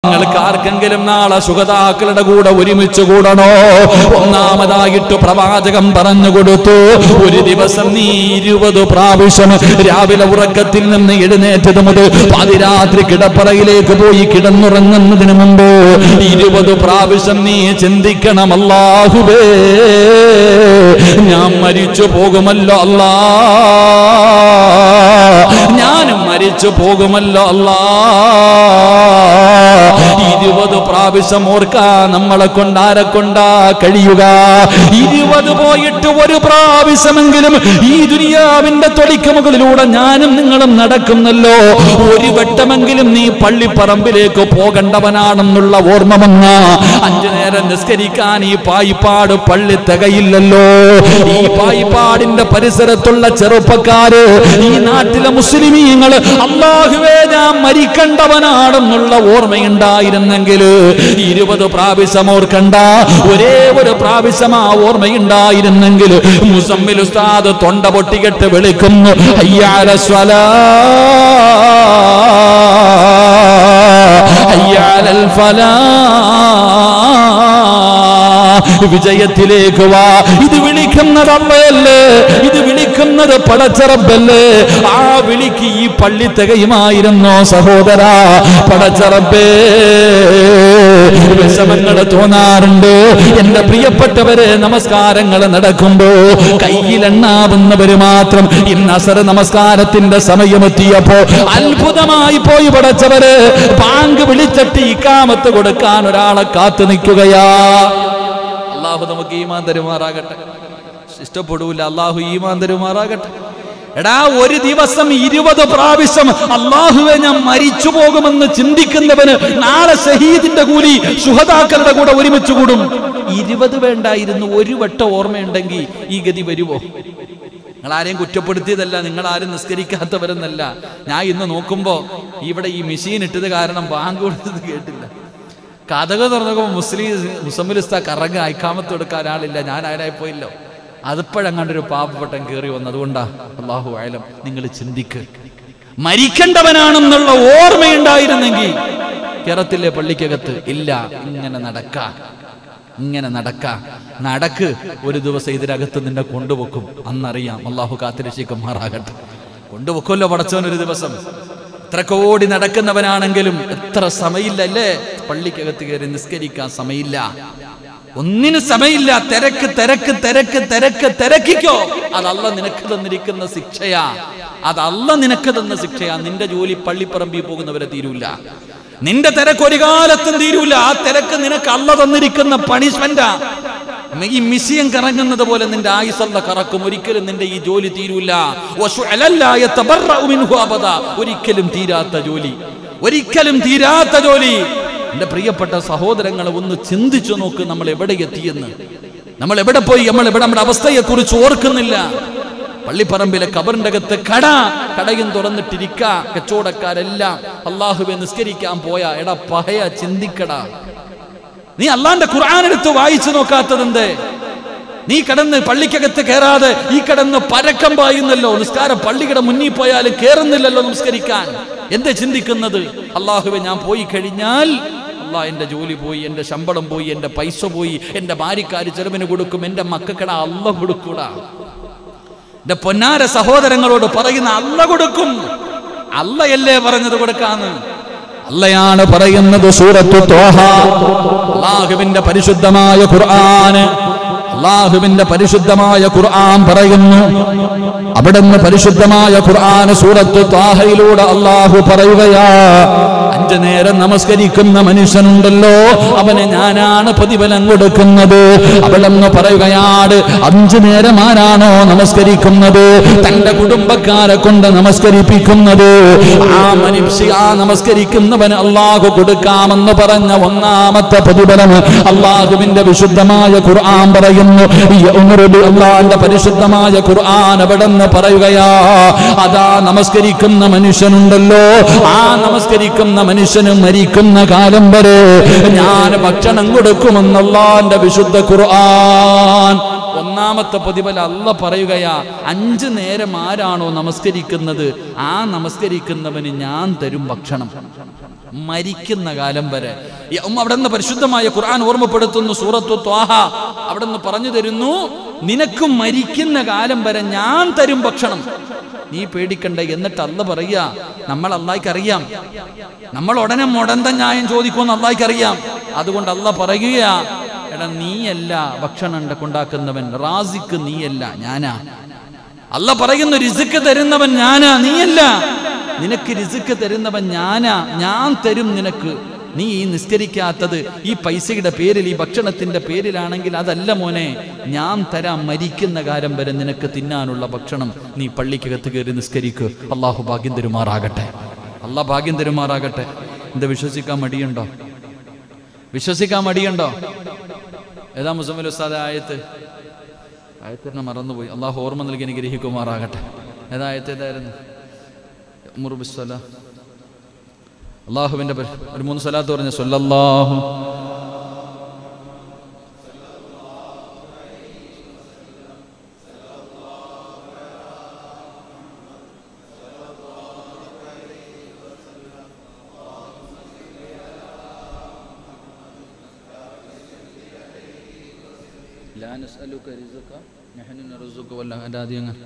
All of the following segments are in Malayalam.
നിങ്ങൾക്ക് ആർക്കെങ്കിലും നാളെ സുഗതാക്കളുടെ കൂടെ ഒരുമിച്ച് കൂടണോ ഒന്നാമതായിട്ട് പ്രവാചകം പറഞ്ഞു കൊടുത്തു ഒരു ദിവസം നീ ഇരുപത് പ്രാവശ്യം രാവിലെ ഉറക്കത്തിൽ നിന്ന് എഴുന്നേറ്റത് മുതൽ പാതിരാത്രി കിടപ്പറയിലേക്ക് പോയി കിടന്നുറങ്ങുന്നതിന് മുമ്പ് ഇരുപത് പ്രാവശ്യം നീ ചിന്തിക്കണം അല്ലാഹുവേ ഞാൻ മരിച്ചു പോകുമല്ലോ അല്ലാ ഞാനും മരിച്ചു പോകുമല്ലോ അല്ലാ ഇരുപത് പ്രാവശ്യം ഓർക്കാ നമ്മളെ കൊണ്ടാരെ കൊണ്ടാ കഴിയുക ഇരുപത് പോയിട്ട് ഒരു പ്രാവശ്യമെങ്കിലും ഈ ദുനിയാവിന്റെ തൊടിക്ക് മുകളിലൂടെ ഞാനും നിങ്ങളും നടക്കുന്നല്ലോ ഒരു വട്ടമെങ്കിലും നീ പള്ളിപ്പറമ്പിലേക്ക് പോകേണ്ടവനാണെന്നുള്ള ഓർമ്മ വന്ന അഞ്ചു നേരം നിസ്കരിക്കാൻ ഈ പായിപ്പാട് പള്ളി തികയില്ലല്ലോ ഈ പായിപ്പാടിന്റെ പരിസരത്തുള്ള ചെറുപ്പക്കാര് ഈ നാട്ടിലെ മുസ്ലിമീങ്ങൾ അള്ളാഹുവേ ഞാൻ മരിക്കണ്ടവനാണെന്നുള്ള ഓർമ്മയുണ്ടായിരുന്നെങ്കിൽ ഇരുപത് പ്രാവശ്യം ഓർക്കണ്ട ഒരേ ഒരു പ്രാവശ്യം ആ ഓർമ്മയുണ്ടായിരുന്നെങ്കിൽ മുസമ്മിൽ ഉസ്താദ് തൊണ്ട പൊട്ടികെട്ട് വിളിക്കുന്നു അയ്യാല സ്വലാ അയ്യാലൽ ഫലാ വിജയത്തിലേക്ക് വാ ഇത് വിളിക്കുന്നത് അമ്മയല്ലേ ഇത് വിളിക്കുന്നത് പടച്ചറബല്ലേ ആ വിളിക്ക് ഈ പള്ളി തികയുമായിരുന്നോ സഹോദര പടച്ചറബേ വിഷമങ്ങൾ തോന്നാറുണ്ട് എന്റെ പ്രിയപ്പെട്ടവരെ നമസ്കാരങ്ങൾ നടക്കുമ്പോ കയ്യിലെണ്ണാവുന്നവര് മാത്രം ഇന്ന് അസർ നമസ്കാരത്തിന്റെ സമയമെത്തിയപ്പോ അത്ഭുതമായി പോയി പടച്ചവര് ബാങ്ക് വിളിച്ചിട്ട് ഇക്കാമത്ത് കൊടുക്കാൻ ഒരാളെ കാത്തു നിൽക്കുകയാ അള്ളാഹു നമുക്ക് ഈമാൻ തരുമാറാകട്ടെ ഇഷ്ടപ്പെടൂല അള്ളാഹു ഈമാൻ തരുമാറാകട്ടെ എടാ ഒരു ദിവസം ഇരുപത് പ്രാവശ്യം അള്ളാഹുവെ ഞാൻ മരിച്ചു പോകുമെന്ന് ചിന്തിക്കുന്നവന് നാളെ ഷഹീദിന്റെ കൂലി സുഹതാക്കളുടെ കൂടെ ഒരുമിച്ച് കൂടും ഇരുപത് വേണ്ടായിരുന്നു ഒരു വട്ടം ഓർമ്മയുണ്ടെങ്കിൽ ഈ ഗതി വരുമോ നിങ്ങൾ ആരെയും കുറ്റപ്പെടുത്തിയതല്ല നിങ്ങൾ ആരും നിസ്കരിക്കാത്തവരെന്നല്ല ഞാൻ ഇന്ന് നോക്കുമ്പോ ഇവിടെ ഈ മെഷീൻ ഇട്ടത് കാരണം ബാങ്ക് കൊടുത്തത് കേട്ടില്ല കഥക തുറന്നപ്പോൾ മുസ്ലിം മുസമ്മിലിസ്ത കറങ്ങ ഐക്കാമത്ത് കൊടുക്കാൻ ആളില്ല ഞാൻ ആരായി പോയില്ലോ അതിപ്പോഴങ്ങാണ്ടൊരു പാവപ്പെട്ടൻ കയറി വന്നു അതുകൊണ്ടാ അള്ളാഹു ആയാലും നിങ്ങൾ ചിന്തിക്ക് മരിക്കേണ്ടവനാണെന്നുള്ള ഓർമ്മയുണ്ടായിരുന്നെങ്കിൽ കേരളത്തിലെ പള്ളിക്കകത്ത് ഇല്ല ഇങ്ങനെ നടക്ക ഇങ്ങനെ നടക്ക നടക്ക് ഒരു ദിവസം ഇതിനകത്ത് നിന്നെ കൊണ്ടുപോക്കും അന്നറിയാം അള്ളാഹു കാത്തിരക്ഷിക്കുമാറാകട്ടെ കൊണ്ടുപോക്കുമല്ലോ പടച്ചവൻ ഒരു ദിവസം എത്ര കോടി നടക്കുന്നവനാണെങ്കിലും എത്ര സമയമില്ല അല്ലേ പള്ളിക്കകത്ത് കയറി നിസ്കരിക്കാൻ സമയമില്ല ഒന്നിനും സമയമില്ല തിരക്ക് തിരക്ക് തിരക്ക് തിരക്ക് തിരക്കിക്കോ അതല്ല നിനക്ക് തന്നിരിക്കുന്ന ശിക്ഷയാ അതല്ല നിനക്ക് തന്ന ശിക്ഷയാ നിന്റെ ജോലി പള്ളിപ്പറമ്പിൽ പോകുന്നവരെ തീരൂല നിന്റെ തിരക്ക് ഒരു കാലത്തും തീരൂല ആ തിരക്ക് നിനക്ക് അല്ല തന്നിരിക്കുന്ന പണിഷ്മെന്റാ ഈ മിസിയം കറങ്ങുന്നത് പോലെ നിന്റെ ആയുസല്ല കറക്കും ഒരിക്കലും നിന്റെ ഈ ജോലി തീരൂല വശുഅലല്ലാ യതബറഉ മിൻഹു അബദ. ഒരിക്കലും തീരാത്ത ജോലി ഒരിക്കലും തീരാത്ത ജോലി എന്റെ പ്രിയപ്പെട്ട സഹോദരങ്ങളെ ഒന്ന് ചിന്തിച്ചു നോക്ക് നമ്മൾ എവിടെ എത്തിയെന്ന് നമ്മൾ എവിടെ പോയി നമ്മൾ എവിടെ നമ്മുടെ അവസ്ഥയെ കുറിച്ച് ഓർക്കുന്നില്ല പള്ളിപ്പറമ്പിലെ കബറിന്റെ അകത്ത് കട കടയും തുറന്നിട്ടിരിക്ക കച്ചവടക്കാരെല്ലാം അള്ളാഹുവെ നിസ്കരിക്കാൻ പോയ എടാ പഹയ ചിന്തിക്കടാ നീ അള്ളാന്റെ ഖുർആൻ എടുത്ത് വായിച്ചു നോക്കാത്തതെന്തേ നീ കടന്ന് പള്ളിക്കകത്ത് കയറാതെ ഈ കടന്ന് പരക്കം പായുന്നല്ലോ നിസ്കാരം പള്ളിയുടെ മുന്നിൽ പോയാലും കേറുന്നില്ലല്ലോ നമസ്കരിക്കാൻ എന്തേ ചിന്തിക്കുന്നത് അള്ളാഹുവെ ഞാൻ പോയി കഴിഞ്ഞാൽ അള്ളാഹ് എന്റെ ജോലി പോയി എന്റെ ശമ്പളം പോയി എന്റെ പൈസ പോയി എന്റെ ഭാര്യക്കാര് ചെറുവിന് കൊടുക്കും എന്റെ മക്കക്കട അല്ല കൊടുക്കൂടാ എന്റെ പൊന്നാര സഹോദരങ്ങളോട് പറയുന്ന അല്ല കൊടുക്കും അല്ലയല്ലേ പറഞ്ഞത് കൊടുക്കാന്ന് അല്ലയാണ് പറയുന്നത് സൂറത്തു തോഹ അള്ളാഹുവിന്റെ പരിശുദ്ധമായ ഖുർആന് അള്ളാഹുവിന്റെ പരിശുദ്ധമായ ഖുർആൻ പറയുന്നു അവിടുന്ന് പരിശുദ്ധമായ ഖുർആൻ സൂറത്ത് താഹയിലൂടെ അള്ളാഹു പറയുകയാ അഞ്ചു നേരം നമസ്കരിക്കുന്ന മനുഷ്യനുണ്ടല്ലോ അവന് ഞാനാണ് പ്രതിഫലം കൊടുക്കുന്നത് അവിടെന്ന് പറയുകയാണ് അഞ്ചു നേരം ആരാണോ നമസ്കരിക്കുന്നത് തന്റെ കുടുംബക്കാരെ കൊണ്ട് നമസ്കരിപ്പിക്കുന്നത് ആ മനുഷ്യ ആ നമസ്കരിക്കുന്നവന് അള്ളാഹു കൊടുക്കാമെന്ന് പറഞ്ഞ ഒന്നാമത്തെ പ്രതിഫലം അള്ളാഹുവിന്റെ വിശുദ്ധമായ ഖുർആൻ പറയുന്നു യൗമുറുബി അള്ളാന്റെ പരിശുദ്ധമായ ഖുർആൻ അവിടെന്ന് പറയുകയാ അതാ നമസ്കരിക്കുന്ന മനുഷ്യനുണ്ടല്ലോ ആ നമസ്കരിക്കുന്ന മനുഷ്യന് മരിക്കുന്ന കാലം വരെ ഞാൻ ഭക്ഷണം കൊടുക്കുമെന്നല്ലാന്റെ വിശുദ്ധ ഖുർആൻ ഒന്നാമത്തെ പ്രതിഫലം അല്ല പറയുകയാ അഞ്ചു നേരം ആരാണോ നമസ്കരിക്കുന്നത് ആ നമസ്കരിക്കുന്നവന് ഞാൻ തരും ഭക്ഷണം മരിക്കുന്ന കാലം വരെ ഈ ഉമ്മ അവിടെ നിന്ന് പരിശുദ്ധമായ ഖുർആൻ ഓർമ്മപ്പെടുത്തുന്നു സൂറത്തു ത്വാഹ അവിടെ നിന്ന് പറഞ്ഞു തരുന്നു നിനക്ക് മരിക്കുന്ന കാലം വരെ ഞാൻ തരും ഭക്ഷണം നീ പേടിക്കണ്ട എന്നിട്ട് അല്ല പറയാ നമ്മൾ അള്ളാഹിക്ക് അറിയാം നമ്മൾ ഉടനെ മുടന്ത ന്യായം ചോദിക്കുമെന്ന് അള്ളാഹിക്ക് അറിയാം അതുകൊണ്ട് അല്ല പറയുകയാ എടാ നീയല്ല ഭക്ഷണം ഉണ്ടാക്കുന്നവൻ റാസിക്ക് നീയല്ല ഞാനാ അല്ല പറയുന്നു രിസുക്ക് തരുന്നവൻ ഞാനാ നീയല്ല നിനക്ക് രിസുക്ക് തരുന്നവൻ ഞാനാ ഞാൻ തരും നിനക്ക് നീ ഈ നിസ്കരിക്കാത്തത് ഈ പൈസയുടെ പേരിൽ ഈ ഭക്ഷണത്തിന്റെ പേരിലാണെങ്കിൽ അതല്ല മോനെ ഞാൻ തരാം മരിക്കുന്ന കാലം വരെ നിനക്ക് തിന്നാനുള്ള ഭക്ഷണം നീ പള്ളിക്കകത്ത് കയറി നിസ്കരിക്ക് അള്ളാഹു ഭാഗ്യം തരുമാറാകട്ടെ അള്ളാഹ് ഭാഗ്യം തരുമാറാകട്ടെ എന്താ വിശ്വസിക്കാൻ മടിയുണ്ടോ വിശ്വസിക്കാൻ മടിയുണ്ടോ ഏതാ മുസമ്മിൽ ഉസ്താദ് ആയത്ത് ആയത്തിനെ മറന്നുപോയി അള്ളാഹു ഓർമ്മ നൽകി എനിക്ക് ഗ്രഹിക്കുമാറാകട്ടെ ഏതാ ആയത്ത് ഏതായിരുന്നു മുറുബിസ്വല അള്ളാഹുവിന്റെ പേര് ഒരു മൂന്ന് സ്ഥലത്ത് പറഞ്ഞ സൊല്ലാഹു لا نسألك رزقا نحن نرزقك ولا അതാദ്യം അങ്ങനെ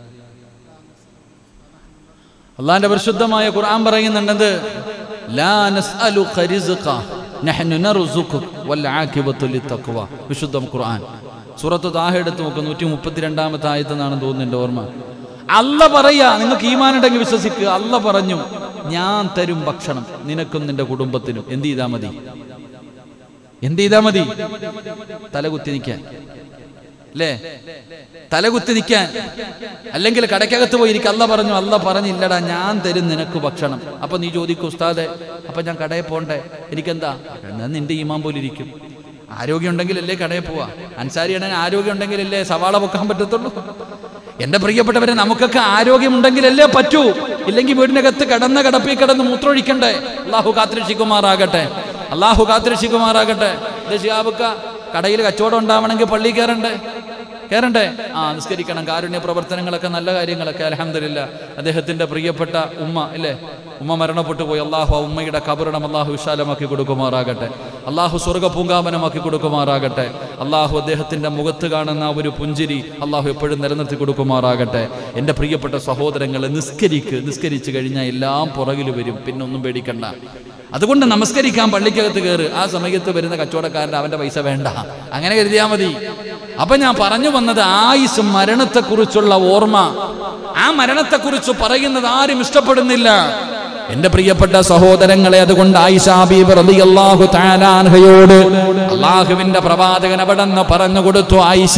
അള്ളാന്റെ പരിശുദ്ധമായ ഖുർആൻ പറയുന്നുണ്ടത് ലാ നസ്അലുക റിസ്ഖ നഹ്നു നർസുഖുക വൽ ആഖിബത്തു ലിത്തഖ്വ വിശുദ്ധ ഖുർആൻ സൂറത്ത് താഹ എടുത്ത് നോക്ക് നൂറ്റി മുപ്പത്തിരണ്ടാമത്തെ ആയത്തെന്നാണ് തോന്നുന്നു എൻ്റെ ഓർമ്മ അല്ല പറയാ നിങ്ങൾക്ക് ഈമാൻ ഉണ്ടെങ്കിൽ വിശ്വസിക്കുക അല്ല പറഞ്ഞു ഞാൻ തരും ഭക്ഷണം നിനക്കും നിന്റെ കുടുംബത്തിനും എന്ത് ചെയ്താൽ മതി എന്ത് ചെയ്താൽ മതി തലകുത്തി നിൽക്കാൻ അല്ലേ തലകുത്തി നിൽക്കാൻ അല്ലെങ്കിൽ കടയ്ക്കകത്ത് പോയിരിക്കും അല്ല പറഞ്ഞു അല്ല പറഞ്ഞില്ലടാ ഞാൻ തരും നിനക്ക് ഭക്ഷണം അപ്പൊ നീ ചോദിക്കും ഉസ്താദെ അപ്പൊ ഞാൻ കടയിൽ പോണ്ടേ എനിക്കെന്താ എന്നാൽ നിന്റെ ഈമാൻ പോലെ ഇരിക്കും ആരോഗ്യം ഉണ്ടെങ്കിലല്ലേ കടയിൽ പോവാ അൻസാരിയാണെങ്കിൽ ആരോഗ്യം ഉണ്ടെങ്കിലല്ലേ സവാള പൊക്കാൻ പറ്റത്തുള്ളൂ എന്റെ പ്രിയപ്പെട്ടവരെ നമുക്കൊക്കെ ആരോഗ്യമുണ്ടെങ്കിലല്ലേ പറ്റൂ ഇല്ലെങ്കിൽ വീടിനകത്ത് കടന്ന കടപ്പിൽ കിടന്ന് മൂത്രമൊഴിക്കണ്ടേ അള്ളാഹു കാത്തിരക്ഷിക്കുമാറാകട്ടെ അള്ളാഹു കാത്തിരക്ഷിക്കുമാറാകട്ടെ ഇത് ഷിയാബുക്ക കടയിൽ കച്ചവടം ഉണ്ടാവണമെങ്കിൽ പള്ളി കയറണ്ടേ കയറണ്ടേ ആ നിസ്കരിക്കണം കാരുണ്യ പ്രവർത്തനങ്ങളൊക്കെ നല്ല കാര്യങ്ങളൊക്കെ അലഹമില്ല അദ്ദേഹത്തിന്റെ പ്രിയപ്പെട്ട ഉമ്മ അല്ലേ ഉമ്മ മരണപ്പെട്ടു പോയി അള്ളാഹു ആ ഉമ്മയുടെ കബറിടം അള്ളാഹു വിശാലമാക്കി കൊടുക്കുമാറാകട്ടെ അള്ളാഹു സ്വർഗ പൂങ്കാവനമാക്കി കൊടുക്കുമാറാകട്ടെ അള്ളാഹു അദ്ദേഹത്തിന്റെ മുഖത്ത് കാണുന്ന ആ ഒരു പുഞ്ചിരി അള്ളാഹു എപ്പോഴും നിലനിർത്തി കൊടുക്കുമാറാകട്ടെ എൻ്റെ പ്രിയപ്പെട്ട സഹോദരങ്ങളെ നിസ്കരിക്ക് നിസ്കരിച്ചു കഴിഞ്ഞാൽ എല്ലാം പുറകിൽ വരും പിന്നെ ഒന്നും പേടിക്കണ്ട അതുകൊണ്ട് നമസ്കരിക്കാൻ പള്ളിക്കകത്ത് കയറ് ആ സമയത്ത് വരുന്ന കച്ചവടക്കാരൻ്റെ അവന്റെ പൈസ വേണ്ട അങ്ങനെ കരുതിയാൽ മതി അപ്പൊ ഞാൻ പറഞ്ഞു വന്നത് ആയുസ് മരണത്തെക്കുറിച്ചുള്ള ഓർമ്മ ആ മരണത്തെക്കുറിച്ച് പറയുന്നത് ആരും ഇഷ്ടപ്പെടുന്നില്ല എന്റെ പ്രിയപ്പെട്ട സഹോദരങ്ങളെ അതുകൊണ്ട് ആയിഷാബിബിഅള്ളാഹു താലാൻഹയോട് അള്ളാഹുവിന്റെ പ്രവാചകൻ അവിടെ നിന്ന് പറഞ്ഞു കൊടുത്തു ആയിഷ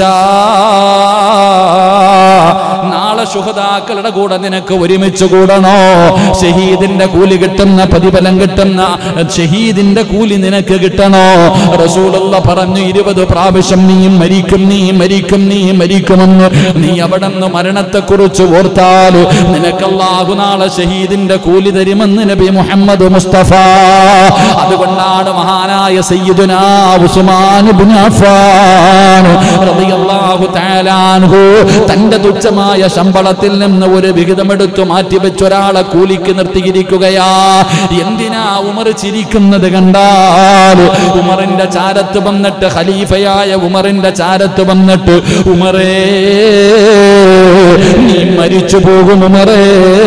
നാളെ ശുഹതാക്കളുടെ കൂടെ നിനക്ക് ഒരുമിച്ച് കൂടണോ ഷഹീദിന്റെ കൂലി കിട്ടുന്ന പ്രതിഫലം കിട്ടുന്ന ഷഹീദിന്റെ കൂലി നിനക്ക് കിട്ടണോ റസൂലുള്ള പറഞ്ഞു ഇരുപത് പ്രാവശ്യം നീ മരിക്കും നീ മരിക്കും നീ മരിക്കുമെന്ന് നീ അവിടെ നിന്ന് മരണത്തെക്കുറിച്ച് ഓർത്താൽ നിനക്കല്ലാഹു നാളെ ഷഹീദിന്റെ കൂലി തരുമെന്ന് നബി മുഹമ്മദ് മുസ്തഫ അതുകൊണ്ടാണ് മഹാനായ സയ്യിദുനാ ഉസ്മാൻ ഇബ്നു അഫ്ഫാൻ റളിയല്ലാഹു തആല അൻഹു തന്റെ തുച്ഛമായ ശമ്പളത്തിൽ നിന്ന് ഒരു വിഹിതമെടുത്തു മാറ്റിവെച്ച ഒരാളെ കൂലിക്ക് നിർത്തിയിരിക്കുകയാ എന്തിനാ ഉമർ ചിരിക്കുന്നത് കണ്ടാൽ ഉമറിന്റെ ചാരത്ത് വന്നിട്ട് ഖലീഫയായ ഉമറിന്റെ ചാരത്ത് വന്നിട്ട് ഉമറേ നീ മരിച്ചു പോകും ഉമറേ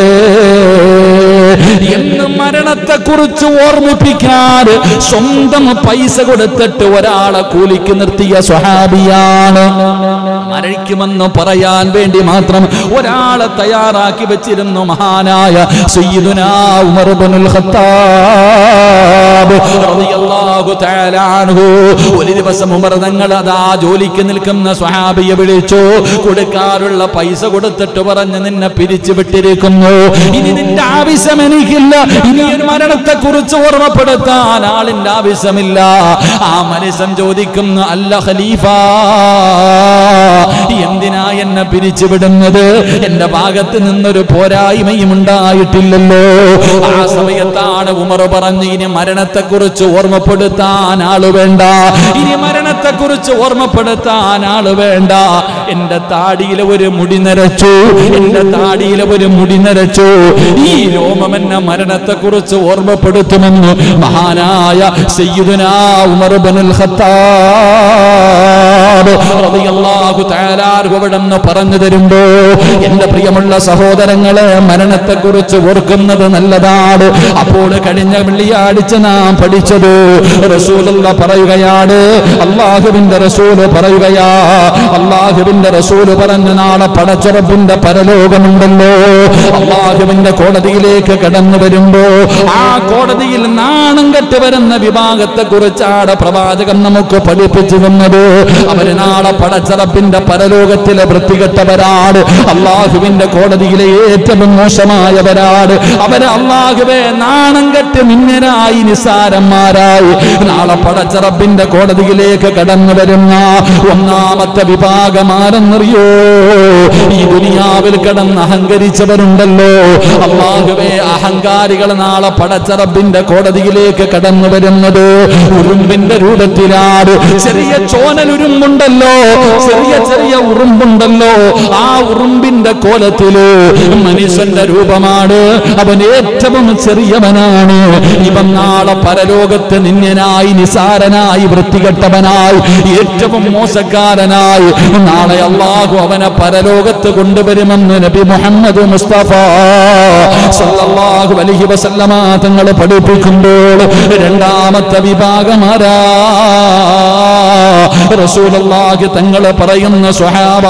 എന്ന് മരണത്തെ കുറിച്ച് ഓർമ്മിപ്പിക്കാൻ സ്വന്തം പൈസ കൊടുത്തിട്ട് ഒരാളെ കൂലിക്ക് നിർത്തിയ സ്വഹാബിയാണ് മരിക്കുമെന്ന് പറയാൻ വേണ്ടി മാത്രം ഒരാളെ തയ്യാറാക്കി വെച്ചിരുന്നു മഹാനായ സയ്യിദുനാ ഉമർ ഇബ്നുൽ ഖത്താബ് റളിയല്ലാഹു തആല അൻഹു ഒരു ദിവസം ഉമർ തങ്ങൾ അതാ ജോലിക്ക് നിൽക്കുന്ന സ്വഹാബിയെ വിളിച്ചു കൊടുക്കാറുള്ള പൈസ കൊടുത്തിട്ട് പറഞ്ഞ് നിന്നെ പിരിച്ചു വിട്ടിരിക്കുന്നു ഇനി നിന്റെ ആവശ്യം എനിക്കില്ല ഇനി ഒരു മരണത്തെ കുറിച്ച് ഓർമ്മപ്പെടുത്താൻ ആളിന്റെ ആവശ്യമില്ല ആ മനുഷ്യൻ ചോദിക്കുന്നു അല്ല ഖലീഫ എന്തിനാ എന്നെ പിരിച്ചുവിടുന്നത് എന്റെ ഭാഗത്ത് നിന്നൊരു പോരായ്മയും ഉണ്ടായിട്ടില്ലല്ലോ ആ സമയത്താണ് ഉമർ പറഞ്ഞു ഇനി മരണത്തെക്കുറിച്ച് ഓർമ്മപ്പെടുത്താൻ ആള് വേണ്ട ഇനി മരണത്തെക്കുറിച്ച് ഓർമ്മപ്പെടുത്താൻ ആള് വേണ്ട എന്റെ താടിയിലെ ഒരു മുടി നരച്ചു എന്റെ താടിയിലെ ഒരു മുടി നരച്ചു ഈ രോമം എന്നെ മരണത്തെക്കുറിച്ച് ഓർമ്മപ്പെടുത്തുമെന്ന് മഹാനായ സയ്യിദുനാ ഉമർ ബനുൽ ഖത്താബ് റളിയല്ലാഹു തആല അൻഹു അവിടുന്ന് പറഞ്ഞു തരുമ്പോ എന്റെ പ്രിയമുള്ള സഹോദരങ്ങളെ മരണത്തെക്കുറിച്ച് ഓർക്കുന്നത് നല്ലതാണ് അപ്പോൾ കഴിഞ്ഞ വെള്ളിയാഴ്ച നാം പഠിച്ചത് റസൂലുള്ള പറയുകയാണ് അള്ളാഹുവിന്റെ റസൂല് പറയുകയാ അള്ളാഹുവിന്റെ റസൂല് പറഞ്ഞ നാളെ പടച്ചുറപ്പിന്റെ പരലോകമുണ്ടല്ലോ അള്ളാഹുവിന്റെ കോടതിയിലേക്ക് കടന്നു വരുമ്പോ ആ കോടതിയിൽ നാണം കെട്ട് വരുന്ന വിഭാഗത്തെ കുറിച്ചാണ് പ്രവാചകൻ നമുക്ക് പഠിപ്പിച്ചു തന്നത് അവര് നാളെ പടച്ചറപ്പിന്റെ പരലോകത്തിലെ വൃത്തികെട്ടവരാണ് അള്ളാഹുവിന്റെ കോടതിയിലെ ഏറ്റവും മോശമായവരാണ് അവര് അള്ളാഹുവെ നാണം കെട്ട് മിന്നരായി നിസാരന്മാരായി നാളെ പടച്ചറപ്പിന്റെ കോടതിയിലേക്ക് കടന്നു വരുന്ന ഒന്നാമത്തെ വിഭാഗമാരെന്നറിയോ ഈ ദുനിയാവിൽ കിടന്ന് അഹങ്കരിച്ചവരുണ്ടല്ലോ അള്ളാഹുവെ അഹങ്കാരികൾ നാളെ പടച്ചറപ്പിന്റെ കോടതിയിലേക്ക് കടന്നു വരുന്നത് ഉറുമ്പിന്റെ രൂപത്തിലാണ് ചെറിയ ചോനലുരുമ്പുണ്ടല്ലോ ചെറിയ ചെറിയ ഉറുമ്പുണ്ടല്ലോ ആ ഉറുമ്പിന്റെ കോലത്തില് മനുഷ്യന്റെ രൂപമാണ് അവൻ ഏറ്റവും ചെറിയവനാണ് ഇവൻ നാളെ പരലോകത്ത് നിന്യനായി നിസാരനായി വൃത്തികെട്ടവനായി ഏറ്റവും മോശക്കാരനായി നാളെ അള്ളാഹു അവനെ പരലോകത്ത് കൊണ്ടുവരുമെന്ന് നബി മുഹമ്മദ് മുസ്തഫ സല്ലല്ലാഹു അലൈഹി വസല്ലമ തങ്ങൾ പഠിപ്പിക്കുമ്പോൾ രണ്ടാമത്തെ വിഭാഗമാരാ റസൂലുള്ളാഹി തങ്ങൾ പറയുന്ന സ്വഹാബ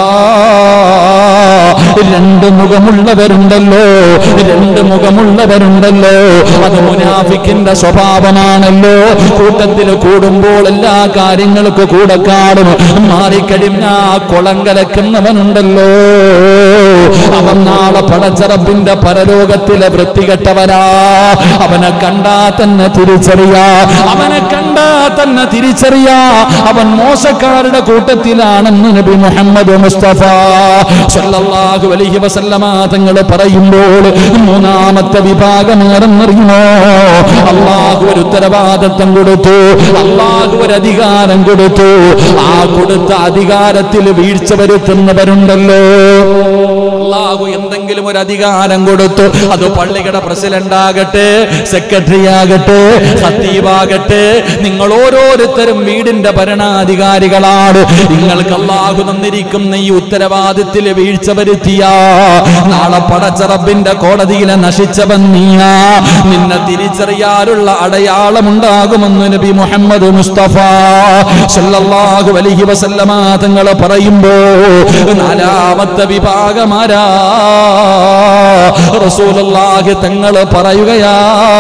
രണ്ട് മുഖമുള്ളവരുണ്ടല്ലോ രണ്ട് മുഖമുള്ളവരുണ്ടല്ലോ അത് മുനാഫിക്കിന്റെ സ്വഭാവമാണല്ലോ കൂട്ടത്തിൽ കൂടുമ്പോൾ എല്ലാ കാര്യങ്ങൾക്ക് കൂടെ കാണും മാറിക്കഴിഞ്ഞ കുളം കലക്കുന്നവനുണ്ടല്ലോ അവൻ നാളെ പടച്ചറപ്പിന്റെ പരലോകത്തിലെ വൃത്തികെട്ടവനാ അവനെ കണ്ടാ തന്നെ തിരിച്ചറിയാ അവനെ കണ്ടാ തന്നെ തിരിച്ചറിയാ അവൻ മോശക്കാരുടെ കൂട്ടത്തിലാണെന്ന് നബി മുഹമ്മദ് മുസ്തഫ സല്ലല്ലാഹു അലൈഹി വസല്ലമ തങ്ങൾ പറയുമ്പോൾ മൂന്നാമത്തെ വിഭാഗം ആരെന്നറിയുമോ അള്ളാഹു ഒരു ഉത്തരവാദിത്വം കൊടുത്തു അള്ളാഹു ഒരു അധികാരം കൊടുത്തു ആ കൊടുത്ത അധികാരത്തിൽ വീഴ്ച വരുത്തുന്നവരുണ്ടല്ലോ അള്ളാഹു എന്തെങ്കിലും ഒരു അധികാരം കൊടുത്തു അത് പള്ളിയുടെ പ്രസിഡന്റ് ആകട്ടെ സെക്രട്ടറി ആകട്ടെ ഖത്തീബാകട്ടെ നിങ്ങൾ ഓരോരുത്തരും വീടിന്റെ ഭരണാധികാരികളാണ് നിങ്ങൾക്ക് അള്ളാഹു തന്നിരിക്കുന്ന ഈ ഉത്തരവാദിത്തിൽ വീഴ്ച വരുത്തിയ നാളെ പടച്ചറബിന്റെ കോടതിയിലെ നശിച്ചവൻ നീയാ നിന്നെ തിരിച്ചറിയാനുള്ള അടയാളമുണ്ടാകുമെന്ന് നബി മുഹമ്മദ് മുസ്തഫ സല്ലല്ലാഹു അലൈഹി വസല്ലമ തങ്ങൾ പറയുമ്പോ നാലാമത്തെ വിഭാഗമാരാ റസൂലുള്ളാഹി തങ്ങൾ പറയുകയാ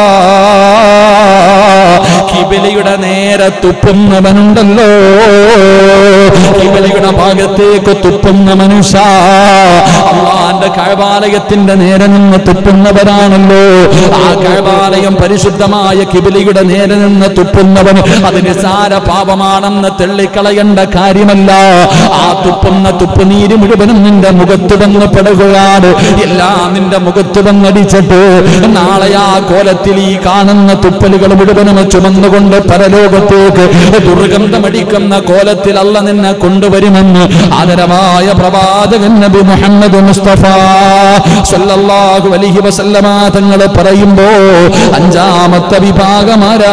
കിബിലയുടെ നേരെ തുപ്പുന്നവനുണ്ടല്ലോ കിബിലയുടെ ഭാഗത്തേക്ക് തുപ്പുന്ന മനുഷ്യ അള്ളാന്റെ കഴബാലയത്തിന്റെ നേരെ നിന്ന് തുപ്പുന്നവരാണല്ലോ ആ കഴബാലയം പരിശുദ്ധമായ കിബിലിയുടെ നേരെ നിന്ന് തുപ്പുന്നവൻ അത് നിസാര പാപമാണെന്ന് തെള്ളിക്കളയേണ്ട കാര്യമല്ല ആ തുപ്പുന്ന തുപ്പുനീര് മുഴുവനും നിന്റെ മുഖത്ത് വന്ന് പെടുകയാണ് എല്ലാം നിന്റെ മുഖത്ത് വന്നടിച്ചിട്ട് നാളെ ആ കോലത്തിൽ ഈ കാണുന്ന തുപ്പലുകൾ മുഴുവനും ചുമന്നുകൊണ്ട് പരലോകത്തേക്ക് ദുർഗന്ധമടിക്കുന്ന കോലത്തിൽ അല്ല നിന്നെ കൊണ്ടുവരുമെന്ന് ആദരവായ പ്രവാചകൻ നബി മുഹമ്മദ് മുസ്തഫ സല്ലല്ലാഹു അലൈഹി വസല്ലമ തങ്ങൾ പറയുമ്പോ അഞ്ചാമത്തെ വിഭാഗമാരാ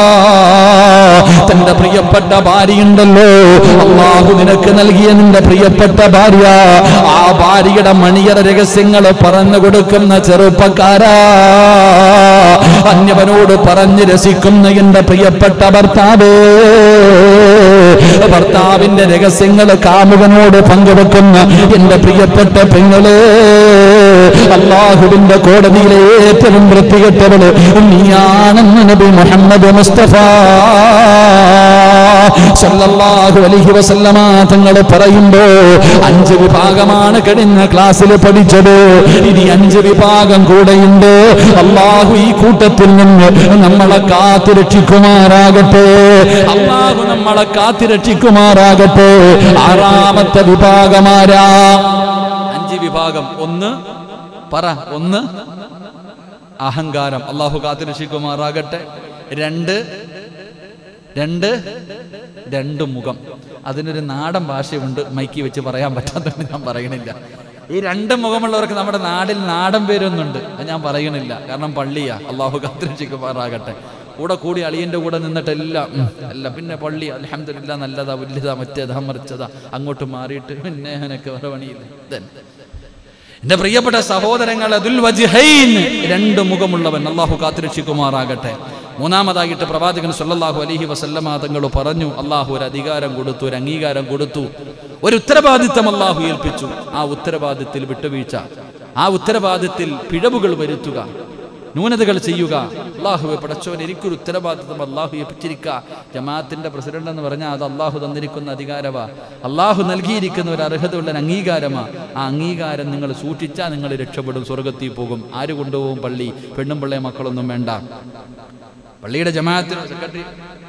തന്റെ പ്രിയപ്പെട്ട ഭാര്യയുണ്ടല്ലോ അള്ളാഹു നിനക്ക് നൽകിയ നിന്റെ പ്രിയപ്പെട്ട ഭാര്യ ആ ഭാര്യയുടെ മണിയറ രഹസ്യങ്ങൾ പറഞ്ഞു കൊടുക്കുന്ന ചെറുപ്പക്കാരാ അന്യവനോട് പറഞ്ഞ് രസിക്കുന്ന എന്റെ പ്രിയപ്പെട്ട ഭർത്താവേ ഭർത്താവിന്റെ രഹസ്യങ്ങൾ കാമുകനോട് പങ്കുവെക്കുന്ന എന്റെ പ്രിയപ്പെട്ട പെങ്ങളെ അള്ളാഹുവിന്റെ കോടതിയിലെ ഏറ്റവും വൃത്തികെട്ടവള് നീയാണെന്ന് നബി മുഹമ്മദ് മുസ്തഫ സല്ലല്ലാഹു അലൈഹി വസല്ലമ തങ്ങൾ പറയുമ്പോ അഞ്ച് വിഭാഗമാണ് കഴിഞ്ഞ ക്ലാസ്സിൽ പഠിച്ചത് ഇനി അഞ്ച് വിഭാഗം കൂടെയുണ്ട് അള്ളാഹു ഈ കൂട്ടത്തിൽ നിന്ന് നമ്മളെ കാത്തുരക്ഷിക്കുമാറാകട്ടെ അള്ളാഹു നമ്മളെ കാത്തുരക്ഷിക്കുമാറാകട്ടെ ആറാമത്തെ വിഭാഗമാരാ അഞ്ച് വിഭാഗം ഒന്ന് പറ ഒന്ന് അഹങ്കാരം അള്ളാഹു കാത്തിരക്ഷിക്കുമാറാകട്ടെ രണ്ട് രണ്ട് രണ്ട് മുഖം അതിനൊരു നാടൻ ഭാഷയുണ്ട് മൈക്കി വെച്ച് പറയാൻ പറ്റാത്തതുകൊണ്ട് ഞാൻ പറയണില്ല ഈ രണ്ട് മുഖമുള്ളവർക്ക് നമ്മുടെ നാടിൽ നാടൻ പേരൊന്നുണ്ട് അത് ഞാൻ പറയണില്ല കാരണം പള്ളിയാ അള്ളാഹു കാത്തിരക്ഷിക്കുമാറാകട്ടെ കൂടെ കൂടി അളിയന്റെ കൂടെ നിന്നിട്ട് എല്ലാം ഉം, അല്ല പിന്നെ പള്ളി അലഹമില്ല നല്ലതാ വലുതാ മറ്റേതാ മറിച്ചതാ അങ്ങോട്ട് മാറിയിട്ട് പിന്നെ എനിക്ക് വേറെ പണിയില്ല ഇതന്നെ എന്റെ പ്രിയപ്പെട്ട സഹോദരങ്ങൾ അതുൽ വജ്ഹൈൻ രണ്ട് മുഖമുള്ളവൻ അള്ളാഹു കാത്തിരക്ഷിക്കുമാറാകട്ടെ മൂന്നാമതായിട്ട് പ്രവാചകൻ സല്ലല്ലാഹു അലൈഹി വസല്ലമ തങ്ങൾ പറഞ്ഞു അള്ളാഹു ഒരു അധികാരം കൊടുത്തു ഒരു അംഗീകാരം കൊടുത്തു ഒരു ഉത്തരവാദിത്തം അള്ളാഹു ഏൽപ്പിച്ചു ആ ഉത്തരവാദിത്തത്തിൽ വിട്ടുവീഴ്ച ആ ഉത്തരവാദിത്തത്തിൽ പിഴവുകൾ വരുത്തുക ന്യൂനതകൾ ചെയ്യുക അള്ളാഹുവെ പടച്ചോൻ എനിക്കൊരു ഉത്തരവാദിത്വം അള്ളാഹു ഏൽപ്പിച്ചിരിക്കുക ജമാഅത്തിന്റെ പ്രസിഡന്റ് എന്ന് പറഞ്ഞാൽ അത് അള്ളാഹു തന്നിരിക്കുന്ന അധികാരമാ അള്ളാഹു നൽകിയിരിക്കുന്ന ഒരു അർഹതയുള്ള ഒരു അംഗീകാരമാ ആ അംഗീകാരം നിങ്ങൾ സൂക്ഷിച്ചാൽ നിങ്ങൾ രക്ഷപ്പെടും സ്വർഗത്തിൽ പോകും ആര് കൊണ്ടുപോകും പള്ളി പെണ്ണും പിള്ളേ മക്കളൊന്നും വേണ്ട പള്ളിയുടെ ജമാഅത്തിന് സെക്രട്ടറി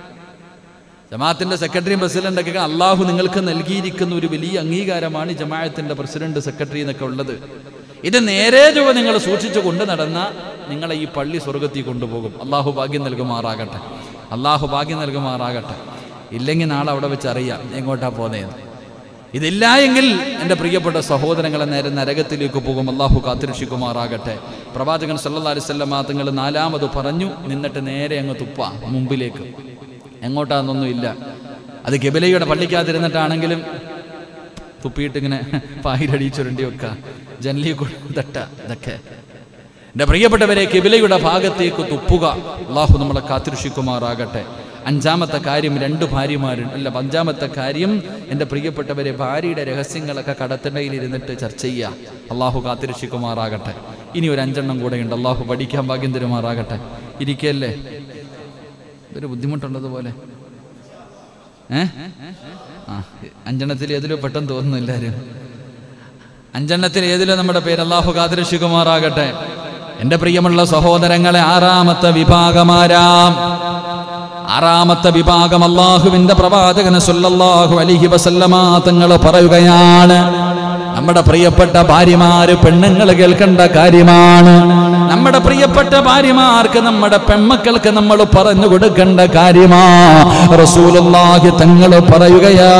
ജമാഅത്തിന്റെ സെക്രട്ടറിയും പ്രസിഡന്റ് ഒക്കെ അള്ളാഹു നിങ്ങൾക്ക് നൽകിയിരിക്കുന്ന ഒരു വലിയ അംഗീകാരമാണ് ഈ ജമാഅത്തിന്റെ പ്രസിഡന്റ് സെക്രട്ടറി എന്നൊക്കെ ഉള്ളത് ഇത് നേരെ ചൊവ്വ നിങ്ങൾ സൂക്ഷിച്ചു കൊണ്ടു നടന്ന നിങ്ങളെ ഈ പള്ളി സ്വർഗത്തിൽ കൊണ്ടുപോകും അള്ളാഹു ഭാഗ്യം നൽകുമാറാകട്ടെ അള്ളാഹു ഭാഗ്യം നൽകുമാറാകട്ടെ ഇല്ലെങ്കിൽ നാളെ അവിടെ വെച്ച് അറിയാം എങ്ങോട്ടാ പോന്നേന്ന് ഇതില്ല എങ്കിൽ എൻ്റെ പ്രിയപ്പെട്ട സഹോദരങ്ങളെ നേരെ നരകത്തിലേക്ക് പോകും അള്ളാഹു കാത്തിരക്ഷിക്കുമാറാകട്ടെ പ്രവാചകൻ സല്ലല്ലാഹു അലൈഹി വസല്ലം തങ്ങൾ നാലാമത് പറഞ്ഞു നിന്നിട്ട് നേരെ അങ്ങ് തുപ്പ മുമ്പിലേക്ക് എങ്ങോട്ടാന്നൊന്നും ഇല്ല അത് ഗബലയുടെ പള്ളിക്കകത്തിരുന്നിട്ടാണെങ്കിലും തുപ്പിയിട്ട് ഇങ്ങനെ പായിരടി ചുരണ്ടി വെക്ക ജനലി തട്ട ഇതൊക്കെ എൻ്റെ പ്രിയപ്പെട്ടവരെ കിബിലയുടെ ഭാഗത്തേക്ക് തുപ്പുക അള്ളാഹു നമ്മളെ കാത്തിരക്ഷിക്കുമാറാകട്ടെ അഞ്ചാമത്തെ കാര്യം രണ്ട് ഭാര്യമാരുണ്ട് അല്ല അഞ്ചാമത്തെ കാര്യം എൻ്റെ പ്രിയപ്പെട്ടവരെ ഭാര്യയുടെ രഹസ്യങ്ങളൊക്കെ കടത്തിണ്ടയിൽ ഇരുന്നിട്ട് ചർച്ച ചെയ്യുക അള്ളാഹു കാത്തിരക്ഷിക്കുമാറാകട്ടെ ഇനി ഒരു അഞ്ചെണ്ണം കൂടെ ഉണ്ട് അള്ളാഹു പഠിക്കാൻ ഭാഗ്യം തരുമാറാകട്ടെ ഇരിക്കല്ലേ ഇതൊരു ബുദ്ധിമുട്ടുള്ളതുപോലെ ഏ ആ അഞ്ചെണ്ണത്തിൽ ഏതിലോ പെട്ടെന്ന് തോന്നുന്നു എല്ലാവരും അഞ്ചെണ്ണത്തിൽ ഏതിലോ നമ്മുടെ പേര് അള്ളാഹു കാതിരക്ഷിക്കുമാറാകട്ടെ എന്റെ പ്രിയമുള്ള സഹോദരങ്ങളെ ആറാമത്തെ വിഭാഗമാരാം ആറാമത്തെ വിഭാഗം അള്ളാഹുവിന്റെ പ്രവാചകന് സല്ലല്ലാഹു അലൈഹി വസല്ലമ തങ്ങൾ പറയുകയാണ് നമ്മുടെ പ്രിയപ്പെട്ട ഭാര്യമാര് പെണ്ണുങ്ങൾ കേൾക്കേണ്ട കാര്യമാണ് നമ്മുടെ പ്രിയപ്പെട്ട ഭാര്യമാർക്ക് നമ്മുടെ പെൺമക്കൾക്ക് നമ്മൾ പറഞ്ഞു കൊടുക്കേണ്ട കാര്യമാ റസൂലുള്ളാഹി തങ്ങൾ പറയുകയാ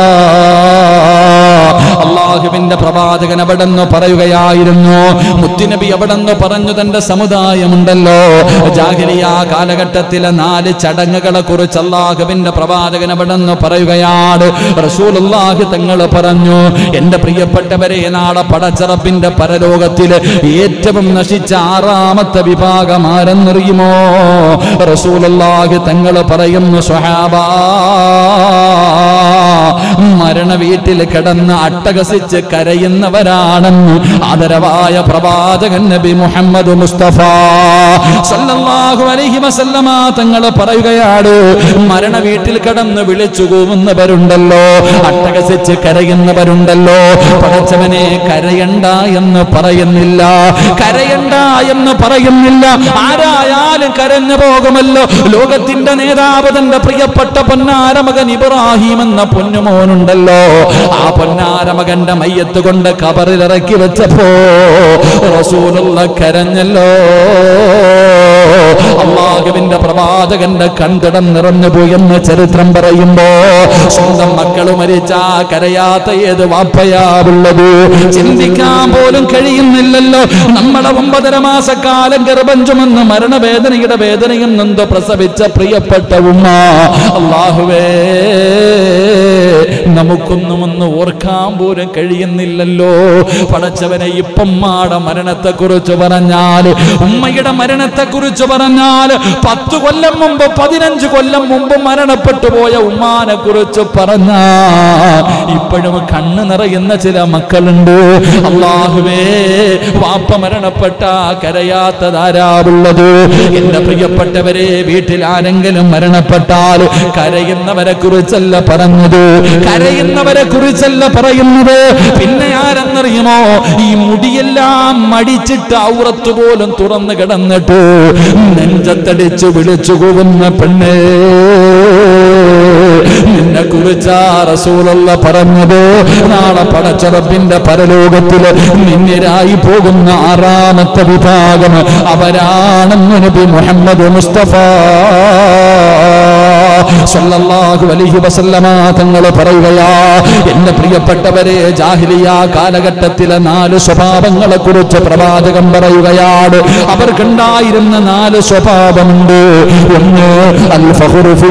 അള്ളാഹുവിന്റെ പ്രവാചകൻ അവിടെന്ന് പറയുകയായിരുന്നു മുത്തുനബി അവിടെന്ന് പറഞ്ഞു തന്റെ സമുദായമുണ്ടല്ലോ ജാഹിലിയ കാലഘട്ടത്തിലെ നാല് ചടങ്ങുകളെ കുറിച്ച് അള്ളാഹുവിന്റെ പ്രവാചകൻ അവിടെന്ന് പറയുകയാണ് റസൂലുള്ളാഹി തങ്ങൾ പറഞ്ഞു എന്റെ പ്രിയപ്പെട്ടവരെ നാളെ പടച്ചറപ്പിന്റെ പരലോകത്തിൽ ഏറ്റവും നശിച്ച ആറാമത്തെ വിഭാഗം ആരെന്നറിയുമോ റസൂലുള്ളാഹി തങ്ങൾ പറയുന്നു സ്വഹാബാ മരണ വീട്ടിൽ കിടന്ന് അട്ടഹസിച്ച് കരയുന്നവരാണെന്ന് ആദരവായ പ്രവാചകൻ നബി മുഹമ്മദ് മുസ്തഫ സല്ലല്ലാഹു അലൈഹി വസല്ലമ തങ്ങൾ പറയുകയാണ് മരണ വീട്ടിൽ കിടന്ന് വിളിച്ചു കൂവുന്നവരുണ്ടല്ലോ അട്ടഹസിച്ച് കരയുന്നവരുണ്ടല്ലോ പടച്ചവനെ കരയണ്ട എന്ന് പറയുന്നില്ല കരയണ്ട എന്ന് പറയുന്നില്ല ആരായാലും കരഞ്ഞു പോകുമല്ലോ ലോകത്തിന്റെ നേതാവ് തന്റെ പ്രിയപ്പെട്ട പൊന്നാര മകൻ ഇബ്രാഹിം എന്ന പൊന്നുമോനുണ്ടല്ലോ ആ പൊന്നാര മകന്റെ മയ്യത്ത് കൊണ്ട് കബറിലിറക്കി വെച്ചപ്പോ റസൂലുള്ള കരഞ്ഞല്ലോ അള്ളാഹുവിന്റെ പ്രവാചകന്റെ കൺതടം നിറഞ്ഞു പോയെന്ന് ചരിത്രം പറയുമ്പോ സ്വന്തം മക്കൾ മരിച്ച കരയാത്ത ഏത് വാപ്പയാവുള്ളത് ചിന്തിക്കാൻ പോലും കഴിയുന്നില്ലല്ലോ നമ്മളെ ഒമ്പതര മാസക്കാലം ഗർഭം ചുമന്ന് മരണവേദനയുടെ വേദനയും നൊന്ത് പ്രസവിച്ച പ്രിയപ്പെട്ട ഉമ്മ അള്ളാഹുവേ നമുക്കൊന്നും ഒന്ന് ഓർക്കാൻ പോലും കഴിയുന്നില്ലല്ലോ പടച്ചവനെ ഇപ്പമ്മാടെ മരണത്തെ കുറിച്ച് പറഞ്ഞാൽ ഉമ്മയുടെ മരണത്തെ കുറിച്ച് പറഞ്ഞാൽ പത്ത് കൊല്ലം മുമ്പ് പതിനഞ്ച് കൊല്ലം മുമ്പ് മരണപ്പെട്ടു പോയ ഉമ്മാനെ കുറിച്ച് പറഞ്ഞ ഇപ്പോഴും കണ്ണ് നിറയുന്ന ചില മക്കളുണ്ട് അള്ളാഹുവേ വാപ്പ മരണപ്പെട്ട കരയാത്തതാരാവുള്ളത് എന്റെ പ്രിയപ്പെട്ടവരെ വീട്ടിൽ ആരെങ്കിലും മരണപ്പെട്ടാൽ കരയുന്നവരെ കുറിച്ചല്ല പറഞ്ഞത് കരയുന്നവരെ കുറിച്ചല്ല പറയുന്നത് പിന്നെ ആരെന്നറിയുമോ ഈ മുടിയെല്ലാം മടിച്ചിട്ട് ഔറത്ത് പോലും തുറന്നു കിടന്നിട്ട് നെഞ്ചത്തടിച്ച് വിളിച്ചു പോകുന്ന പെണ്ണേ നിന്നെ കുറിച്ചാ റസൂലുള്ള പറഞ്ഞത് നാളെ പടച്ചറപ്പിന്റെ പരലോകത്തില് നിന്നിരായി പോകുന്ന ആറാമത്തെ വിഭാഗം അവരാണെന്ന് നബി മുഹമ്മദ് മുസ്തഫ സല്ലല്ലാഹു അലൈഹി വസല്ലമ തങ്ങൾ പറയുകയാ എന്റെ പ്രിയപ്പെട്ടവരെ ജാഹിലിയ കാലഘട്ടത്തിലെ നാല് സ്വഭാവങ്ങളെ കുറിച്ച് പ്രവാചകൻ പറയുകയാണ് അവർക്കുണ്ടായിരുന്ന നാല് സ്വഭാവമുണ്ട് ഒന്ന് അൽ ഫഖ്റു ഫി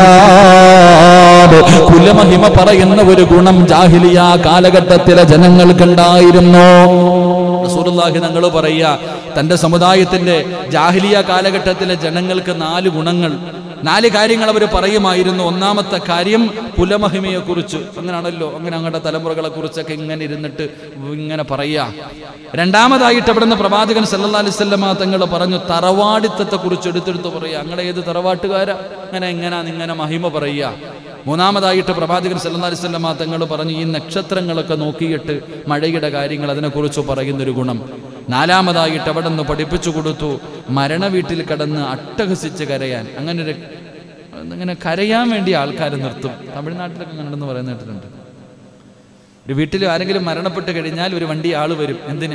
ഇഹ്സാബ് കുലമഹിമ പറയുന്ന ഒരു ഗുണം ജാഹിലിയ കാലഘട്ടത്തിലെ ജനങ്ങൾക്കുണ്ടായിരുന്നു റസൂലുള്ളാഹി തങ്ങൾ പറയുക തന്റെ സമുദായത്തിന്റെ ജാഹിലിയ കാലഘട്ടത്തിലെ ജനങ്ങൾക്ക് നാല് ഗുണങ്ങൾ നാല് കാര്യങ്ങൾ അവർ പറയുമായിരുന്നു ഒന്നാമത്തെ കാര്യം കുലമഹിമയെ കുറിച്ച് അങ്ങനെയാണല്ലോ അങ്ങനെ അങ്ങയുടെ തലമുറകളെ കുറിച്ചൊക്കെ ഇങ്ങനെ ഇരുന്നിട്ട് ഇങ്ങനെ പറയുക രണ്ടാമതായിട്ട് അവിടുന്ന് പ്രവാചകൻ സല്ലല്ലാഹു അലൈഹി വസല്ലമ തങ്ങൾ പറഞ്ഞു തറവാടിത്തത്തെ കുറിച്ച് എടുത്തെടുത്ത് പറയുക അങ്ങനെ ഏത് തറവാട്ടുകാരാ അങ്ങനെ എങ്ങനാ ഇങ്ങനെ മഹിമ പറയുക മൂന്നാമതായിട്ട് പ്രവാചകൻ സല്ലല്ലാഹു അലൈഹി വസല്ലമ തങ്ങൾ പറഞ്ഞു ഈ നക്ഷത്രങ്ങളൊക്കെ നോക്കിയിട്ട് മഴയുടെ കാര്യങ്ങൾ അതിനെക്കുറിച്ച് പറയുന്നൊരു ഗുണം നാലാമതായിട്ട് അവിടെ നിന്ന് പഠിപ്പിച്ചു കൊടുത്തു മരണ വീട്ടിൽ കിടന്ന് അട്ടഹസിച്ച് കരയാൻ അങ്ങനെ ഒരു ഇങ്ങനെ കരയാൻ വേണ്ടി ആൾക്കാർ നിർത്തും തമിഴ്നാട്ടിലൊക്കെ അങ്ങനെ ഉണ്ടെന്ന് പറയുന്ന കേട്ടിട്ടുണ്ട് ഒരു വീട്ടിൽ ആരെങ്കിലും മരണപ്പെട്ട് കഴിഞ്ഞാൽ ഒരു വണ്ടി ആള് വരും എന്തിന്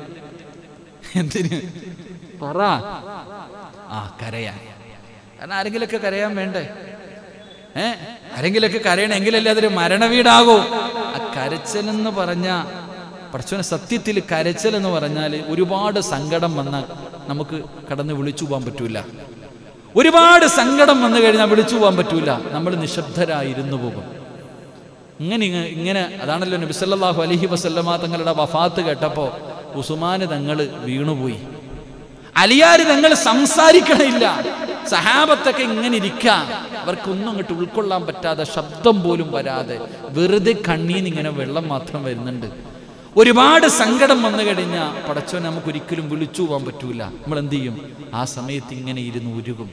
എന്തിന് പറ ആ കരയാൻ കാരണം ആരെങ്കിലൊക്കെ കരയാൻ വേണ്ടേ ഏ ആരെങ്കിലൊക്കെ കരയണമെങ്കിലല്ലേ അതൊരു മരണവീടാകൂ ആ കരച്ചൽ എന്ന് പറഞ്ഞ പഠിച്ചവന് സത്യത്തിൽ കരച്ചൽ എന്ന് പറഞ്ഞാൽ ഒരുപാട് സങ്കടം വന്നാൽ നമുക്ക് കടന്ന് വിളിച്ചു പോകാൻ പറ്റൂല ഒരുപാട് സങ്കടം വന്നു കഴിഞ്ഞാൽ വിളിച്ചു പോകാൻ പറ്റൂല നമ്മൾ നിശബ്ദരായിരുന്നു പോകും ഇങ്ങനെ ഇങ്ങ- ഇങ്ങനെ അതാണല്ലോ നബി സല്ലല്ലാഹു അലൈഹി വസല്ലമ തങ്ങളുടെ വഫാത്ത് കേട്ടപ്പോൾ ഉസ്മാന് തങ്ങൾ വീണുപോയി അലിയാര് തങ്ങൾ സംസാരിക്കണില്ല സഹാബത്തൊക്കെ ഇങ്ങനെ ഇരിക്ക അവർക്കൊന്നും അങ്ങോട്ട് ഉൾക്കൊള്ളാൻ പറ്റാതെ ശബ്ദം പോലും വരാതെ വെറുതെ കണ്ണീന്ന് ഇങ്ങനെ വെള്ളം മാത്രം വരുന്നുണ്ട് ഒരുപാട് സങ്കടം വന്നു കഴിഞ്ഞാൽ പടച്ചോൻ നമുക്ക് ഒരിക്കലും വിളിച്ചു പോകാൻ പറ്റൂല നമ്മൾ എന്ത് ചെയ്യും ആ സമയത്ത് ഇങ്ങനെ ഇരുന്ന് ഉരുകും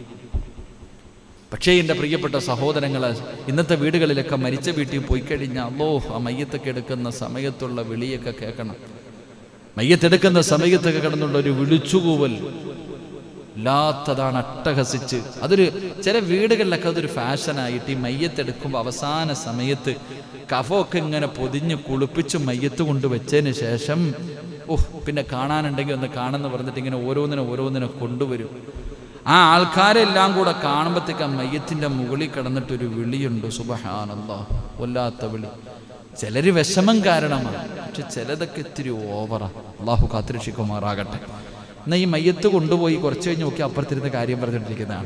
പക്ഷേ എൻ്റെ പ്രിയപ്പെട്ട സഹോദരങ്ങളെ ഇന്നത്തെ വീടുകളിലൊക്കെ മരിച്ച വീട്ടിൽ പോയി കഴിഞ്ഞാൽ അല്ലോ ആ മയ്യത്തൊക്കെ എടുക്കുന്ന സമയത്തുള്ള വിളിയൊക്കെ കേൾക്കണം മയ്യത്തെടുക്കുന്ന സമയത്തൊക്കെ കിടന്നുള്ള ഒരു വിളിച്ചുകൂവൽ ഇല്ലാത്തതാണ് അട്ടഹസിച്ച് അതൊരു ചില വീടുകളിലൊക്കെ അതൊരു ഫാഷനായിട്ട് ഈ മയ്യത്തെടുക്കുമ്പോൾ അവസാന സമയത്ത് കഫമൊക്കെ ഇങ്ങനെ പൊതിഞ്ഞ് കുളിപ്പിച്ച് മയ്യത്ത് കൊണ്ട് വെച്ചതിന് ശേഷം ഓഹ് പിന്നെ കാണാനുണ്ടെങ്കിൽ ഒന്ന് കാണുമെന്ന് പറഞ്ഞിട്ട് ഇങ്ങനെ ഓരോന്നിനെ ഓരോന്നിനെ കൊണ്ടുവരും ആ ആൾക്കാരെല്ലാം കൂടെ കാണുമ്പോഴത്തേക്ക് ആ മയ്യത്തിൻ്റെ മുകളിൽ കിടന്നിട്ട് ഒരു വിളിയുണ്ട് സുബഹാനല്ലാ കൊല്ലാത്ത വിളി ചിലര് വിഷമം കാരണമാണ് പക്ഷെ ചിലതൊക്കെ ഇത്തിരി ഓവറാ അള്ളാഹു കാത്തിരക്ഷിക്കുമാറാകട്ടെ എന്നാൽ ഈ മയ്യത്ത് കൊണ്ടുപോയി കുറച്ച് കഴിഞ്ഞ് നോക്കി അപ്പുറത്തിരുന്ന് കാര്യം പറഞ്ഞിട്ടിരിക്കുന്നതാണ്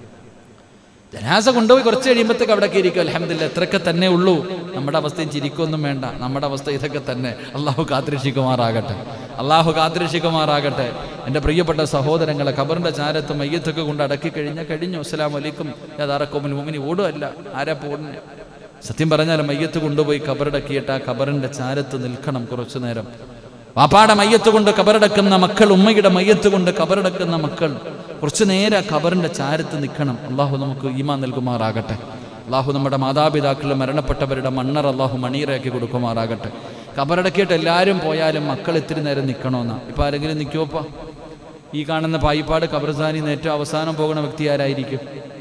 ജനാസ കൊണ്ടുപോയി കുറച്ച് കഴിയുമ്പോഴത്തേക്ക് അവിടെയൊക്കെ ഇരിക്കും അലഹമില്ല എത്രയൊക്കെ തന്നെ ഉള്ളൂ നമ്മുടെ അവസ്ഥയും ചിരിക്കൊന്നും വേണ്ട നമ്മുടെ അവസ്ഥ ഇതൊക്കെ തന്നെ അള്ളാഹു കാത്തിരക്ഷിക്കുമാറാകട്ടെ അള്ളാഹു കാത്തിരക്ഷിക്കുമാറാകട്ടെ എൻ്റെ പ്രിയപ്പെട്ട സഹോദരങ്ങളെ ഖബറിൻ്റെ ചാരത്ത് മയ്യത്തൊക്കെ കൊണ്ട് അടക്കി കഴിഞ്ഞാൽ കഴിഞ്ഞു അസ്സലാം വലൈക്കും യാതാറക്കോമിൻ മുമിനി ഓടുമല്ല ആരാ പോകുന്നത് സത്യം പറഞ്ഞാൽ മയ്യത്ത് കൊണ്ടുപോയി ഖബറടക്കിയിട്ട് ആ ഖബറിൻ്റെ ചാരത്ത് നിൽക്കണം കുറച്ചു നേരം വാപ്പാടെ മയ്യത്ത് കൊണ്ട് കബറടക്കുന്ന മക്കൾ ഉമ്മയുടെ മയ്യത്ത് കൊണ്ട് കബറടക്കുന്ന മക്കൾ കുറച്ചു നേരം ആ കബറിന്റെ ചാരത്ത് നിൽക്കണം അള്ളാഹു നമുക്ക് ഈമാ നൽകുമാറാകട്ടെ അള്ളാഹു നമ്മുടെ മാതാപിതാക്കൾ മരണപ്പെട്ടവരുടെ മണ്ണർ അള്ളാഹു മണീറാക്കി കൊടുക്കുമാറാകട്ടെ കബറടക്കിയിട്ട് എല്ലാവരും പോയാലും മക്കൾ ഇത്തിരി നേരം നിൽക്കണമെന്നാ ഇപ്പം ആരെങ്കിലും നിൽക്കുമോപ്പാ ഈ കാണുന്ന പായിപ്പാട് കബർസാനി ഏറ്റവും അവസാനം പോകുന്ന വ്യക്തി ആരായിരിക്കും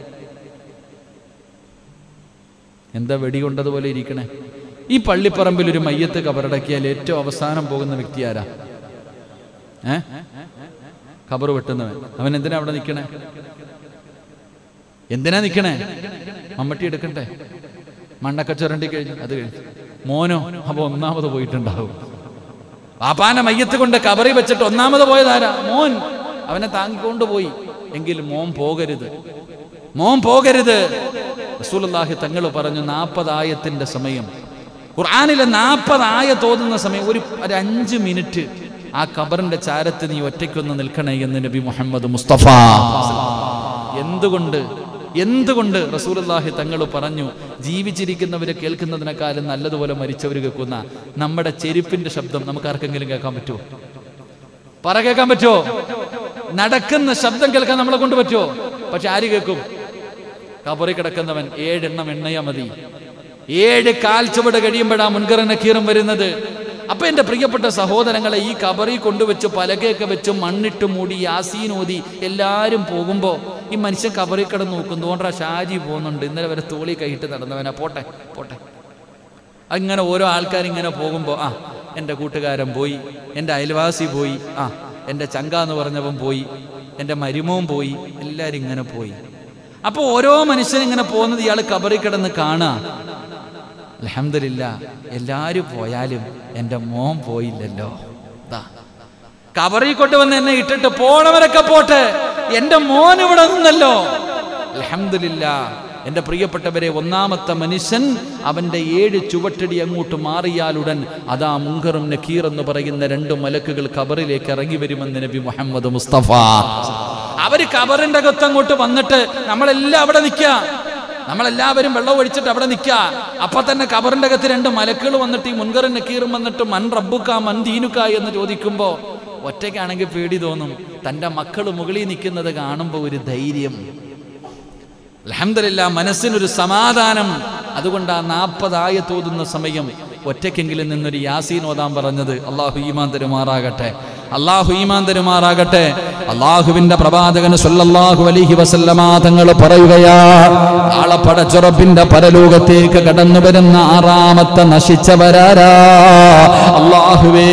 എന്താ വെടികൊണ്ടതുപോലെ ഇരിക്കണേ ഈ പള്ളിപ്പറമ്പിൽ ഒരു മയ്യത്ത് കബറടക്കിയാൽ ഏറ്റവും അവസാനം പോകുന്ന വ്യക്തി ആരാ ഏ കബർ വെട്ടുന്നവൻ അവൻ എന്തിനാ അവിടെ നിൽക്കണേ എന്തിനാ നിൽക്കണേ മമ്മട്ടി എടുക്കട്ടെ മണ്ണൊക്കെ ചുരണ്ടി കഴിഞ്ഞു അത് കഴിഞ്ഞു മോനോ അപ്പൊ ഒന്നാമത് പോയിട്ടുണ്ടാവും പാപ്പാനെ മയ്യത്ത് കൊണ്ട് കബറി വെച്ചിട്ട് ഒന്നാമത് പോയതാരാ മോൻ അവനെ താങ്ങിക്കൊണ്ട് പോയി എങ്കിൽ മോൻ പോകരുത് മോൻ പോകരുത് റസൂലുള്ളാഹി തങ്ങൾ പറഞ്ഞു നാൽപ്പതായത്തിന്റെ സമയം ഖുർആാനിലെ നാൽപ്പത് ആയ തോന്നുന്ന സമയം ഒരു ഒരു അഞ്ച് മിനിറ്റ് ആ ഖബറിന്റെ ചാരത്ത് നീ ഒറ്റയ്ക്കൊന്ന് നിൽക്കണേ എന്ന് നബി മുഹമ്മദ് മുസ്തഫ എന്തുകൊണ്ട് എന്തുകൊണ്ട് റസൂലുള്ളാഹി തങ്ങൾ പറഞ്ഞു ജീവിച്ചിരിക്കുന്നവരെ കേൾക്കുന്നതിനേക്കാളും നല്ലതുപോലെ മരിച്ചവർ കേൾക്കുന്ന നമ്മുടെ ചെരുപ്പിന്റെ ശബ്ദം നമുക്ക് ആർക്കെങ്കിലും കേൾക്കാൻ പറ്റുമോ പറ കേൾക്കാൻ പറ്റുമോ നടക്കുന്ന ശബ്ദം കേൾക്കാൻ നമ്മളെ കൊണ്ട് പറ്റുമോ പക്ഷെ ആര് കേൾക്കും കബറി കിടക്കുന്നവൻ ഏഴെണ്ണം എണ്ണയാ മതി ഏഴ് കാൽ ചുവട് കഴിയുമ്പോഴാ മുൻകറ നക്കീറും വരുന്നത് അപ്പൊ എന്റെ പ്രിയപ്പെട്ട സഹോദരങ്ങളെ ഈ കബറി കൊണ്ടുവച്ച് പലകയൊക്കെ വെച്ച് മണ്ണിട്ട് മൂടി യാസീൻ ഓതി എല്ലാരും പോകുമ്പോ ഈ മനുഷ്യൻ കബറി കിടന്ന് നോക്കും തോണ്ടാ ഷാജി പോകുന്നുണ്ട് ഇന്നലെ വരെ തോളി കൈയിട്ട് നടന്നവനാ പോട്ടെ പോട്ടെ അങ്ങനെ ഓരോ ആൾക്കാരിങ്ങനെ പോകുമ്പോൾ ആ എൻ്റെ കൂട്ടുകാരൻ പോയി എൻ്റെ അയൽവാസി പോയി ആ എൻ്റെ ചങ്ക എന്ന് പറഞ്ഞവൻ പോയി എൻ്റെ മരുമോൻ പോയി എല്ലാവരും ഇങ്ങനെ പോയി അപ്പോൾ ഓരോ മനുഷ്യനും ഇങ്ങനെ പോകുന്നത് ഇയാൾ കബറി കിടന്ന് കാണുക അലഹമില്ല എല്ലാവരും പോയാലും എൻ്റെ മോൻ പോയില്ലല്ലോ ദാ കബറി കൊണ്ടുവന്ന് എന്നെ ഇട്ടിട്ട് പോണവരൊക്കെ പോട്ടെ എൻ്റെ മോൻ ഇവിടെ നിന്നല്ലോ അലഹമില്ല എൻ്റെ പ്രിയപ്പെട്ടവരെ ഒന്നാമത്തെ മനുഷ്യൻ അവൻ്റെ ഏഴ് ചുവട്ടടി അങ്ങോട്ട് മാറിയാലുടൻ അതാ മുങ്കറും നക്കീർ എന്ന് പറയുന്ന രണ്ട് മലക്കുകൾ കബറിലേക്ക് ഇറങ്ങി വരുമെന്ന് നബി മുഹമ്മദ് മുസ്തഫ അവര് കബറിന്റെ അകത്ത് അങ്ങോട്ട് വന്നിട്ട് നമ്മളെല്ലാം അവിടെ നിൽക്കുക നമ്മളെല്ലാവരും വെള്ളം ഒഴിച്ചിട്ട് അവിടെ നിൽക്കുക അപ്പൊ തന്നെ കബറിന്റെ അകത്ത് രണ്ട് മലക്കുകൾ വന്നിട്ട് ഈ മുൻകറും നക്കീറും വന്നിട്ട് മൺ റബ്ബുക്ക മൻ ദീനുക്ക എന്ന് ചോദിക്കുമ്പോ ഒറ്റയ്ക്കാണെങ്കിൽ പേടി തോന്നും തൻ്റെ മക്കൾ മുകളിൽ നിൽക്കുന്നത് കാണുമ്പോൾ ഒരു ധൈര്യം അലഹമില്ല മനസ്സിനൊരു സമാധാനം അതുകൊണ്ട് ആ നാൽപ്പതായ തോതുന്ന സമയം ഒറ്റയ്ക്കെങ്കിലും നിന്നൊരു യാസീൻ ഓതാൻ പറഞ്ഞത് അള്ളാഹു ഈമാൻ തരുമാറാകട്ടെ അള്ളാഹു ഈമാൻ തരുമാറാകട്ടെ അള്ളാഹുവിന്റെ പ്രവാചകന് സല്ലല്ലാഹു അലൈഹി വസല്ലമ തങ്ങൾ പറയുകയാ നാളെ പടച്ചുറപ്പിന്റെ പരലോകത്തേക്ക് കടന്നു വരുന്ന ആറാമത്തെ നശിച്ചവരാരാ അള്ളാഹുവേ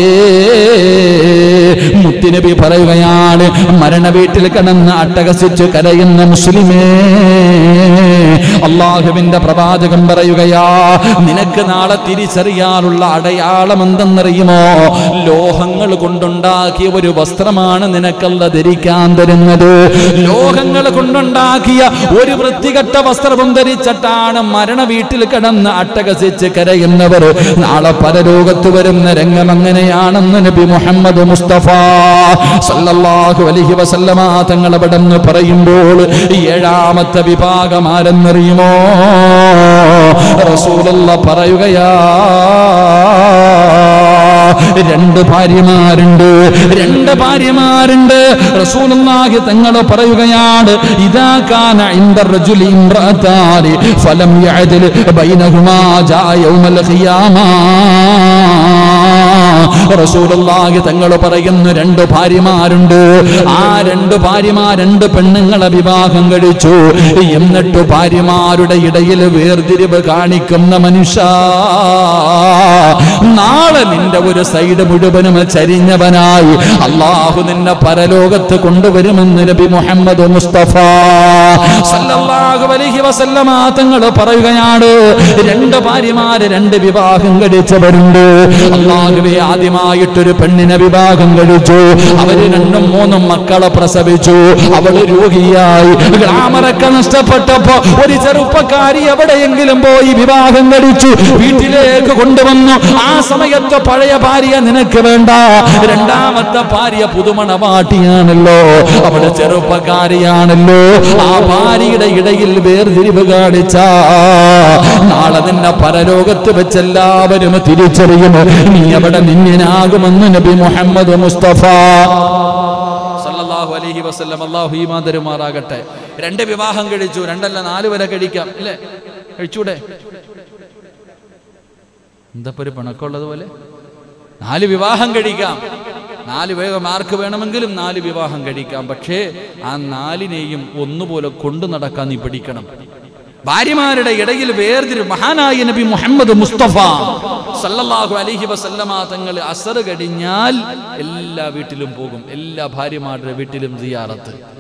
മുത്തിനബി പറയുകയാണ് മരണ വീട്ടിൽ കിടന്ന് അട്ടഹസിച്ച് കരയുന്ന മുസ്ലിമേ അള്ളാഹുവിന്റെ പ്രവാചകൻ പറയുകയാ നിനക്ക് നാളെ തിരിച്ചറിയാനുള്ള അടയാളം എന്തെന്നറിയുമോ ലോഹങ്ങൾ കൊണ്ടുണ്ടാക്കിയ ഒരു വസ്ത്രമാണ് നിനക്കല്ല ധരിക്കാൻ തരുന്നത് ലോഹങ്ങൾ കൊണ്ടുണ്ടാക്കിയ ഒരു വൃത്തികെട്ട വസ്ത്രവും ധരിച്ചിട്ടാണ് മരണ വീട്ടിൽ കിടന്ന് അട്ടഹസിച്ച് കരയുന്നവർ നാളെ പരലോകത്ത് വരുന്ന രംഗം അങ്ങനെയാണെന്ന് നബി മുഹമ്മദ് മുസ്തഫ സല്ലല്ലാഹു അലൈഹി വസല്ലമ തങ്ങൾ അവിടെ നിന്ന് പറയുമ്പോൾ ഏഴാമത്തെ വിഭാഗം ആരെന്നറിയുമോ റസൂലുള്ള പറയുകയാ രണ്ട് ഭാര്യമാരുണ്ട് രണ്ട് ഭാര്യമാരുണ്ട് റസൂലുള്ളാഹി തങ്ങൾ പറയുകയാണ് ഇദാ കാന ഇൻദ റജുലി ഇംറഅതാനി ഫലം യഅദിൽ ബൈനഹുമാ ജാ യൗമൽ ഖിയാമ റസൂലുള്ളാഹി തങ്ങൾ പറയുന്നു രണ്ട് ഭാര്യമാരുണ്ട് ആ രണ്ട് ഭാര്യമാർ രണ്ട് പെണ്ണുങ്ങളെ വിവാഹം കഴിച്ചു എന്നിട്ട് ഭാര്യമാരുടെ ഇടയിൽ വേർതിരിവ് കാണിക്കുന്ന മനുഷ്യ നാളെ നിന്റെ ഒരു സൈഡ് മുഴുവനും ചരിഞ്ഞവനായി അള്ളാഹു നിന്നെ പരലോകത്ത് കൊണ്ടുവരുമെന്ന് നബി മുഹമ്മദ് മുസ്തഫ സല്ലല്ലാഹു അലൈഹി വസല്ലമ തങ്ങൾ പറയുകയാണ് രണ്ട് ഭാര്യമാര് രണ്ട് വിവാഹം കഴിച്ചവരുണ്ട് അള്ളാഹുവെ ആദ്യമായിട്ടൊരു പെണ്ണിനെ വിവാഹം കഴിച്ചു അവര് രണ്ടും മൂന്നും മക്കളെ പ്രസവിച്ചു അവള് രോഗിയായി ഗ്ലാമറൊക്കെ നഷ്ടപ്പെട്ടപ്പോ ഒരു ചെറുപ്പക്കാരി എവിടെയെങ്കിലും പോയി വിവാഹം കഴിച്ചു വീട്ടിലേക്ക് കൊണ്ടുവന്നു ആ സമയത്ത് പഴയ ഭാര്യ നിനക്ക് വേണ്ട രണ്ടാമത്തെ ഭാര്യ പുതുമണവാട്ടിയാണല്ലോ അവള് ചെറുപ്പക്കാരിയാണല്ലോ ആ ഭാര്യയുടെ ഇടയിൽ വേർതിരിവ് കാണിച്ച നാളെ നിന്നെ പരലോകത്ത് വെച്ച് എല്ലാവരും തിരിച്ചറിയും നീ അവിടെ നിന്നിനാകുമെന്ന് നബി മുഹമ്മദ് മുസ്തഫ സല്ലല്ലാഹു അലൈഹി വസല്ലം അല്ലാഹു ഈമാൻ തരുമാറാകട്ടെ രണ്ട് വിവാഹം കഴിച്ചു രണ്ടല്ല നാല് വരെ കഴിക്കാം അല്ലേ കഴിച്ചൂടെ എന്താ ഒരു പിണക്കമുള്ളത് പോലെ നാല് വിവാഹം കഴിക്കാം നാല് വേഗം ആർക്ക് വേണമെങ്കിലും നാല് വിവാഹം കഴിക്കാം പക്ഷേ ആ നാലിനെയും ഒന്നുപോലെ കൊണ്ടു നടക്കാൻ നീ പഠിക്കണം ഭാര്യമാരുടെ ഇടയിൽ വേർതിരി മഹാനായ നബി മുഹമ്മദ് മുസ്തഫ സല്ലല്ലാഹു അലൈഹി വസല്ലമ തങ്ങൾ അസർ കഴിഞ്ഞാൽ എല്ലാ വീട്ടിലും പോകും എല്ലാ ഭാര്യമാരുടെ വീട്ടിലും സിയാറത്ത്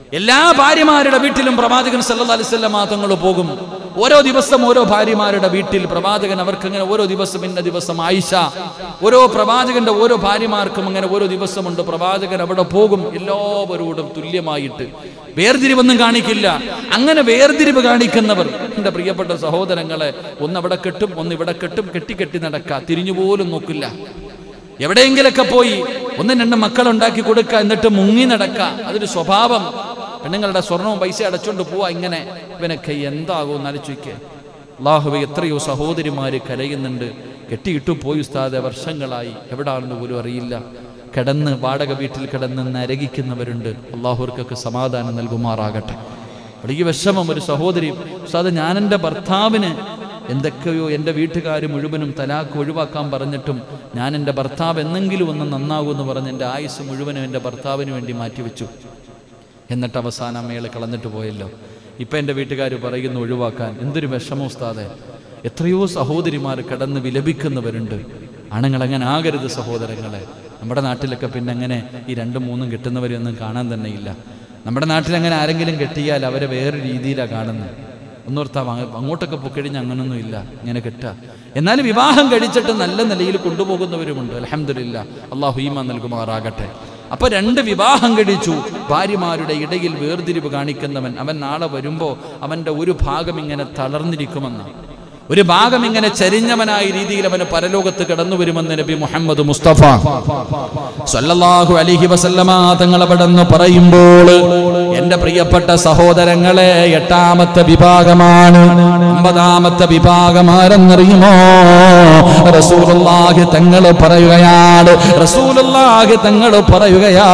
എല്ലാ ഭാര്യമാരുടെ വീട്ടിലും പ്രവാചകൻ സല്ലല്ലാഹു അലൈഹി വസല്ലം തങ്ങൾ പോകും ഓരോ ദിവസം ഓരോ ഭാര്യമാരുടെ വീട്ടിൽ പ്രവാചകൻ അവർക്ക് അങ്ങനെ ഓരോ ദിവസം ഇന്ന ദിവസം ആയിഷ ഓരോ പ്രവാചകന്റെ ഓരോ ഭാര്യമാർക്കും അങ്ങനെ ഓരോ ദിവസമുണ്ട് പ്രവാചകൻ അവിടെ പോകും എല്ലാവരോടും തുല്യമായിട്ട് വേർതിരിവൊന്നും കാണിക്കില്ല അങ്ങനെ വേർതിരിവ് കാണിക്കുന്നവർ എൻ്റെ പ്രിയപ്പെട്ട സഹോദരങ്ങളെ ഒന്ന് അവിടെ കെട്ടും ഒന്ന് ഇവിടെ കെട്ടും കെട്ടി കെട്ടി നടക്കുക തിരിഞ്ഞു പോലും നോക്കില്ല എവിടെയെങ്കിലൊക്കെ പോയി ഒന്നും രണ്ടും മക്കളുണ്ടാക്കി കൊടുക്കുക എന്നിട്ട് മുങ്ങി നടക്കുക അതൊരു സ്വഭാവം പെണ്ണുങ്ങളുടെ സ്വർണവും പൈസ അടച്ചുകൊണ്ട് പോവാ ഇങ്ങനെ ഇവനൊക്കെ എന്താകും നലച്ചുയ്ക്ക് അള്ളാഹുബെ എത്രയോ സഹോദരിമാര് കരയുന്നുണ്ട് കെട്ടിയിട്ടു പോയി ഉസ്താദെ വർഷങ്ങളായി എവിടാണെന്ന് പോലും അറിയില്ല കിടന്ന് വാടക വീട്ടിൽ കിടന്ന് നരകിക്കുന്നവരുണ്ട് അള്ളാഹുർക്കൊക്കെ സമാധാനം നൽകുമാറാകട്ടെ വലിയ വിഷമം ഒരു സഹോദരി ഉസ്താദ് ഞാൻ എൻ്റെ ഭർത്താവിന് എന്തൊക്കെയോ എൻ്റെ വീട്ടുകാർ മുഴുവനും തലാക്ക് ഒഴിവാക്കാൻ പറഞ്ഞിട്ടും ഞാൻ എൻ്റെ ഭർത്താവ് എന്നെങ്കിലും ഒന്ന് നന്നാകുമെന്ന് പറഞ്ഞ് എൻ്റെ ആയുസ് മുഴുവനും എൻ്റെ ഭർത്താവിന് വേണ്ടി മാറ്റിവെച്ചു എന്നിട്ട് അവസാനം അമ്മയെ കളഞ്ഞിട്ട് പോയല്ലോ ഇപ്പം എൻ്റെ വീട്ടുകാർ പറയുന്നു ഒഴിവാക്കാൻ എന്തൊരു വിഷമം ഉസ്താദെ എത്രയോ സഹോദരിമാർ കിടന്ന് വിലപിക്കുന്നവരുണ്ട് ആണുങ്ങൾ അങ്ങനെ ആകരുത് സഹോദരങ്ങളെ നമ്മുടെ നാട്ടിലൊക്കെ പിന്നെ അങ്ങനെ ഈ രണ്ടും മൂന്നും കിട്ടുന്നവരെയൊന്നും കാണാൻ തന്നെ ഇല്ല നമ്മുടെ നാട്ടിൽ അങ്ങനെ ആരെങ്കിലും കെട്ടിയാൽ അവരെ വേറെ രീതിയിലാണ് കാണുന്നത് ഒന്നോർത്താ വാങ്ങ- അങ്ങോട്ടൊക്കെ പൊക്കഴിഞ്ഞ് അങ്ങനൊന്നും ഇല്ല ഇങ്ങനെ കെട്ടുക എന്നാലും വിവാഹം കഴിച്ചിട്ട് നല്ല നിലയിൽ കൊണ്ടുപോകുന്നവരുമുണ്ട് അലഹമില്ല അള്ളാഹു ഈമ നൽകുമാറാകട്ടെ അപ്പൊ രണ്ട് വിവാഹം കഴിച്ചു ഭാര്യമാരുടെ ഇടയിൽ വേർതിരിവ് കാണിക്കുന്നവൻ അവൻ നാളെ വരുമ്പോ അവന്റെ ഒരു ഭാഗം ഇങ്ങനെ തളർന്നിരിക്കുമെന്ന് ഒരു ഭാഗം ഇങ്ങനെ ചരിഞ്ഞവനായ രീതിയിൽ അവന് പരലോകത്ത് കടന്നു വരുമെന്ന് നബി മുഹമ്മദ് മുസ്തഫ സല്ലല്ലാഹു അലൈഹി വസല്ലമ തങ്ങൾ അവിടെന്ന് പറയുമ്പോൾ എന്റെ പ്രിയപ്പെട്ട സഹോദരങ്ങളെ എട്ടാമത്തെ വിഭാഗമാണ് ഒമ്പതാമത്തെ വിഭാഗം ആരെന്നറിയുമോ റസൂലുള്ളാഹി തങ്ങൾ പറയുകയാണ് റസൂലുള്ളാഹി തങ്ങൾ പറയുകയാ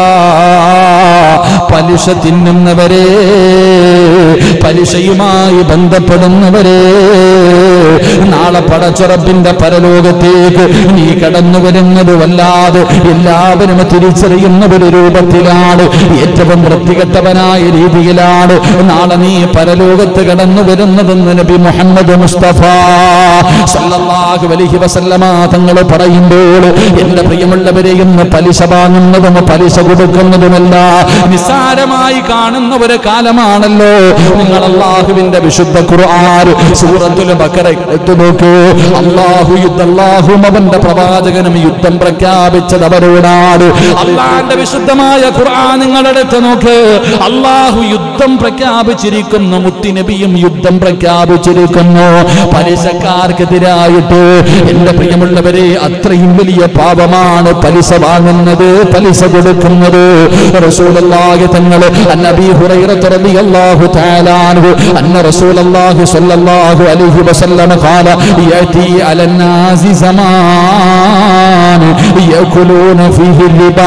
പലിശ തിന്നുന്നവരെ പലിശയുമായി ബന്ധപ്പെടുന്നവരെ നാളെ പടച്ചുറപ്പിന്റെ പരലോകത്തേക്ക് നീ കടന്നു വരുന്നത് വല്ലാതെ എല്ലാവരും തിരിച്ചറിയുന്ന ഒരു രൂപത്തിലാണ് ഏറ്റവും വൃത്തികെട്ടവനായ രീതിയിലാണ് നാളെ നീ പരലോകത്ത് കടന്നു വരുന്നതെന്ന് നബി മുഹമ്മദ് മുസ്തഫ സല്ലല്ലാഹു അലൈഹി വസല്ലമ തങ്ങൾ പറയുമ്പോൾ എന്റെ പ്രിയമുള്ളവരെ ഇന്ന് പലിശ വാങ്ങുന്നതും പലിശ കൊടുക്കുന്നതുമല്ല നിസ്സാരമായി കാണുന്ന ഒരു കാലമാണല്ലോ നിങ്ങൾ അള്ളാഹുവിന്റെ വിശുദ്ധ ഖുർആൻ സൂറത്തുൽ ബക്കറ എടുത്തു നോക്കൂ അള്ളാഹു യുദ്ധ അള്ളാഹും അവന്റെ പ്രവാചകനും യുദ്ധം പ്രഖ്യാപിച്ചത് അവരോടാണ് അള്ളാന്റെ വിശുദ്ധമായ ഖുർആൻ നിങ്ങളെടുത്ത് നോക്ക് അള്ളാഹു യുദ്ധം പ്രഖ്യാപിച്ചിരിക്കുന്നു മുത്തിനബിയും യുദ്ധം പ്രഖ്യാപിച്ചിരിക്കുന്നു പലിശക്കാർക്കെതിരായിട്ട് എന്റെ പ്രിയമുള്ളവരെ അത്രയും വലിയ പാപമാണ് പലിശ വാങ്ങുന്നത് പലിശ കൊടുക്കുന്നത് റസൂലുള്ളാഹി തങ്ങൾ അന്നബി ഹുറൈറത്ത് റളിയല്ലാഹു തആല അൻഹു അന്ന റസൂലുള്ളാഹി സ്വല്ലല്ലാഹു അലൈഹി വസല്ലം ഖാല യഅതി അലൻ നാസി സമാൻ യഅകുലൂന ഫീഹി റിബാ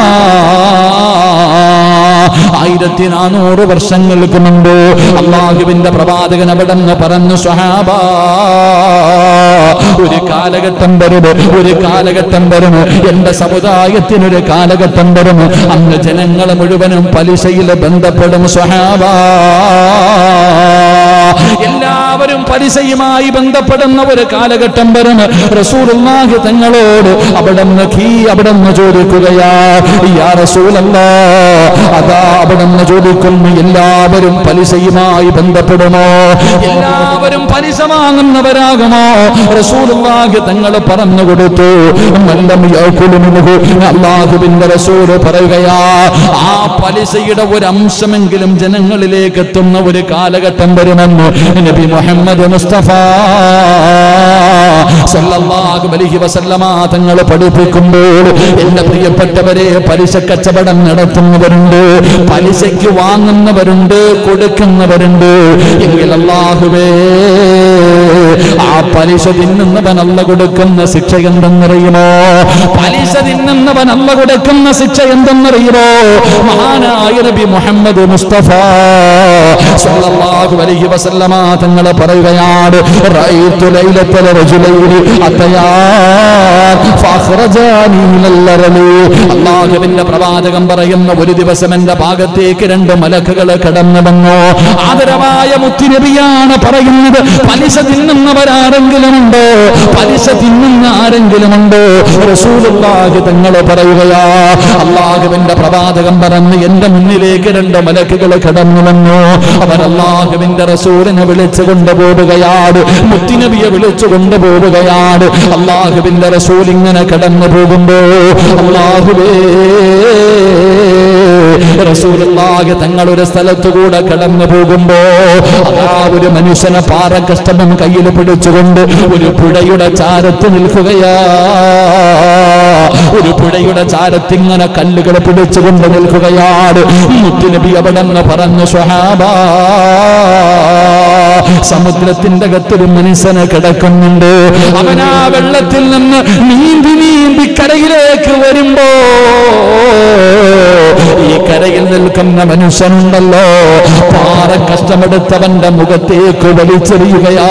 ആയിരത്തി നാനൂറ് വർഷങ്ങൾക്ക് മുമ്പ് അള്ളാഹുവിന്റെ പ്രവാചകൻ അവിടെ നിന്ന് പറഞ്ഞു സ്വഹാബ ഒരു കാലഘട്ടം വരും ഒരു കാലഘട്ടം വരും എന്റെ സമുദായത്തിനൊരു കാലഘട്ടം വരും അന്ന് ജനങ്ങൾ മുഴുവനും പലിശയിൽ ബന്ധപ്പെടും സ്വഹാബ എല്ലാവരും പലിശയുമായി ബന്ധപ്പെടുന്ന ഒരു കാലഘട്ടം വരും റസൂലുള്ളാഹി തങ്ങളോട് അവിടെ നിന്ന് ഖീ അവിടെ നിന്ന് ചോദിക്കുകയാ യാ റസൂലല്ലാ അതാ അവിടെ നിന്ന് ചോദിക്കുന്നു എല്ലാവരും പലിശയുമായി ബന്ധപ്പെടുമോ എല്ലാവരും പലിശ വാങ്ങുന്നവരാകുമോ റസൂലുള്ളാഹി തങ്ങൾ പറഞ്ഞു കൊടുത്തു മല്ലം യഅകുലു മിൻഹു അല്ലാഹുവിന്റെ റസൂൽ പറയുകയാ ആ പലിശയുടെ ഒരു അംശമെങ്കിലും ജനങ്ങളിലേക്ക് എത്തുന്ന ഒരു കാലഘട്ടം വരുമെന്ന് നബി മുഹമ്മദ് മുസ്തഫ സല്ലല്ലാഹു അലൈഹി വസല്ലമ തങ്ങൾ പഠിപ്പിക്കുമ്പോൾ എന്റെ പ്രിയപ്പെട്ടവരെ പലിശ കച്ചവടം നടത്തുന്നവരുണ്ട് പലിശയ്ക്ക് വാങ്ങുന്നവരുണ്ട് കൊടുക്കുന്നവരുണ്ട് എങ്കിൽ അല്ലാഹുവേ ആ പലിശ തിന്നുന്നവൻ അല്ല കൊടുക്കുന്ന ശിക്ഷ എന്തെന്നറിയുമോ പലിശ തിന്നുന്നവൻ അല്ല കൊടുക്കുന്ന ശിക്ഷ എന്തെന്നറിയുമോ മഹാനായ നബി മുഹമ്മദ് മുസ്തഫ സല്ലല്ലാഹു അലൈഹി വസല്ലമ തങ്ങൾ പറയുകയാണ് റഅയ്തു ലൈലത്തൽ റജുലൈനി അത്തയാ ഫഖറജാനി മിനൽ ലറലി അല്ലാഹുവിന്റെ പ്രവാചകം പറയുന്ന ഒരു ദിവസം എന്റെ ഭാഗത്തേക്ക് രണ്ട് മലക്കുകൾ കടന്നു വന്നു ആദരവായ മുത്തുനബിയാണ് പറയുന്നത് പലിശ തിന്നുന്നവരാ ആരെങ്കിലും ഉണ്ടോ പലിശ തിന്നുന്ന ആരെങ്കിലും ഉണ്ടോ റസൂലുള്ളാഹി തങ്ങൾ പറയുകയാ അള്ളാഹുവിന്റെ പ്രവാചകം പറഞ്ഞ് എന്റെ മുന്നിലേക്ക് രണ്ട് മലക്കുകൾ കടന്നു വന്നു അവർ അള്ളാഹുവിന്റെ റസൂലിനെ വിളിച്ചു കൊണ്ടുപോവുകയാണ് മുത്തിനബിയെ വിളിച്ചു കൊണ്ടുപോവുകയാണ് അള്ളാഹുവിന്റെ റസൂൽ ഇങ്ങനെ കടന്നു പോകുമ്പോ അള്ളാഹുവേ റസൂലുള്ളാഹി തങ്ങൾ ഒരു സ്ഥലത്തു കൂടെ കടന്നു പോകുമ്പോ അതാ ഒരു മനുഷ്യനെ പാറക്കഷ്ടമം കയ്യിൽ പിടിച്ചുകൊണ്ട് ഒരു പുഴയുടെ ചാരത്ത് നിൽക്കുകയാ ഒരു പുഴയുടെ ചാരത്തിങ്ങനെ കല്ലുകൾ പിടിച്ചുകൊണ്ട് നിൽക്കുകയാണ് മുത്തുനബി അവിടെ നിന്ന് പറഞ്ഞു സ്വഹാബാ സമുദ്രത്തിന്റെ അകത്തൊരു മനുഷ്യനെ കിടക്കുന്നുണ്ട് അവൻ ആ വെള്ളത്തിൽ നിന്ന് നീന്തി നീന്തി കരയിലേക്ക് വരുമ്പോ ഈ കരയിൽ നിൽക്കുന്ന മനുഷ്യനുണ്ടല്ലോ പാറ കഷ്ടമെടുത്തവന്റെ മുഖത്തേക്ക് വലിച്ചെറിയുകയാ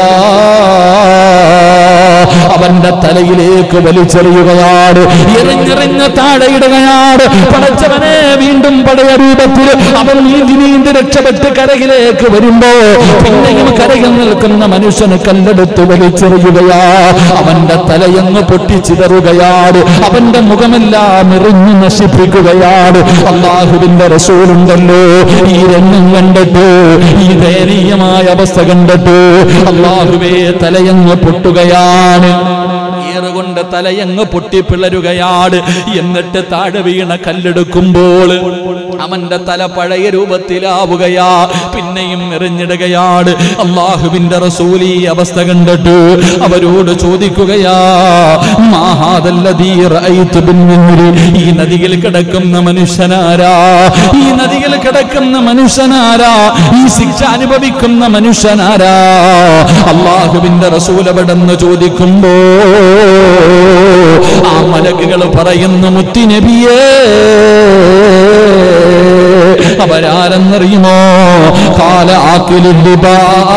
അവന്റെ തലയിലേക്ക് വലിച്ചെറിയുകയാണ് എറിഞ്ഞെറിഞ്ഞ് താഴെയിടുകയാണ് പടച്ചവനെ വീണ്ടും പടയ രൂപത്തിൽ അവൻ നീന്തി നീന്തി രക്ഷപ്പെട്ട് കരയിലേക്ക് വരുമ്പോ പിന്നെയും കരയിൽ നിൽക്കുന്ന മനുഷ്യന് കല്ലെടുത്ത് വലിച്ചെറിയുകയാ അവന്റെ തലയങ്ങ് പൊട്ടിച്ചിതറുകയാണ് അവന്റെ മുഖമെല്ലാം എറിഞ്ഞു നശിപ്പിക്കുകയാണ് അള്ളാഹുവിന്റെ റസൂലുണ്ടല്ലോ ഈ രംഗം കണ്ടിട്ട് ഈ ദയനീയമായ അവസ്ഥ കണ്ടിട്ട് അള്ളാഹുവേ തലയങ്ങ് പൊട്ടുകയാണ് ഏറുകൊണ്ട് തലയങ്ങ് പൊട്ടിപ്പിളരുകയാണ് എന്നിട്ട് താഴെ വീണ കല്ലെടുക്കുമ്പോൾ അവന്റെ തല പഴയ രൂപത്തിലാവുകയാ പിന്നെയും എറിഞ്ഞിടുകയാണ് അള്ളാഹുവിന്റെ റസൂലി അവസ്ഥ കണ്ടിട്ട് അവരോട് ചോദിക്കുകയാ മാഹാദല്ലദീ റഅയ്തു ബിന്നിരി ഈ നദിയിൽ കിടക്കുന്ന മനുഷ്യനാരാ ഈ നദിയിൽ കിടക്കുന്ന മനുഷ്യനാരാ ഈ ശിക്ഷ അനുഭവിക്കുന്ന മനുഷ്യനാരാ അള്ളാഹുവിന്റെ റസൂൽ അവിടെന്ന് ചോദിക്കുമ്പോ ആ മലക്കുകൾ പറയുന്നു മുത്തിനബിയേ അവരാരെന്നറിയുമോ കാല ആക്കിലിബാ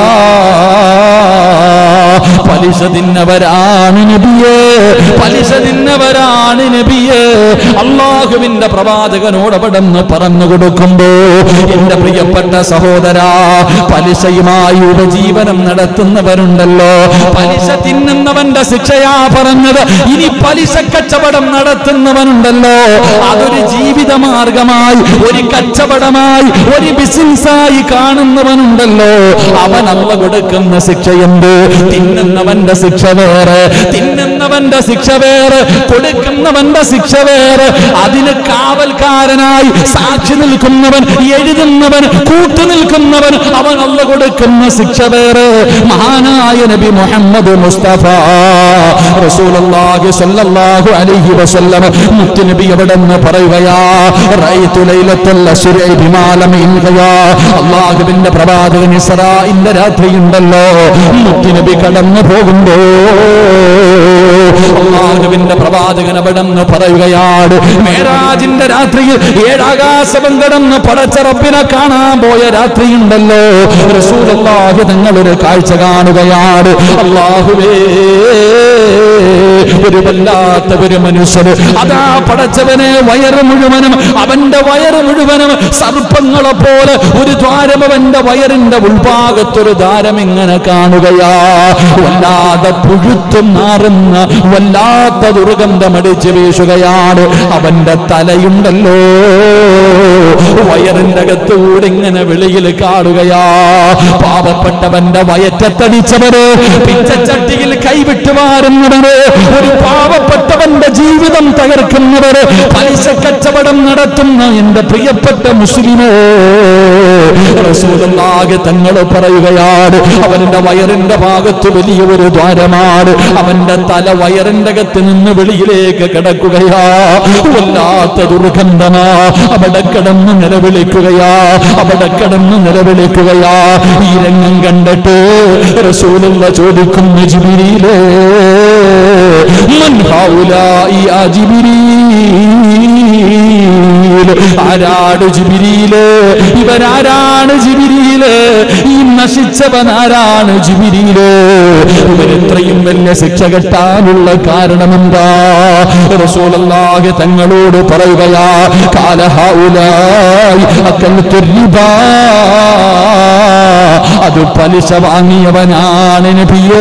പലിശ തിന്നവരാണ് നബിയേ പലിശ തിന്നവരാണ് നബിയേ അള്ളാഹുവിന്റെ പ്രവാചകനോട് അവിടെ നിന്ന് പറഞ്ഞു കൊടുക്കുമ്പോ എന്റെ പ്രിയപ്പെട്ട സഹോദരാ പലിശയുമായി ഉപജീവനം നടത്തുന്നവരുണ്ടല്ലോ പലിശ തിന്നുന്നവന്റെ ശിക്ഷയാ പറഞ്ഞത് ഇനി പലിശ കച്ചവടം നടത്തുന്നവനുണ്ടല്ലോ അതൊരു ജീവിത മാർഗമായി ഒരു കച്ചവടമായി ഒരു ബിസിനസ്സായി കാണുന്നവനുണ്ടല്ലോ അവൻ അള്ള കൊടുക്കുന്ന ശിക്ഷയുണ്ട് തിന്നുന്നവന്റെ ശിക്ഷ വേറെ തിന്നുന്നവന്റെ ശിക്ഷ വേറെ കൊടുക്കുന്നവന്റെ ശിക്ഷ വേറെ അതിന് കാവൽക്കാരനായി സാക്ഷി നിൽക്കുന്നവൻ എഴുതുന്നവൻ കൂട്ടു നിൽക്കുന്നവൻ അവൻ അള്ള കൊടുക്കുന്ന ശിക്ഷ വേറെ മഹാനായ നബി മുഹമ്മദ് മുസ്തഫ റസൂലുള്ളാഹി സ്വല്ലല്ലാഹു അലൈഹി വസല്ലം മുത്തുനബി അവിടെ നിന്ന് പറയുകയാ റഅയ്തു ലൈലത്തുൽ അശ്രി ബിമാലം ഇൻഖയാ അല്ലാഹുവിന്റെ പ്രവാചകൻ ഇസ്രാഇന്റെ രാത്രിയുണ്ടല്ലോ മുത്തുനബി കടന്നു പോകുമ്പോ അള്ളാഹുവിന്റെ പ്രവാചകൻ അവിടെ നിന്ന് പറയുകയാണ് മേരാജിന്റെ രാത്രിയിൽ ഏഴാകാശം കടന്ന് പടച്ചറപ്പിനെ കാണാൻ പോയ രാത്രിയുണ്ടല്ലോ റസൂലുള്ളാഹി തങ്ങളൊരു കാഴ്ച കാണുകയാണ് അള്ളാഹുവേ ഒരു വല്ലാത്ത ഒരു മനുഷ്യന് അതാ പടച്ചവനെ വയറ് മുഴുവനും അവന്റെ വയറ് മുഴുവനും സർപ്പങ്ങളെ പോലെ ഒരു ദ്വാരം അവന്റെ വയറിന്റെ ഉൾഭാഗത്തൊരു ദ്വാരം ഇങ്ങനെ കാണുകയാ വല്ലാതെ പുഴുത്തും മാറുന്ന വല്ലാത്ത ദുർഗന്ധമടിച്ച് വീശുകയാണ് അവന്റെ തലയുണ്ടല്ലോ വയറിന്റെ അകത്തൂടെ ഇങ്ങനെ വെളിയിൽ കാണുകയാ പാവപ്പെട്ടവന്റെ വയറ്റത്തടിച്ചവര് പിച്ചച്ചട്ടിയിൽ കൈവിട്ട് മാറുന്നവര് ഒരു പാവപ്പെട്ടവന്റെ ജീവിതം തകർക്കുന്നവര് പലിശ കച്ചവടം നടത്തുന്ന എന്റെ പ്രിയപ്പെട്ട മുസ്ലിമേ റസൂലുള്ളാഹി തങ്ങൾ പറയുകയാണ് അവന്റെ വയറിന്റെ ഭാഗത്ത് വലിയ ഒരു ദ്വാരമാണ് അവന്റെ തല വയറിന്റെ അകത്ത് നിന്ന് വെളിയിലേക്ക് കിടക്കുകയാ വല്ലാത്ത ദുർഗന്ധമാ അവിടെ കിടന്ന് നിലവിളിക്കുകയാ അവിടെ കിടന്ന് നിലവിളിക്കുകയാ ഈ രംഗം കണ്ടിട്ട് റസൂലുള്ള ചോദിക്കുന്നു ജിബിരിയിലേ മൻ ഹൗലായി ആ ജിബിരീൽ ആരാണ് ജിബിരിയില് ഇവരാരാണ് ജിബിരിയിൽ ജിബിരിയില് ഈ നശിച്ചവൻ ആരാണ് ജിബിരിയില് ഇവൻ ഇത്രയും വലിയ ശിക്ഷ കെട്ടാനുള്ള കാരണമെന്താ റസൂലല്ലാഹി തങ്ങളോട് പറയുകയാ കാലഹൗലായി അക്കൽത്തുരിബാ അത് പലിശ വാങ്ങിയവനാണ് നബിയേ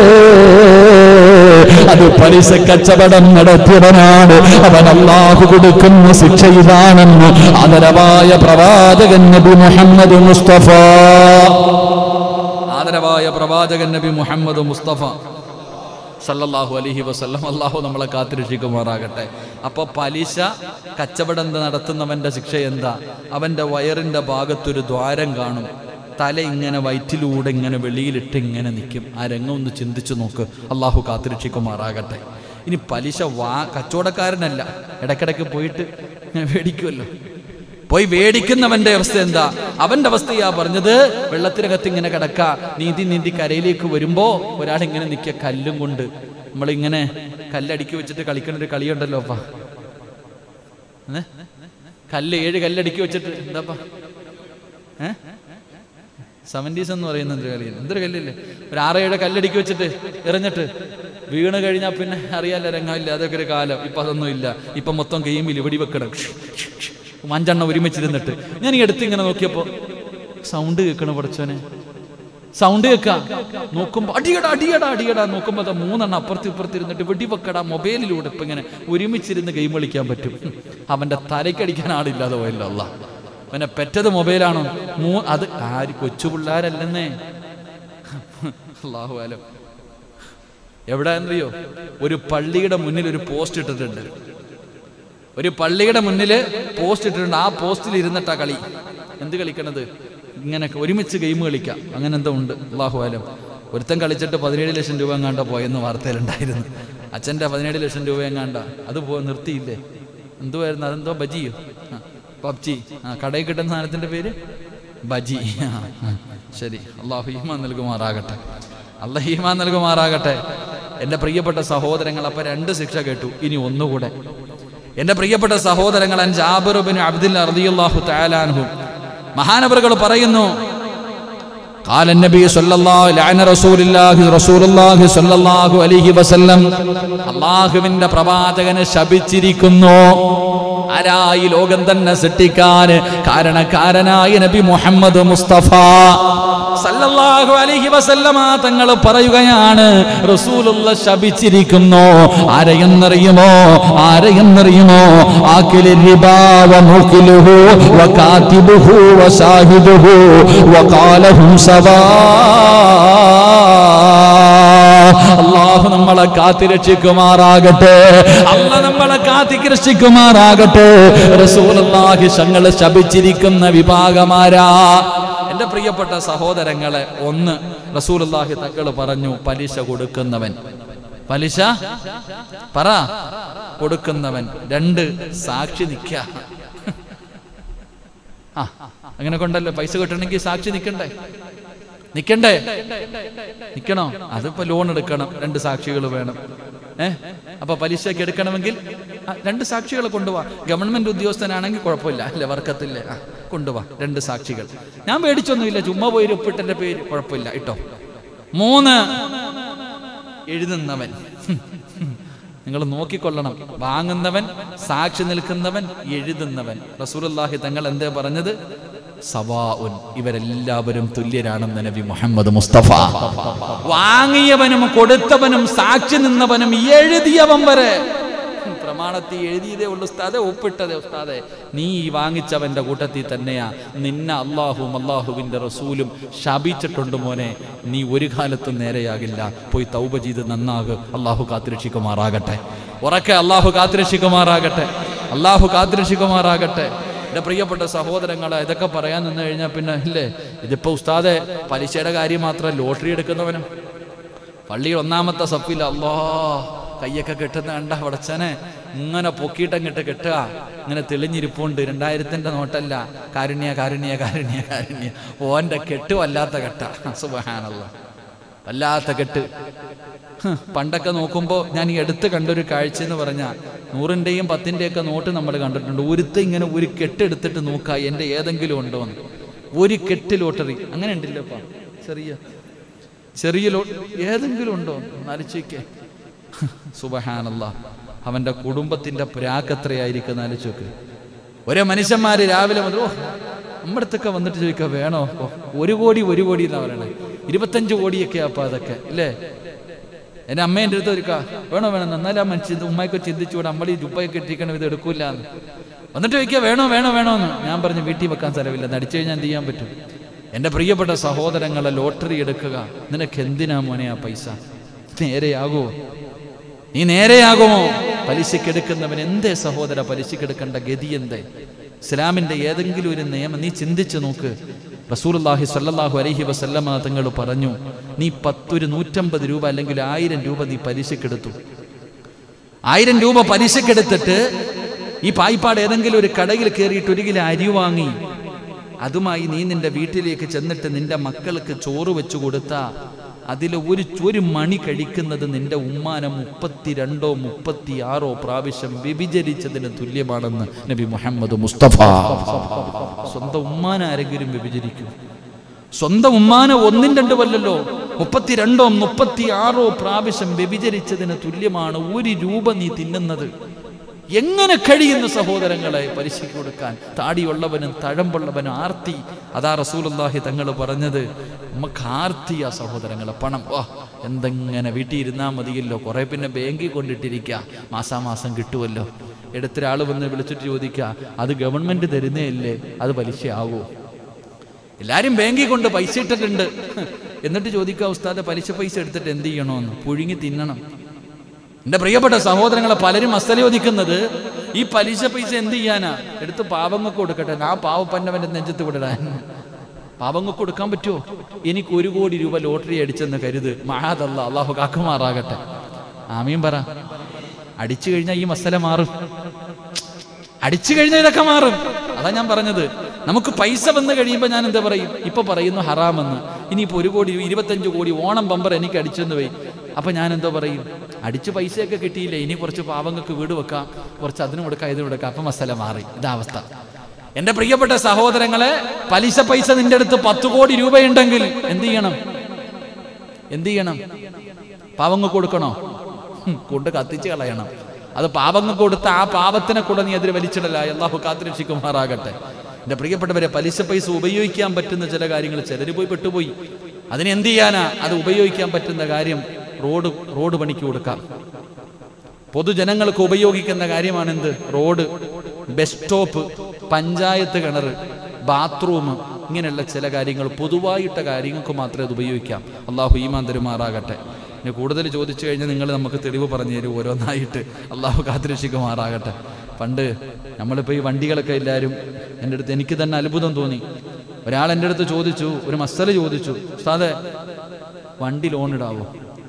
അത് പലിശ കച്ചവടം നടത്തിയവനാണ് അവൻ അള്ളാഹു കൊടുക്കുന്ന ശിക്ഷ ഇതാണെന്ന് ആദരവായ പ്രവാചകൻ നബി മുഹമ്മദ് മുസ്തഫ ആദരവായ പ്രവാചകൻ നബി മുഹമ്മദ് മുസ്തഫ സല്ലല്ലാഹു അലൈഹി വസല്ലം അള്ളാഹു നമ്മളെ കാത്തിരക്ഷിക്കുമാറാകട്ടെ അപ്പോൾ പലിശ കച്ചവടം നടത്തുന്നവന്റെ ശിക്ഷ എന്താ അവന്റെ വയറിന്റെ ഭാഗത്തൊരു ദ്വാരം കാണും തല ഇങ്ങനെ വയറ്റിലൂടെ ഇങ്ങനെ വെളിയിലിട്ട് ഇങ്ങനെ നിൽക്കും ആ രംഗം ഒന്ന് ചിന്തിച്ചു നോക്ക് അള്ളാഹു കാത്തിരക്ഷിക്കുമാറാകട്ടെ ഇനി പലിശ വാ കച്ചവടക്കാരനല്ല ഇടയ്ക്കിടയ്ക്ക് പോയിട്ട് ഇങ്ങനെ മേടിക്കുമല്ലോ പോയി വേടിക്കുന്നവന്റെ അവസ്ഥ എന്താ അവന്റെ അവസ്ഥയാ പറഞ്ഞത് വെള്ളത്തിനകത്ത് ഇങ്ങനെ കിടക്ക നീന്തി നീന്തി കരയിലേക്ക് വരുമ്പോ ഒരാൾ ഇങ്ങനെ നിൽക്കുക കല്ലും കൊണ്ട് നമ്മളിങ്ങനെ കല്ലടിക്കി വെച്ചിട്ട് കളിക്കുന്ന ഒരു കളിയുണ്ടല്ലോ അപ്പ ഏ? കല്ല് ഏഴ് കല്ലടിക്കി വെച്ചിട്ട് എന്താപ്പാ ഏ സെവൻറ്റീസ് എന്ന് പറയുന്ന എന്തൊരു കളിയാണ് എന്തൊരു കല്ലില്ലേ ഒരു ആറ് ഏഴ് കല്ലടിക്കി വെച്ചിട്ട് എറിഞ്ഞിട്ട് വീണ് കഴിഞ്ഞാൽ പിന്നെ അറിയാല്ല രംഗമില്ല അതൊക്കെ ഒരു കാലം ഇപ്പൊ അതൊന്നും ഇല്ല ഇപ്പൊ മൊത്തം ഗെയിമിൽ വെടിവെക്കണം അഞ്ചെണ്ണം ഒരുമിച്ചിരുന്നിട്ട് ഞാൻ ഈ അടുത്ത് ഇങ്ങനെ നോക്കിയപ്പോ സൗണ്ട് കേൾക്കണ പഠിച്ചോനെ സൗണ്ട് കേൾക്കാം നോക്കുമ്പോ അടിയടാ അടിയടാ അടിയടാ നോക്കുമ്പോ ദാ മൂന്നെണ്ണം അപ്പുറത്ത് ഇപ്പുറത്ത് ഇരുന്നിട്ട് വെടിവെക്കടാ മൊബൈലിലൂടെ ഇപ്പൊ ഇങ്ങനെ ഒരുമിച്ചിരുന്ന് ഗെയിം കളിക്കാൻ പറ്റും ഹും. അവന്റെ തലയ്ക്കടിക്കാൻ ആളില്ലാതെ പോയല്ലോ അല്ല അവനെ പെറ്റത് മൊബൈലാണോ മൂ അത് ആര് കൊച്ചു പിള്ളേരല്ലെന്നേ അള്ളാഹു ആലം എവിടെയെന്നറിയോ ഒരു പള്ളിയുടെ മുന്നിൽ ഒരു പോസ്റ്റ് ഇട്ടിട്ടുണ്ട് ഒരു പള്ളിയുടെ മുന്നിൽ പോസ്റ്റ് ഇട്ടിട്ടുണ്ട് ആ പോസ്റ്റിൽ ഇരുന്നിട്ടാ കളി എന്ത് കളിക്കണത് ഇങ്ങനെ ഒരുമിച്ച് ഗെയിം കളിക്കാം അങ്ങനെ എന്തോ ഉണ്ട് അള്ളാഹു ആലം ഒരുത്തൻ കളിച്ചിട്ട് പതിനേഴ് ലക്ഷം രൂപ എങ്ങാണ്ട പോയെന്ന് വാർത്തയിലുണ്ടായിരുന്നു അച്ഛൻ്റെ പതിനേഴ് ലക്ഷം രൂപ എങ്ങാണ്ട അത് പോ നിർത്തിയില്ലേ എന്തുവായിരുന്നു അതെന്തോ ബജിയോ ആ, പബ്ജി ആ കടയിൽ കിട്ടുന്ന സാധനത്തിന്റെ പേര് ബജി ആ, ആ, ശരി അള്ളാഹു ഈമാൻ നൽകുമാറാകട്ടെ അള്ളാഹ് ഈമാൻ നൽകുമാറാകട്ടെ എൻ്റെ പ്രിയപ്പെട്ട സഹോദരങ്ങൾ അപ്പൊ രണ്ട് ശിക്ഷ കേട്ടു ഇനി ഒന്നുകൂടെ എൻ്റെ പ്രിയപ്പെട്ട സഹോദരങ്ങൾ ജാബിറുബിൻ അബ്ദുൽ റളിയല്ലാഹു തആലാൻഹു മഹാനവറുകൾ പറയുന്നു قال النبي صلى الله لعن رسول الله رسول الله صلى الله عليه وسلم അള്ളാഹുവിന്റെ പ്രവാചകനെ ശപിച്ചിരിക്കുന്നു ആരായി ലോകം തന്നെ സൃഷ്ടിക്കാൻ കാരണക്കാരനായ നബി മുഹമ്മദ് മുസ്തഫ സല്ലല്ലാഹു അലൈഹി വസല്ലമ തങ്ങൾ പറയുകയാണ് റസൂലുള്ള ശപിച്ചിരിക്കുന്നു ആരെയെന്നറിയുമോ ആരെയെന്നറിയുമോ ആക്കിലി റിബാ വ മുഖിലുഹു വ കാതിബുഹു വ സാഹിബുഹു വ ഖാലഹും സവാ അള്ളാഹു നമ്മളെ കാത്തിരക്ഷിക്കുമാറാകട്ടെ അല്ല നമ്മളെ കാത്തിരക്ഷിക്കുമാറാകട്ടെ റസൂലുള്ളാഹി ശങ്ങള് ശപിച്ചിരിക്കുന്ന വിഭാഗമാരാ എന്റെ പ്രിയപ്പെട്ട സഹോദരങ്ങളെ ഒന്ന് റസൂലുള്ളാഹി തങ്ങൾ പറഞ്ഞു പലിശ കൊടുക്കുന്നവൻ പലിശ പറ കൊടുക്കുന്നവൻ രണ്ട് സാക്ഷി നിൽക്ക ആ അങ്ങനെ കൊണ്ടല്ലോ പൈസ കിട്ടണമെങ്കിൽ സാക്ഷി നിൽക്കണ്ടേ നിക്കണ്ടേ നിക്കണോ അതിപ്പോ ലോൺ എടുക്കണം രണ്ട് സാക്ഷികൾ വേണം ഏ അപ്പൊ പലിശക്ക് എടുക്കണമെങ്കിൽ ആ, രണ്ട് സാക്ഷികളെ കൊണ്ടുപോവാ ഗവൺമെന്റ് ഉദ്യോഗസ്ഥനാണെങ്കിൽ കുഴപ്പമില്ല അല്ലെ വർക്കത്തില്ലേ ആ കൊണ്ടുപോവാ രണ്ട് സാക്ഷികൾ ഞാൻ പേടിച്ചൊന്നുമില്ല ചുമ്മാ പോയി ഒരു ഒപ്പിട്ടെന്റെ പേര് കുഴപ്പമില്ല ഇട്ടോ മൂന്ന് എഴുതുന്നവൻ നിങ്ങൾ നോക്കിക്കൊള്ളണം വാങ്ങുന്നവൻ സാക്ഷി നിൽക്കുന്നവൻ എഴുതുന്നവൻ റസൂലുള്ളാഹി തങ്ങൾ എന്തേ പറഞ്ഞത് സവാഉൻ ഇവരെല്ലാവരും തുല്യരാണെന്ന് നബി മുഹമ്മദ് മുസ്തഫ വാങ്ങിയവനും കൊടുത്തവനും സാക്ഷി നിന്നവനും എഴുതിയവൻ വരെ പ്രമാണത്തിൽ എഴുതിയതേ ഉള്ളൂ ഉസ്താദെ ഒപ്പിട്ടതേ ഉസ്താദെ നീ ഈ വാങ്ങിച്ചവന്റെ കൂട്ടത്തിൽ തന്നെയാ നിന്നെ അള്ളാഹുവും അള്ളാഹുവിന്റെ റസൂലും ശപിച്ചിട്ടുണ്ട് മോനെ നീ ഒരു കാലത്തും നേരെയാകില്ല പോയി തൗബ ചെയ്ത് നന്നാക് അള്ളാഹു കാത്തിരക്ഷിക്കുമാറാകട്ടെ ഉറക്കെ അള്ളാഹു കാത്തിരക്ഷിക്കുമാറാകട്ടെ അള്ളാഹു കാത്തിരക്ഷിക്കുമാറാകട്ടെ എൻ്റെ പ്രിയപ്പെട്ട സഹോദരങ്ങളെ ഇതൊക്കെ പറയാൻ നിന്ന് കഴിഞ്ഞാൽ പിന്നെ ഇല്ലേ ഇതിപ്പോ ഉസ്താദെ പലിശയുടെ കാര്യം മാത്രം ലോട്ടറി എടുക്കുന്നവനും പള്ളിയിൽ ഒന്നാമത്തെ സപ്പില്ല അല്ലോ കയ്യൊക്കെ കെട്ടുന്ന കണ്ട വടച്ചനെ ഇങ്ങനെ പൊക്കിയിട്ടങ്ങിട്ട് കെട്ടുക ഇങ്ങനെ തെളിഞ്ഞിരിപ്പുണ്ട് രണ്ടായിരത്തിന്റെ നോട്ടല്ല കാരുണ്യ കാരുണ്യ കാരുണ്യ കാരുണ്യ ഓന്റെ കെട്ട് വല്ലാത്ത കെട്ട സുബഹാനല്ല വല്ലാത്ത കെട്ട് ഹ്, പണ്ടൊക്കെ നോക്കുമ്പോൾ ഞാൻ ഈ അടുത്ത് കണ്ടൊരു കാഴ്ച എന്ന് പറഞ്ഞാൽ നൂറിൻ്റെയും പത്തിൻ്റെയും ഒക്കെ നോട്ട് നമ്മൾ കണ്ടിട്ടുണ്ട് ഒരുത്ത ഇങ്ങനെ ഒരു കെട്ടെടുത്തിട്ട് നോക്കുക എൻ്റെ ഏതെങ്കിലും ഉണ്ടോ എന്ന് ഒരു കെട്ട് ലോട്ടറി അങ്ങനെ ഉണ്ടില്ലപ്പാ ചെറിയ ചെറിയ ലോ ഏതെങ്കിലും ഉണ്ടോ നാലിച്ചേക്ക് സുബഹാനല്ല അവന്റെ കുടുംബത്തിന്റെ പ്രാക്കത്രയായിരിക്കും നാലിച്ചോക്ക് ഒരേ മനുഷ്യന്മാര് രാവിലെ മുതൽ ഓ നമ്മുടെ അടുത്തൊക്കെ വന്നിട്ട് ചോദിക്കുക വേണോ ഓ, ഒരു കോടി ഒരു കോടി എന്നാ പറയണേ ഇരുപത്തഞ്ച് കോടിയൊക്കെ അപ്പൊ അതൊക്കെ ഇല്ലേ എന്റെ അമ്മേന്റെ അടുത്ത് ഒരുക്ക വേണോ വേണം എന്നാലും ആ മനുഷ്യൻ ഉമ്മയൊക്കെ ചിന്തിച്ചുകൂടെ നമ്മൾ ഈ രൂപയൊക്കെ ഇട്ടിരിക്കണം ഇത് എടുക്കൂല എന്ന് വന്നിട്ട് ചോദിക്കുക വേണോ വേണോ വേണോ എന്ന് ഞാൻ പറഞ്ഞു വീട്ടിൽ വെക്കാൻ സ്ഥലമില്ല നടിച്ചു കഴിഞ്ഞാൽ എന്ത് ചെയ്യാൻ പറ്റും എൻ്റെ പ്രിയപ്പെട്ട സഹോദരങ്ങളെ ലോട്ടറി എടുക്കുക നിനക്ക് എന്തിനാ മോനെ ആ പൈസ നേരെയാകുമോ നീ നേരെയാകുമോ പലിശക്കെടുക്കുന്നവൻ എന്തേ സഹോദര പലിശക്കെടുക്കേണ്ട ഗതി എന്തേ ഇസ്ലാമിന്റെ ഏതെങ്കിലും ഒരു നിയമം നീ ചിന്തിച്ചു നോക്ക് റസൂലുള്ളാഹി സ്വല്ലല്ലാഹു അലൈഹി വസല്ലമ തങ്ങൾ പറഞ്ഞു നീ പത്തൊരു നൂറ്റമ്പത് രൂപ അല്ലെങ്കിൽ ആയിരം രൂപ നീ പലിശക്കെടുത്തു ആയിരം രൂപ പലിശക്കെടുത്തിട്ട് ഈ പായ്പാട് ഏതെങ്കിലും ഒരു കടയിൽ കയറിയിട്ട് ഒരു കിലോ അരി വാങ്ങി അതുമായി നീ നിന്റെ വീട്ടിലേക്ക് ചെന്നിട്ട് നിന്റെ മക്കൾക്ക് ചോറ് വെച്ചു കൊടുത്ത അതിൽ ഒരു ഒരു മണി കഴിക്കുന്നത് നിന്റെ ഉമ്മാനെ മുപ്പത്തിരണ്ടോ മുപ്പത്തിയാറോ പ്രാവശ്യം വ്യഭിചരിച്ചതിന് തുല്യമാണെന്ന് നബി മുഹമ്മദ് മുസ്തഫ സ്വന്തം ഉമ്മാനെ ആരെങ്കിലും വ്യഭിചരിക്കും സ്വന്തം ഉമ്മാനെ ഒന്നും രണ്ടുമല്ലല്ലോ മുപ്പത്തിരണ്ടോ മുപ്പത്തിയാറോ പ്രാവശ്യം വ്യഭിചരിച്ചതിന് തുല്യമാണ് ഒരു രൂപ നീ തിന്നുന്നത് എങ്ങനെ കഴിയുന്നു സഹോദരങ്ങളെ പലിശയ്ക്ക് കൊടുക്കാൻ താടിയുള്ളവനും തഴമ്പുള്ളവനും ആർത്തി അതാ റസൂലുള്ളാഹി തങ്ങൾ പറഞ്ഞത് നമുക്ക് ആർത്തിയാ സഹോദരങ്ങളെ പണം വാ എന്തെങ്ങനെ വീട്ടിൽ ഇരുന്നാൽ മതിയല്ലോ കുറെ പിന്നെ ബാങ്കിൽ കൊണ്ടിട്ടിരിക്കുക മാസാമാസം കിട്ടുമല്ലോ എടുത്തൊരാൾ വന്ന് വിളിച്ചിട്ട് ചോദിക്കുക അത് ഗവൺമെന്റ് തരുന്നേ അല്ലേ അത് പലിശയാവോ എല്ലാരും ബാങ്കിൽ കൊണ്ട് പൈസ ഇട്ടിട്ടുണ്ട് എന്നിട്ട് ചോദിക്കുക ഉസ്താദ് പലിശ പൈസ എടുത്തിട്ട് എന്ത് ചെയ്യണമെന്ന് പുഴുങ്ങി തിന്നണം എന്റെ പ്രിയപ്പെട്ട സഹോദരങ്ങളെ പലരും അസ്തലോദിക്കുന്നത് ഈ പലിശ പൈസ എന്ത് ചെയ്യാനാ എടുത്ത് പാവങ്ങൾക്ക് കൊടുക്കട്ടെ ആ പാവപ്പന്നവന്റെ നെഞ്ചത്ത് വിടടാൻ പാവങ്ങൾക്ക് കൊടുക്കാൻ പറ്റുമോ എനിക്ക് ഒരു കോടി രൂപ ലോട്ടറി അടിച്ചെന്ന് കരുത് മഹാദല്ല അള്ളാഹു കാക്കുമാറാകട്ടെ ആമീൻ പറ അടിച്ചു കഴിഞ്ഞാൽ ഈ മസല മാറും അടിച്ചു കഴിഞ്ഞാൽ ഇതൊക്കെ മാറും അതാ ഞാൻ പറഞ്ഞത് നമുക്ക് പൈസ വന്ന് കഴിയുമ്പോൾ ഞാൻ എന്താ പറയും ഇപ്പൊ പറയുന്നു ഹറാമെന്ന് ഇനിയിപ്പോ ഒരു കോടി ഇരുപത്തഞ്ച് കോടി ഓണം ബമ്പർ എനിക്ക് അടിച്ചെന്ന് പോയി അപ്പൊ ഞാൻ എന്തോ പറയും അടിച്ച് പൈസയൊക്കെ കിട്ടിയില്ലേ ഇനി കുറച്ച് പാവങ്ങൾക്ക് വീട് വെക്കാം കുറച്ച് അതിനും കൊടുക്കാം ഇതിനും കൊടുക്കാം അപ്പൊ മസല മാറി ഇതാ അവസ്ഥ എന്റെ പ്രിയപ്പെട്ട സഹോദരങ്ങളെ പലിശ പൈസ നിന്റെ അടുത്ത് പത്ത് കോടി രൂപയുണ്ടെങ്കിൽ എന്ത് ചെയ്യണം എന്ത് ചെയ്യണം പാവങ്ങൾക്ക് കൊടുക്കണോ ഹും, കൊണ്ട് കത്തിച്ച് കളയണം അത് പാവങ്ങൾക്ക് കൊടുത്ത ആ പാവത്തിനെ കൂടെ നീ അതിൽ വലിച്ചിടല അള്ളാഹു കാത്തിരക്ഷിക്കുമാറാകട്ടെ എന്റെ പ്രിയപ്പെട്ടവരെ പലിശ പൈസ ഉപയോഗിക്കാൻ പറ്റുന്ന ചില കാര്യങ്ങൾ ചിലർ പോയി പെട്ടുപോയി അതിന് എന്ത് ചെയ്യാനാ അത് ഉപയോഗിക്കാൻ പറ്റുന്ന കാര്യം റോഡ് റോഡ് പണിക്ക് കൊടുക്കാം പൊതുജനങ്ങൾക്ക് ഉപയോഗിക്കുന്ന കാര്യമാണെന്ത് റോഡ് ബസ് സ്റ്റോപ്പ് പഞ്ചായത്ത് കിണർ ബാത്റൂം ഇങ്ങനെയുള്ള ചില കാര്യങ്ങൾ പൊതുവായിട്ട കാര്യങ്ങൾക്ക് മാത്രമേ അത് ഉപയോഗിക്കാം അള്ളാഹു ഈമാൻ തരുമാറാകട്ടെ ഇനി കൂടുതൽ ചോദിച്ചു കഴിഞ്ഞാൽ നിങ്ങൾ നമുക്ക് തെളിവ് പറഞ്ഞു തരും ഓരോന്നായിട്ട് അള്ളാഹു കാത്തിരക്ഷിക്കുമാറാകട്ടെ പണ്ട് നമ്മളിപ്പോൾ ഈ വണ്ടികളൊക്കെ എല്ലാവരും എൻ്റെ അടുത്ത് എനിക്ക് തന്നെ അത്ഭുതം തോന്നി ഒരാൾ എൻ്റെ അടുത്ത് ചോദിച്ചു ഒരു മസല ചോദിച്ചു ഉസ്താദെ വണ്ടി ലോൺ ഇടാവോ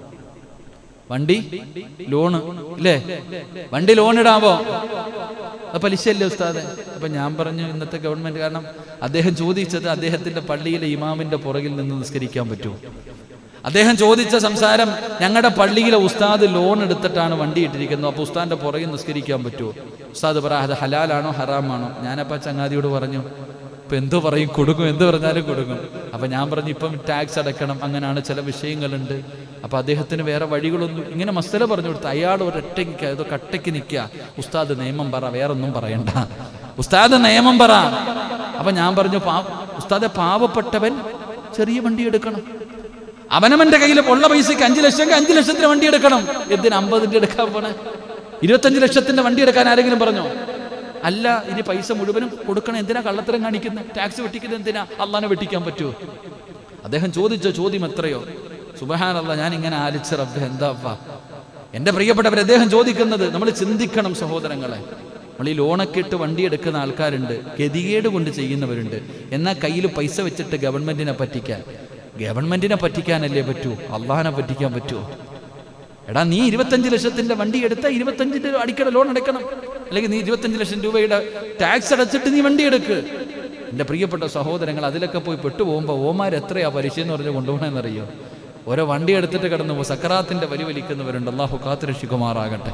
വണ്ടി ലോണ് ഇല്ലേ വണ്ടി ലോൺ ഇടാവോ അത് പലിശയല്ലേ ഉസ്താദെ അപ്പൊ ഞാൻ പറഞ്ഞു ഇന്നത്തെ ഗവൺമെന്റ് കാരണം അദ്ദേഹം ചോദിച്ചത് അദ്ദേഹത്തിന്റെ പള്ളിയിലെ ഇമാമിന്റെ പുറകിൽ നിന്ന് നിസ്കരിക്കാൻ പറ്റുമോ അദ്ദേഹം ചോദിച്ച സംസാരം ഞങ്ങളുടെ പള്ളിയിലെ ഉസ്താദ് ലോൺ എടുത്തിട്ടാണ് വണ്ടി ഇട്ടിരിക്കുന്നത് അപ്പൊ ഉസ്താദിന്റെ പുറകിൽ നിസ്കരിക്കാൻ പറ്റുമോ ഉസ്താദ് പറ അത് ഹലാലാണോ ഹറാമാണോ ഞാനപ്പ ചങ്ങാതിയോട് പറഞ്ഞു ഇപ്പൊ എന്തു പറയും കൊടുക്കും എന്ത് പറഞ്ഞാലും കൊടുക്കും അപ്പൊ ഞാൻ പറഞ്ഞു ഇപ്പം ടാക്സ് അടക്കണം അങ്ങനെയാണ് ചില വിഷയങ്ങളുണ്ട് അപ്പൊ അദ്ദേഹത്തിന് വേറെ വഴികളൊന്നും ഇങ്ങനെ മസ്തല പറഞ്ഞു കൊടുത്തു അയാൾ ഒരൊറ്റയ്ക്ക് ഏതോ കട്ടയ്ക്ക് നിൽക്കുക ഉസ്താദ് നിയമം പറ വേറൊന്നും പറയണ്ട ഉസ്താദ് നിയമം പറ അപ്പൊ ഞാൻ പറഞ്ഞു പാ ഉസ്താദെ പാവപ്പെട്ടവൻ ചെറിയ വണ്ടി എടുക്കണം അവനവന്റെ കയ്യിൽ ഉള്ള പൈസക്ക് അഞ്ചു ലക്ഷം അഞ്ചു ലക്ഷത്തിന് വണ്ടി എടുക്കണം എന്തിന് അമ്പതിന്റെ എടുക്കാൻ പോണേ ഇരുപത്തഞ്ച് ലക്ഷത്തിന്റെ വണ്ടി എടുക്കാൻ ആരെങ്കിലും പറഞ്ഞോ അല്ല ഇനി പൈസ മുഴുവനും കൊടുക്കണം എന്തിനാ കള്ളത്തരം കാണിക്കുന്നത് ടാക്സ് വെട്ടിക്കുന്നത് എന്തിനാ അള്ളാനെ വെട്ടിക്കാൻ പറ്റുമോ അദ്ദേഹം ചോദിച്ച ചോദ്യം എത്രയോ സുബഹാനല്ല ഞാൻ ഇങ്ങനെ ആലിച്ച റബ്ബ് എന്താപ്പാ എന്റെ പ്രിയപ്പെട്ടവർ അദ്ദേഹം ചോദിക്കുന്നത് നമ്മൾ ചിന്തിക്കണം സഹോദരങ്ങളെ നമ്മൾ ഈ ലോണൊക്കെ ഇട്ട് വണ്ടി എടുക്കുന്ന ആൾക്കാരുണ്ട് ഗതികേട് കൊണ്ട് ചെയ്യുന്നവരുണ്ട് എന്നാൽ കയ്യിൽ പൈസ വെച്ചിട്ട് ഗവൺമെന്റിനെ പറ്റിക്കാൻ ഗവൺമെന്റിനെ പറ്റിക്കാനല്ലേ പറ്റൂ അള്ളാഹിനെ പറ്റിക്കാൻ പറ്റുമോ എടാ നീ ഇരുപത്തഞ്ച് ലക്ഷത്തിന്റെ വണ്ടി എടുത്ത ഇരുപത്തഞ്ചിന്റെ അടിക്കട ലോൺ അടയ്ക്കണം അല്ലെങ്കിൽ നീ ഇരുപത്തഞ്ച് ലക്ഷം രൂപയുടെ ടാക്സ് അടച്ചിട്ട് നീ വണ്ടി എടുക്ക് എൻ്റെ പ്രിയപ്പെട്ട സഹോദരങ്ങൾ അതിലൊക്കെ പോയി പെട്ടുപോകുമ്പോൾ ഓമാർ എത്രയാ പലിശ എന്ന് പറഞ്ഞ് കൊണ്ടുപോകണമെന്നറിയോ ഓരോ വണ്ടി എടുത്തിട്ട് കിടന്നു പോകും സക്കറാത്തിന്റെ വരി വലിക്കുന്നവരുണ്ട് അള്ളാഹു കാത്തുരക്ഷിക്കുമാറാകട്ടെ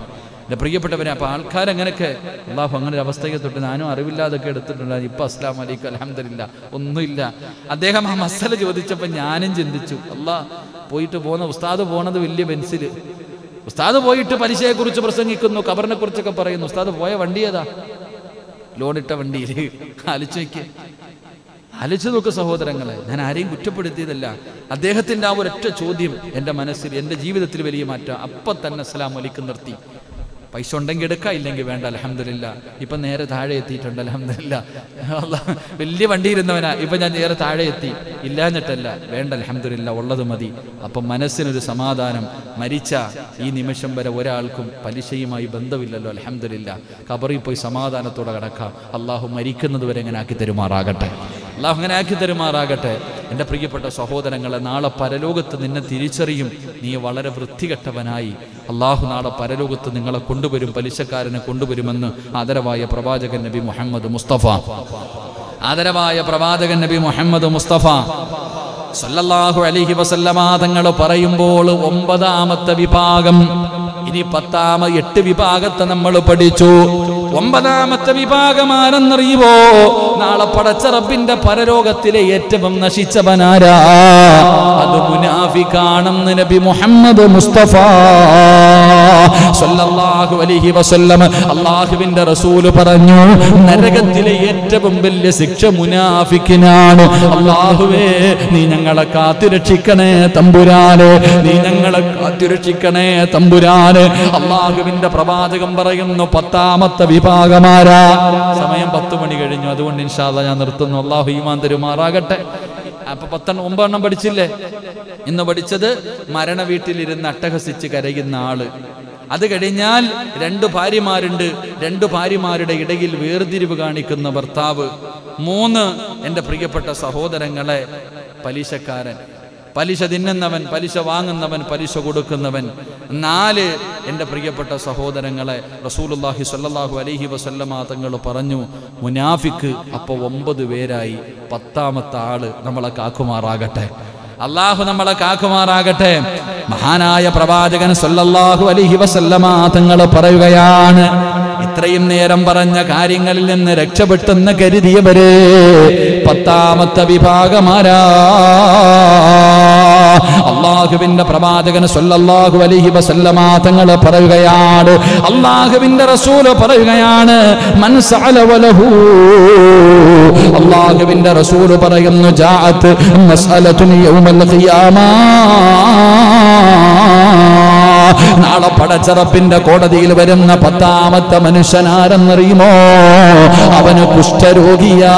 എൻ്റെ പ്രിയപ്പെട്ടവരെ അപ്പോൾ ആൾക്കാരങ്ങനെയൊക്കെ അള്ളാഹു അങ്ങനെ ഒരു അവസ്ഥയ്ക്ക് തൊട്ട് ഞാനും അറിവില്ലാതൊക്കെ എടുത്തിട്ടുണ്ട് ഇപ്പം അസ്ലാം അലൈക്കും അലഹമില്ല ഒന്നുമില്ല അദ്ദേഹം ആ മസല ചോദിച്ചപ്പോൾ ഞാനും ചിന്തിച്ചു അള്ളാഹ് പോയിട്ട് പോകുന്ന ഉസ്താദ് പോണത് വലിയ ബെൻസില് ഉസ്താദ് പോയിട്ട് പലിശയെക്കുറിച്ച് പ്രസംഗിക്കുന്നു കബറിനെ കുറിച്ചൊക്കെ പറയുന്നു ഉസ്താദ് പോയ വണ്ടി ഏതാ ലോണിട്ട വണ്ടിയിൽ ആലോചിച്ച് നോക്കിയേ ആലോചിച്ച് നോക്ക് സഹോദരങ്ങളെ ഞാൻ ആരെയും കുറ്റപ്പെടുത്തിയതല്ല അദ്ദേഹത്തിന്റെ ആ ഒരൊറ്റ ചോദ്യം എൻ്റെ മനസ്സിൽ എൻ്റെ ജീവിതത്തിൽ വലിയ മാറ്റം അപ്പം തന്നെ അസ്സലാം വലിക്കും നിർത്തി പൈസ ഉണ്ടെങ്കിൽ എടുക്കാം ഇല്ലെങ്കിൽ വേണ്ട അലഹമില്ല ഇപ്പൊ നേരെ താഴെ എത്തിയിട്ടുണ്ട് അലഹമില്ല വലിയ വണ്ടി ഇരുന്നവനാ ഇപ്പൊ ഞാൻ നേരെ താഴെ എത്തി ഇല്ലാഞ്ഞിട്ടല്ല വേണ്ട അലഹമില്ല ഉള്ളത് മതി അപ്പം മനസ്സിനൊരു സമാധാനം മരിച്ച ഈ നിമിഷം വരെ ഒരാൾക്കും പലിശയുമായി ബന്ധമില്ലല്ലോ അലഹമില്ല കബറിൽ പോയി സമാധാനത്തോടെ കിടക്കാം അള്ളാഹു മരിക്കുന്നത് വരെ എങ്ങനെ ആക്കി തരുമാറാകട്ടെ അള്ളാഹു അങ്ങനെ ആക്കി തരുമാറാകട്ടെ എൻ്റെ പ്രിയപ്പെട്ട സഹോദരങ്ങളെ നാളെ പരലോകത്ത് നിന്നെ തിരിച്ചറിയും നീ വളരെ വൃത്തികെട്ടവനായി അള്ളാഹു നാളെ പരലോകത്ത് നിങ്ങളെ കൊണ്ടുവരും പലിശക്കാരനെ കൊണ്ടുവരുമെന്ന് ആദരവായ പ്രവാചകൻ നബി മുഹമ്മദ് മുസ്തഫ ആദരവായ പ്രവാചകൻ നബി മുഹമ്മദ് മുസ്തഫ സല്ലല്ലാഹു അലൈഹി വസല്ലമ തങ്ങൾ പറയുമ്പോൾ ഒമ്പതാമത്തെ വിഭാഗം ഇനി പത്താമ എട്ട് വിഭാഗത്തെ നമ്മൾ പഠിച്ചു ഒമ്പതാമത്തെ വിഭാഗം ആരെന്നറിയുവോ നാളെ പടച്ച റബ്ബിന്റെ പരലോകത്തിലെ ഏറ്റവും നശിച്ചവനാരാ അത് മുനാഫിക്കാണെന്ന് നബി മുഹമ്മദ് മുസ്തഫ സല്ലല്ലാഹു അലൈഹി വസല്ലം അള്ളാഹുവിന്റെ റസൂല് പറഞ്ഞു നരകത്തിലെ ഏറ്റവും വലിയ ശിക്ഷ മുനാഫിക്കിനാണ് അള്ളാഹുവേ നീ ഞങ്ങളെ കാത്തുരക്ഷിക്കണേ തമ്പുരാന് നീ ഞങ്ങളെ കാത്തുരക്ഷിക്കണേ തമ്പുരാന് അള്ളാഹുവിന്റെ പ്രവാചകം പറയുന്നു പത്താമത്തെ വിഭാഗമാരാ സമയം പത്ത് മണി കഴിഞ്ഞു അതുകൊണ്ട് ഇൻഷാല്ല ഞാൻ നിർത്തുന്നു അള്ളാഹു ഈമാൻ തരുമാറാകട്ടെ അപ്പൊ പത്തെണ്ണം ഒമ്പതെണ്ണം പഠിച്ചില്ലേ ഇന്ന് പഠിച്ചത് മരണ വീട്ടിലിരുന്ന് അട്ടഹസിച്ച് കരയുന്ന ആള് അത് കഴിഞ്ഞാൽ രണ്ട് ഭാര്യമാരുണ്ട് രണ്ട് ഭാര്യമാരുടെ ഇടയിൽ വേർതിരിവ് കാണിക്കുന്ന ഭർത്താവ് മൂന്ന് എൻ്റെ പ്രിയപ്പെട്ട സഹോദരങ്ങളെ പലിശക്കാരൻ പലിശ തിന്നുന്നവൻ പലിശ വാങ്ങുന്നവൻ പലിശ കൊടുക്കുന്നവൻ നാല് എൻ്റെ പ്രിയപ്പെട്ട സഹോദരങ്ങളെ റസൂലുല്ലാഹി സ്വല്ലല്ലാഹു അലൈഹി വസല്ലമ തങ്ങൾ പറഞ്ഞു മുനാഫിക്ക് അപ്പോൾ ഒമ്പത് പേരായി പത്താമത്തെ ആള് നമ്മളെ കാക്കുമാറാകട്ടെ അള്ളാഹു നമ്മളെ കാക്കുമാറാകട്ടെ മഹാനായ പ്രവാചകൻ സല്ലല്ലാഹു അലൈഹി വസല്ലമ തങ്ങൾ പറയുകയാണ് ഇത്രയും നേരം പറഞ്ഞ കാര്യങ്ങളിൽ നിന്ന് രക്ഷപ്പെട്ടെന്ന് കരുതിയവരെ പത്താമത്തെ വിഭാഗമാരാ അള്ളാഹുവിന്റെ പ്രവാചകൻ സല്ലല്ലാഹു അലൈഹി വസല്ലമ തങ്ങൾ പറയുകയാണ് അള്ളാഹുവിന്റെ റസൂല് പറയുകയാണ് മൻ സഅല വലഹു അള്ളാഹുവിന്റെ റസൂല് പറയുന്നു ജാഅത്ത് മസ്അലത്തുൻ യൗമൽ ഖിയാമ നാളെ പടച്ചറപ്പിന്റെ കോടതിയിൽ വരുന്ന പത്താമത്തെ മനുഷ്യനാരെന്നറിയുമോ അവന് കുഷ്ഠരോഗിയാ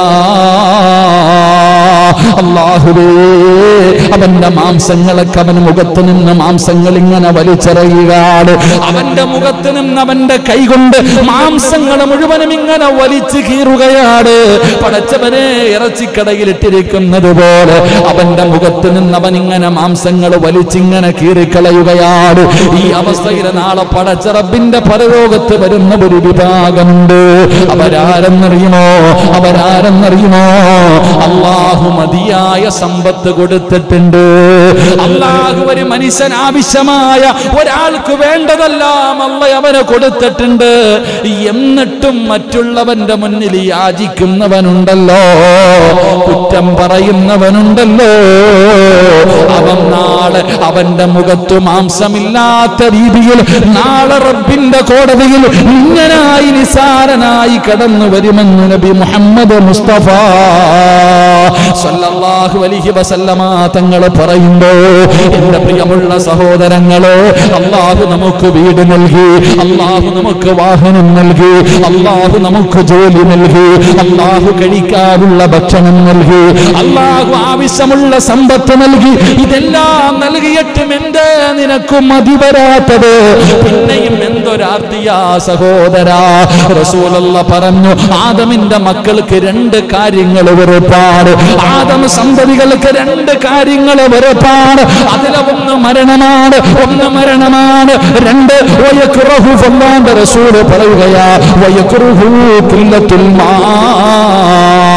അള്ളാഹുവേ അവന്റെ മാംസങ്ങളൊക്കെ അവൻ മുഖത്ത് നിന്ന് മാംസങ്ങൾ ഇങ്ങനെ വലിച്ചെറിയുകയാണ് അവന്റെ മുഖത്ത് നിന്ന് അവന്റെ കൈകൊണ്ട് മാംസങ്ങൾ മുഴുവനും ഇങ്ങനെ വലിച്ചു കീറുകയാണ് പടച്ചവനെ ഇറച്ചിക്കടയിൽ ഇട്ടിരിക്കുന്നത് പോലെ അവന്റെ മുഖത്ത് നിന്ന് അവൻ ഇങ്ങനെ മാംസങ്ങൾ വലിച്ചിങ്ങനെ കീറിക്കളയുകയാണ് ഈ അവസ്ഥയിൽ നാളെ പടച്ചറബിന്റെ പരലോകത്ത് വരുന്ന ഒരു വിഭാഗമുണ്ട് അവരാരെന്നറിയുമോ അവരാരെന്നറിയുമോ അള്ളാഹു മതിയായ സമ്പത്ത് കൊടുത്തിട്ടുണ്ട് അള്ളാഹു ഒരു മനുഷ്യൻ ആവശ്യമായ ഒരാൾക്ക് വേണ്ടതെല്ലാം അല്ല അവന് കൊടുത്തിട്ടുണ്ട് എന്നിട്ടും മറ്റുള്ളവന്റെ മുന്നിൽ യാചിക്കുന്നവനുണ്ടല്ലോ കുറ്റം പറയുന്നവനുണ്ടല്ലോ അവൻ നാളെ അവന്റെ മുഖത്ത് മാംസമില്ലാത്ത രീതിയിൽ നാളെ റബ്ബിന്റെ കോടതിയിൽ ഇങ്ങനായി നിസാരനായി കടന്നു വരുമെന്ന് നബി മുഹമ്മദ് മുസ്തഫ സല്ലല്ലാഹു അലൈഹി വസല്ലമ തങ്ങൾ പറയുമ്പോ എന്റെ പ്രിയമുള്ള സഹോദരങ്ങളെ അള്ളാഹു നമുക്ക് വീട് നൽകി അള്ളാഹു നമുക്ക് വാഹനം നൽകി അള്ളാഹു നമുക്ക് ജോലി നൽകി അള്ളാഹു കഴിക്കാനുള്ള ഭക്ഷണം നൽകി അള്ളാഹു ആവശ്യമുള്ള സമ്പത്ത് നൽകി ഇതെല്ലാം നൽകിയിട്ടും എന്തേ നിനക്കും മതി വരാത്തത് പിന്നെയും എന്തൊരാർത്തിയാ സഹോദരാ റസൂലുള്ള പറഞ്ഞു ആദമിന്റെ മക്കൾക്ക് രണ്ട് കാര്യങ്ങൾ വെറുപ്പാട് ആദം സന്തതികൾക്ക് രണ്ട് കാര്യങ്ങൾ വെറുപ്പാട് അതിലെ ഒന്ന് മരണമാണ് ഒന്ന് മരണമാണ് രണ്ട് വയക്കുറഹു ഫല്ലാന്റെ റസൂല് പറയുകയാ വയക്കുറഹു കില്ലത്തുൽ മാ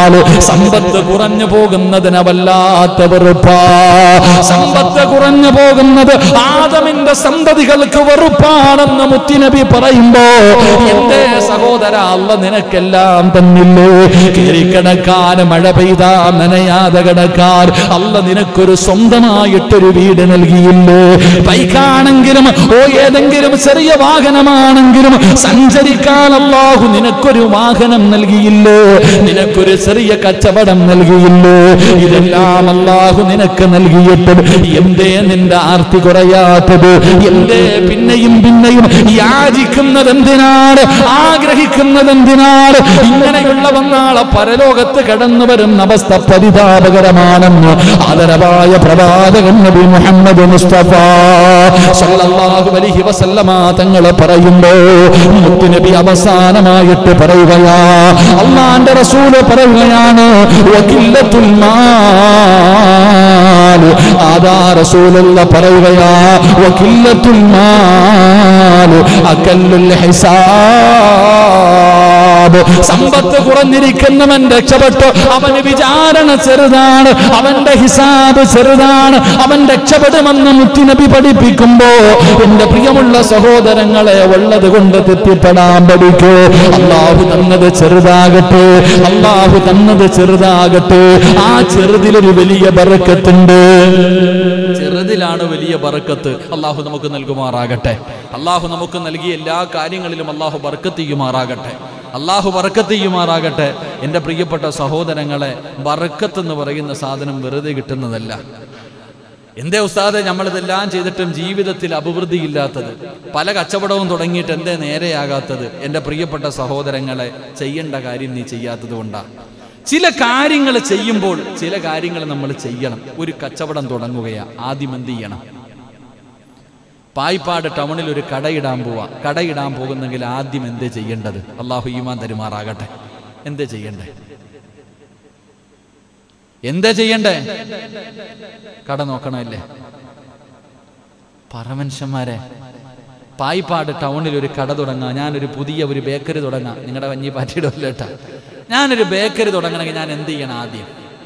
വന്നാൽ സമ്പത്ത് കുറഞ്ഞു പോകുന്നതിന് വല്ലാത്ത വെറുപ്പാ സമ്പത്ത് കുറഞ്ഞു പോകുന്നത് ആദമിന്റെ സന്തതികൾക്ക് വെറുപ്പാണെന്ന് മുത്തിനബി പറയുമ്പോ എന്റെ സഹോദര അല്ല നിനക്കെല്ലാം തന്നില്ലേ കിടക്കാൻ മഴ പെയ്താ നനയാതെ കിടക്കാൻ അല്ല നിനക്കൊരു സ്വന്തമായിട്ടൊരു വീട് നൽകിയില്ലേ ബൈക്കാണെങ്കിലും ഓ ഏതെങ്കിലും ചെറിയ വാഹനമാണെങ്കിലും സഞ്ചരിക്കാൻ അല്ലാഹു നിനക്കൊരു വാഹനം നൽകിയില്ലേ നിനക്കൊരു ചെറിയ കച്ചവടം നൽകിയില്ലേ ഇതെല്ലാം അല്ലാഹു നിനക്ക് നൽകിയിട്ട് എന്തേ നിന്റെ ആർത്തി കുറയാത്തത് എന്തേ പിന്നെയും പിന്നെയും യാചിക്കുന്നത് എന്തിനാണ് ആഗ്രഹിക്കുന്നത് എന്തിനാണ് ഇങ്ങനെയുള്ള നാളെ പരലോകത്ത് കടന്നു വരുന്ന അവസ്ഥ പരിതാപകരമാണെന്ന് ആദരവായ പ്രവാചകൻ നബി മുഹമ്മദ് മുസ്തഫ സല്ലല്ലാഹു അലൈഹി വസല്ലമ തങ്ങൾ പറയുമ്പോ മുത്തുനബി അവസാനമായിട്ട് പറയുകയാ അള്ളാന്റെ റസൂല് പറയുകയാണ് വകില്ലത്തുൽ മാൽ ആദാ റസൂലുള്ള പറയുകയാ വകില്ലത്തുൽ മാൽ അകല്ലുൽ ഹിസാബ് സമ്പത്ത് കുറഞ്ഞിരിക്കുന്നവൻ രക്ഷപ്പെട്ടു അവന് വിചാരണ ചെറുതാണ് അവന്റെ ഹിസാബ് ചെറുതാണ് അവൻ രക്ഷപ്പെടുമെന്ന് മുത്തുനബി പഠിപ്പിക്കുമ്പോ എന്റെ പ്രിയമുള്ള സഹോദരങ്ങളെ ഉള്ളത് കൊണ്ട് തെറ്റിപ്പെടാൻ പഠിക്കൂ അള്ളാഹു തന്നത് ചെറുതാകട്ടെ അള്ളാഹു തന്നത് ചെറുതാകട്ടെ ആ ചെറുതിലൊരു വലിയ ബറക്കത്തുണ്ട് ചെറുതിലാണ് വലിയ ബറക്കത്ത് അള്ളാഹു നമുക്ക് നൽകുമാറാകട്ടെ അള്ളാഹു നമുക്ക് നൽകിയ എല്ലാ കാര്യങ്ങളിലും അള്ളാഹു ബർക്കത്ത് ചെയ്യുമാറാകട്ടെ അള്ളാഹു ബർക്കത്ത് ചെയ്യുമാറാകട്ടെ എൻ്റെ പ്രിയപ്പെട്ട സഹോദരങ്ങളെ ബറക്കത്ത് എന്ന് പറയുന്ന സാധനം വെറുതെ കിട്ടുന്നതല്ല എന്തേ ഉസ്താദെ നമ്മളിതെല്ലാം ചെയ്തിട്ടും ജീവിതത്തിൽ അഭിവൃദ്ധിയില്ലാത്തത് പല കച്ചവടവും തുടങ്ങിയിട്ട് എന്തേ നേരെയാകാത്തത് എൻ്റെ പ്രിയപ്പെട്ട സഹോദരങ്ങളെ ചെയ്യേണ്ട കാര്യം നീ ചെയ്യാത്തത് കൊണ്ടാണ് ചില കാര്യങ്ങൾ ചെയ്യുമ്പോൾ ചില കാര്യങ്ങൾ നമ്മൾ ചെയ്യണം ഒരു കച്ചവടം തുടങ്ങുകയാ ആദ്യം എന്ത് ചെയ്യണം പായിപ്പാട് ടൗണിൽ ഒരു കടയിടാൻ പോവാ കടയിടാൻ പോകുന്നെങ്കിൽ ആദ്യം എന്തേ ചെയ്യേണ്ടത് അള്ളാഹു ഈമാൻ തരുമാറാകട്ടെ എന്തേ ചെയ്യണ്ടേ എന്താ ചെയ്യണ്ടേ കട നോക്കണമല്ലേ പറമനുഷ്യന്മാരെ പായിപ്പാട് ടൗണിൽ ഒരു കട തുടങ്ങാം ഞാനൊരു പുതിയ ഒരു ബേക്കറി തുടങ്ങാം നിങ്ങളുടെ വഞ്ഞി പാറ്റിയിടല്ല കേട്ടാ ഞാനൊരു ബേക്കറി തുടങ്ങണമെങ്കിൽ ഞാൻ എന്ത് ചെയ്യണം ആദ്യം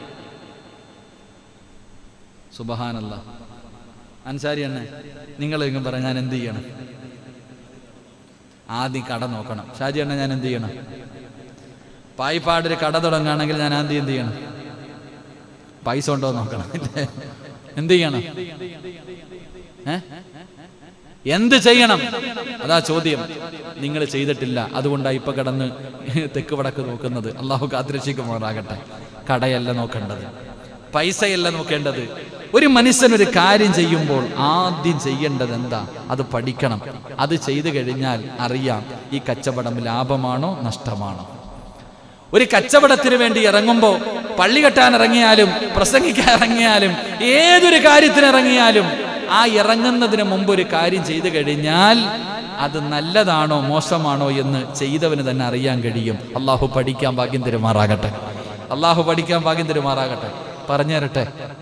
സുബഹാനല്ല അൻസാരി എണ്ണ നിങ്ങൾ ഇങ്ങനെ പറ ഞാൻ എന്ത് ചെയ്യണം ആദ്യം കട നോക്കണം ഷാജി എണ്ണ ഞാൻ എന്ത് ചെയ്യണം പായിപ്പാട് ഒരു കട തുടങ്ങുകയാണെങ്കിൽ ഞാൻ ആദ്യം എന്ത് ചെയ്യണം പൈസ ഉണ്ടോ എന്ന് നോക്കണം ഇല്ലേ? എന്ത് ചെയ്യണം ഏ എന്ത് ചെയ്യണം അതാ ചോദ്യം നിങ്ങൾ ചെയ്തിട്ടില്ല അതുകൊണ്ടാണ് ഇപ്പൊ കിടന്ന് തെക്ക് വടക്ക് നോക്കുന്നത് അള്ളാഹു കാത്തിരക്ഷിക്കുമാറാകട്ടെ കടയല്ല നോക്കേണ്ടത് പൈസയല്ല നോക്കേണ്ടത് ഒരു മനുഷ്യൻ ഒരു കാര്യം ചെയ്യുമ്പോൾ ആദ്യം ചെയ്യേണ്ടത് എന്താ അത് പഠിക്കണം അത് ചെയ്തു കഴിഞ്ഞാൽ അറിയാം ഈ കച്ചവടം ലാഭമാണോ നഷ്ടമാണോ ഒരു കച്ചവടത്തിന് വേണ്ടി ഇറങ്ങുമ്പോൾ പള്ളി കെട്ടാൻ ഇറങ്ങിയാലും പ്രസംഗിക്കാൻ ഇറങ്ങിയാലും ഏതൊരു കാര്യത്തിന് ഇറങ്ങിയാലും ആ ഇറങ്ങുന്നതിന് മുമ്പ് ഒരു കാര്യം ചെയ്തു കഴിഞ്ഞാൽ അത് നല്ലതാണോ മോശമാണോ എന്ന് ചെയ്തവന് തന്നെ അറിയാൻ കഴിയും അള്ളാഹു പഠിക്കാൻ ഭാഗ്യം തരുമാറാകട്ടെ അള്ളാഹു പഠിക്കാൻ ഭാഗ്യം തരുമാറാകട്ടെ പറഞ്ഞു തരട്ടെ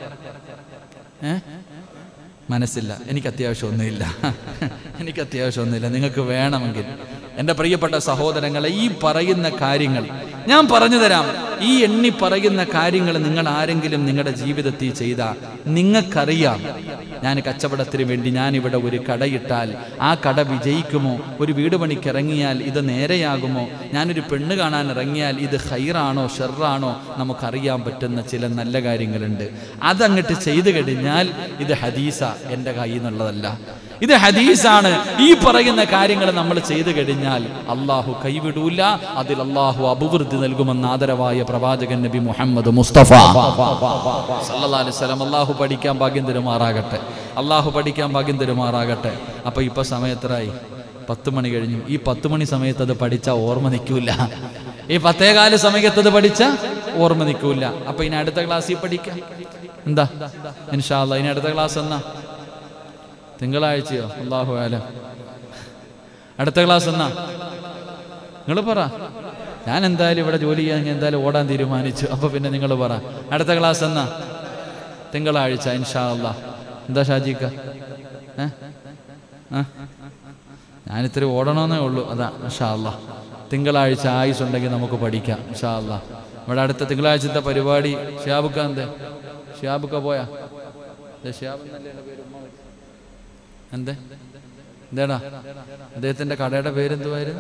ഏ മനസ്സില്ല എനിക്ക് അത്യാവശ്യം ഒന്നുമില്ല എനിക്ക് അത്യാവശ്യം ഒന്നുമില്ല നിങ്ങൾക്ക് വേണമെങ്കിൽ എൻ്റെ പ്രിയപ്പെട്ട സഹോദരങ്ങളെ ഈ പറയുന്ന കാര്യങ്ങൾ ഞാൻ പറഞ്ഞു തരാം ഈ എണ്ണി പറയുന്ന കാര്യങ്ങൾ നിങ്ങൾ ആരെങ്കിലും നിങ്ങളുടെ ജീവിതത്തിൽ ചെയ്താൽ നിങ്ങൾക്കറിയാം ഞാൻ കച്ചവടത്തിന് വേണ്ടി ഞാൻ ഇവിടെ ഒരു കടയിട്ടാൽ ആ കട വിജയിക്കുമോ ഒരു വീട് പണിക്ക് ഇറങ്ങിയാൽ ഇത് നേരെയാകുമോ ഞാനൊരു പെണ്ണ് കാണാൻ ഇറങ്ങിയാൽ ഇത് ഹൈറാണോ ഷെറാണോ നമുക്കറിയാൻ പറ്റുന്ന ചില നല്ല കാര്യങ്ങളുണ്ട് അതങ്ങട്ട് ചെയ്തു കഴിഞ്ഞാൽ ഇത് ഹദീസ എൻ്റെ കയ്യിൽ നിന്നുള്ളതല്ല ഇത് ഹദീസാണ് ഈ പറയുന്ന കാര്യങ്ങൾ നമ്മൾ ചെയ്തു കഴിഞ്ഞാൽ അള്ളാഹു കൈവിടൂല അതിൽ അള്ളാഹു അഭിവൃദ്ധി നൽകുമെന്ന് ആദരവായ പ്രവാചകൻ നബി മുഹമ്മദ് മുസ്തഫ സല്ലല്ലാഹു അലൈഹി വസല്ലം അള്ളാഹു പഠിക്കാൻ ഭാഗ്യം തരുമാറാകട്ടെ അള്ളാഹു പഠിക്കാൻ ഭാഗ്യം തരുമാറാകട്ടെ അപ്പൊ ഇപ്പൊ സമയത്തരായി പത്ത് മണി കഴിഞ്ഞു ഈ പത്ത് മണി സമയത്ത് അത് പഠിച്ച ഓർമ്മ നിൽക്കൂല ഈ പത്തേകാല് സമയത്ത് അത് പഠിച്ച ഓർമ്മ നിൽക്കൂല അപ്പൊ ഇനി അടുത്ത ക്ലാസ്സിൽ പഠിക്കാം എന്താ ഇൻഷാല്ല ഇനി അടുത്ത ക്ലാസ് എന്നാ തിങ്കളാഴ്ചയോ അള്ളാഹു ആലം അടുത്ത ക്ലാസ് എന്നാ നിങ്ങൾ പറ ഞാൻ എന്തായാലും ഇവിടെ ജോലി ചെയ്യാൻ ഞാൻ എന്തായാലും ഓടാൻ തീരുമാനിച്ചു അപ്പൊ പിന്നെ നിങ്ങൾ പറ അടുത്ത ക്ലാസ് എന്നാ തിങ്കളാഴ്ച ഇൻഷാ അല്ലാ എന്താ ഷാജിക്ക ഏ ആ? ഞാനിത്തിരി ഓടണമെന്നേ ഉള്ളൂ അതാ ഇൻഷാ അല്ലാ തിങ്കളാഴ്ച ആയുസ് ഉണ്ടെങ്കിൽ നമുക്ക് പഠിക്കാം ഇൻഷാ അല്ലാ ഇവിടെ അടുത്ത തിങ്കളാഴ്ചത്തെ പരിപാടി ഷിയാബുക്ക എന്തേ ഷിയാബുക്ക പോയാ ദേ ഷിയാബ് എന്നല്ലേ എൻ്റെ പേര് ഉമ്മ വിളിച്ചത്? എന്തേ എന്തേടാ അദ്ദേഹത്തിന്റെ കടയുടെ പേരെന്തുവായിരുന്നു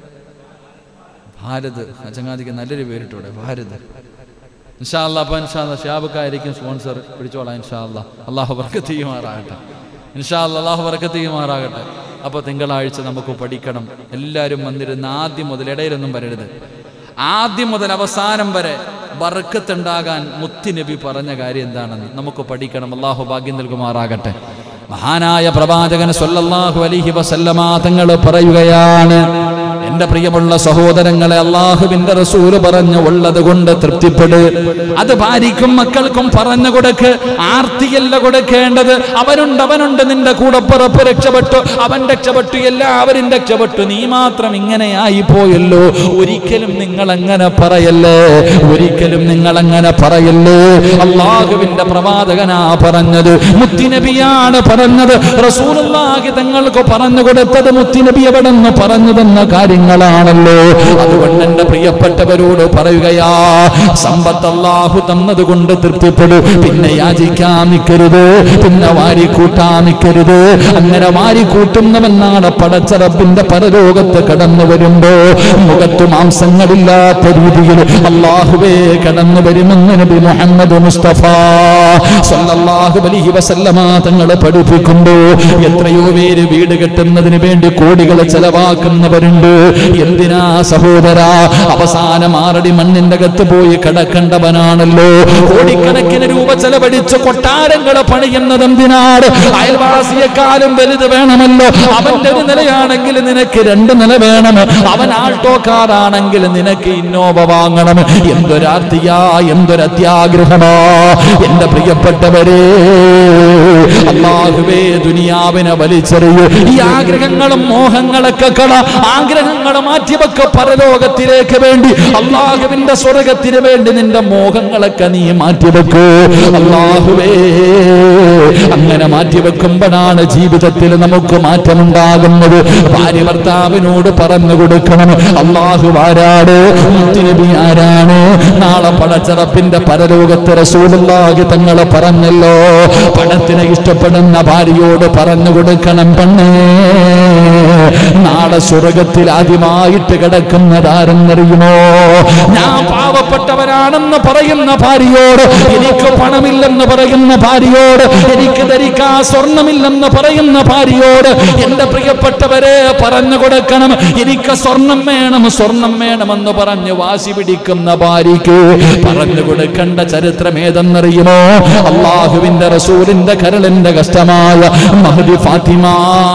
ഭാരത് അച്ചങ്ങാതിക്ക് നല്ലൊരു പേരിട്ടൂടെ ഭാരത് ഇൻഷാല്ല അപ്പൊ ഇൻഷാല്ല ഷിയാബുക്കായിരിക്കും സ്പോൺസർ പിടിച്ചോളാം ഇൻഷാല്ല അള്ളാഹു ബർക്കത്ത് ചെയ്യുമാറാകട്ടെ ഇൻഷാല്ല അള്ളാഹു ബർക്കത്ത് ചെയ്യുമാറാകട്ടെ അപ്പോൾ തിങ്കളാഴ്ച നമുക്ക് പഠിക്കണം എല്ലാവരും വന്നിരുന്ന് ആദ്യം മുതൽ ഇടയിലൊന്നും വരരുത് ആദ്യം മുതൽ അവസാനം വരെ ബർക്കത്തുണ്ടാകാൻ മുത്തുനബി പറഞ്ഞ കാര്യം എന്താണെന്ന് നമുക്ക് പഠിക്കണം അള്ളാഹു ഭാഗ്യം നൽകുമാറാകട്ടെ മഹാനായ പ്രവാചകൻ സല്ലല്ലാഹു അലൈഹി വസല്ലമ തങ്ങൾ പറയുകയാണ് എന്റെ പ്രിയമുള്ള സഹോദരങ്ങളെ അള്ളാഹുവിന്റെ റസൂല് പറഞ്ഞു ഉള്ളത് കൊണ്ട് തൃപ്തിപ്പെട് അത് ഭാര്യയ്ക്കും മക്കൾക്കും പറഞ്ഞു കൊടുക്ക് ആർത്തിയല്ല കൊടുക്കേണ്ടത് അവനുണ്ട് അവനുണ്ട് നിന്റെ കൂടപ്പുറപ്പ് രക്ഷപ്പെട്ടു അവൻ രക്ഷപ്പെട്ടു എല്ലാവരും രക്ഷപ്പെട്ടു നീ മാത്രം ഇങ്ങനെയായി പോയല്ലോ ഒരിക്കലും നിങ്ങൾ അങ്ങനെ പറയല്ലേ ഒരിക്കലും നിങ്ങൾ അങ്ങനെ പറയല്ലേ അള്ളാഹുവിന്റെ പ്രവാചകനാ പറഞ്ഞത് മുത്തിനബിയാണ് പറഞ്ഞത് റസൂലുള്ളാഹി തങ്ങൾക്ക് പറഞ്ഞു കൊടുത്തത് മുത്തിനബി എവിടെ നിന്ന് പറഞ്ഞു തന്ന കാര്യങ്ങളാണല്ലോ അതുകൊണ്ട് എന്റെ പ്രിയപ്പെട്ടവരോട് പറയുകയാ സമ്പത്ത് അള്ളാഹു തന്നത് കൊണ്ട് തൃപ്തിപ്പെടൂ പിന്നെ യാചിക്കാൻ നിൽക്കരുത് പിന്നെ വാരി കൂട്ടാൻ നിൽക്കരുത് അങ്ങനെ വാരി കൂട്ടുന്നവനാണ് പടച്ചറപ്പിന്റെ പരലോകത്ത് കടന്നു വരുമ്പോ മുഖത്ത് മാംസങ്ങളില്ലാത്ത രീതിയിൽ അള്ളാഹുവേ കടന്നു വരുമെന്ന് നബി മുഹമ്മദ് മുസ്തഫ സല്ലല്ലാഹു അലൈഹി വസല്ലമ തങ്ങൾ പഠിപ്പിക്കുമ്പോ എത്രയോ പേര് വീട് കെട്ടുന്നതിന് വേണ്ടി കോടികൾ ചെലവാക്കുന്നവരുണ്ട് എന്തിനാ സഹോദര അവസാനം ആറടി മണ്ണിന്റെ അകത്ത് പോയി കിടക്കേണ്ടവനാണല്ലോ കോടിക്കണക്കിന് രൂപ ചെലവഴിച്ച് കൊട്ടാരങ്ങൾ പണിയുന്നത് എന്തിനാണ് അയൽവാസിയെക്കാളും വലുത് വേണമല്ലോ അവന്റെ ഒരു നിലയാണെങ്കിൽ നിനക്ക് രണ്ട് നില വേണം അവൻ ആൾട്ടോക്കാരാണെങ്കിൽ നിനക്ക് ഇന്നോവ വാങ്ങണം എന്തൊരാർത്തിയാ എന്തൊരത്യാഗ്രഹമാ എന്റെ പ്രിയപ്പെട്ടവരെ അള്ളാഹുവേ ദുനിയാവിനെ വലിച്ചെറിയൂ ഈ ആഗ്രഹങ്ങളും മോഹങ്ങളൊക്കെ കള ആഗ്രഹങ്ങൾ മാറ്റിവെക്ക പരലോകത്തിലേക്ക് വേണ്ടി അള്ളാഹുവിന്റെ സ്വർഗത്തിന് വേണ്ടി നിന്റെ മോഹങ്ങളൊക്കെ നീ മാറ്റിവെക്കൂ അള്ളാഹുവേ അങ്ങനെ മാറ്റിവെക്കുമ്പോഴാണ് ജീവിതത്തിൽ നമുക്ക് മാറ്റമുണ്ടാകുന്നത് ഭാര്യ ഭർത്താവിനോട് പറഞ്ഞു കൊടുക്കണം അള്ളാഹു ആരാട് മുത്തുനബി ആരാണ് നാളെ പടച്ചറപ്പിന്റെ പരലോകത്ത് റസൂലുള്ളാഹി തങ്ങളെ പറഞ്ഞല്ലോ പണത്തിനെ ഇഷ്ടപ്പെടുന്ന ഭാര്യയോട് പറഞ്ഞു കൊടുക്കണം പെണ്ണേ നാളെ സ്വർഗത്തിൽ ആദ്യമായിട്ട് കിടക്കുന്നതാരെന്നറിയുമോ ഞാൻ പാവപ്പെട്ടവരാണെന്ന് പറയുന്ന ഭാര്യയോട് എനിക്ക് പണമില്ലെന്ന് പറയുന്ന ഭാര്യയോട് എനിക്ക് ധരിക്കാ സ്വർണമില്ലെന്ന് പറയുന്ന ഭാര്യയോട് എന്റെ പ്രിയപ്പെട്ടവരെ പറഞ്ഞു കൊടുക്കണം എനിക്ക് സ്വർണം വേണം സ്വർണം വേണമെന്ന് പറഞ്ഞ് വാശി പിടിക്കുന്ന ഭാര്യയ്ക്ക് പറഞ്ഞു കൊടുക്കേണ്ട ചരിത്രം ഏതെന്നറിയുമോ അള്ളാഹുവിന്റെ റസൂലിന്റെ കരളിന്റെ കഷ്ടമായ മഹദി ഫാത്തിമ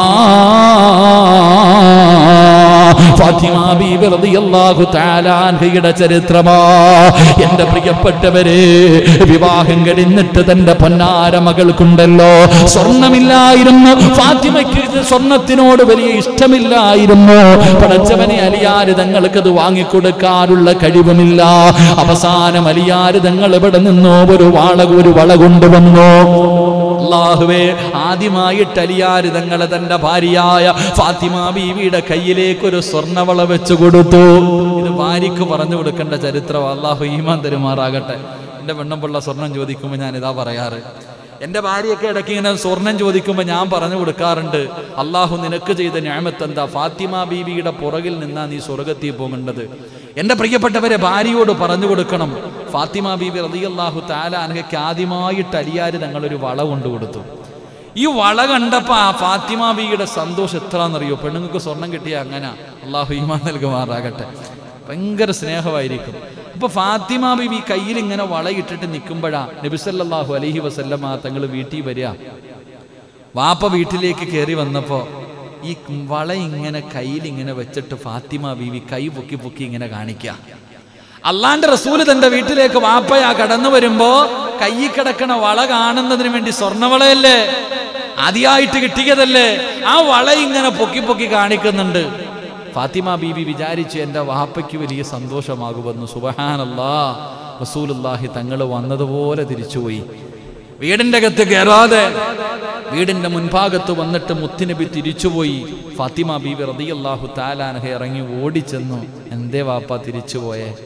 ഫാത്തിമ ബീബി റളിയല്ലാഹു തആല അൻഹയുടെ ചരിത്രമാ എന്റെ പ്രിയപ്പെട്ടവരെ വിവാഹം കഴിഞ്ഞിട്ട് തന്റെ പൊന്നാര മകൾക്കുണ്ടല്ലോ സ്വർണമില്ലായിരുന്നു ഫാത്തിമയ്ക്ക് സ്വർണത്തിനോട് വലിയ ഇഷ്ടമില്ലായിരുന്നു പടച്ചവനെ അലിയാര് തങ്ങൾക്ക് അത് വാങ്ങിക്കൊടുക്കാനുള്ള കഴിവുമില്ല അവസാനം അലിയാര് തങ്ങൾ ഇവിടെ നിന്നോ ഒരു വാള ഒരു വള കൊണ്ടുവന്നു അള്ളാഹുവേ ആദ്യമായിട്ട് അലിയാര് തങ്ങളെ തന്റെ ഭാര്യയായ ഫാത്തിമ ബീവിയുടെ കയ്യിലേക്ക് ഒരു സ്വർണ്ണവള വെച്ചു കൊടുത്തു ഇത് ഭാര്യക്ക് പറഞ്ഞു കൊടുക്കേണ്ട ചരിത്രം അള്ളാഹു ഈമാൻ തരുമാറാകട്ടെ എന്റെ പെണ്ണുമ്പുള്ള സ്വർണം ചോദിക്കുമ്പോൾ ഞാൻ ഇതാ പറയാറ് എന്റെ ഭാര്യയൊക്കെ ഇടയ്ക്ക് ഇങ്ങനെ സ്വർണം ചോദിക്കുമ്പോൾ ഞാൻ പറഞ്ഞു കൊടുക്കാറുണ്ട് അള്ളാഹു നിനക്ക് ചെയ്ത ഞാമത്ത് എന്താ ഫാത്തിമ ബീവിയുടെ പുറകിൽ നിന്നാ നീ സ്വർഗത്തിൽ പോകേണ്ടത് എന്റെ പ്രിയപ്പെട്ടവരെ ഭാര്യയോട് പറഞ്ഞു കൊടുക്കണം ഫാത്തിമ ബീബി റളിയല്ലാഹു താല അനഹയ്ക്ക് ആദ്യമായിട്ട് അലിയാര് തങ്ങളൊരു വള കൊണ്ടു കൊടുത്തു ഈ വള കണ്ടപ്പോ ആ ഫാത്തിമ ബീയുടെ സന്തോഷം എത്രയെന്നറിയോ പെണ്ണുങ്ങൾക്ക് സ്വർണം കിട്ടിയ അങ്ങനെ അള്ളാഹു ഈമാൻ നൽകുമാറാകട്ടെ ഭയങ്കര സ്നേഹമായിരിക്കും അപ്പൊ ഫാത്തിമ ബീബി കയ്യിൽ ഇങ്ങനെ വളയിട്ടിട്ട് നിൽക്കുമ്പോഴാ നബിസല്ലാഹു അലഹി വസല്ലമ തങ്ങൾ വീട്ടിൽ വരിക വാപ്പ വീട്ടിലേക്ക് കയറി വന്നപ്പോ ഈ വള ഇങ്ങനെ കയ്യിൽ ഇങ്ങനെ വെച്ചിട്ട് ഫാത്തിമ ബീവി കൈ പൊക്കി പൊക്കി ഇങ്ങനെ കാണിക്കുക അള്ളാന്റെ റസൂല് തന്റെ വീട്ടിലേക്ക് വാപ്പയാ കടന്നു വരുമ്പോ കയ്യിൽ കിടക്കണ വള കാണുന്നതിന് വേണ്ടി സ്വർണവളയല്ലേ ആദ്യമായിട്ട് കിട്ടിയതല്ലേ ആ വള ഇങ്ങനെ പൊക്കി പൊക്കി കാണിക്കുന്നുണ്ട് ഫാത്തിമ ബീബി വിചാരിച്ച് എൻ്റെ വാപ്പയ്ക്ക് വലിയ സന്തോഷമാകുമെന്ന് സുബഹാനല്ലാ റസൂലുല്ലാഹി തങ്ങൾ വന്നതുപോലെ തിരിച്ചുപോയി വീടിന്റെ അകത്ത് കയറാതെ വീടിന്റെ മുൻഭാഗത്ത് വന്നിട്ട് മുത്തുനബി തിരിച്ചുപോയി ഫാത്തിമ ബീബി റതിയല്ലാഹു താലാനഹ ഇറങ്ങി ഓടിച്ചെന്നു എന്തേ വാപ്പ തിരിച്ചുപോയേ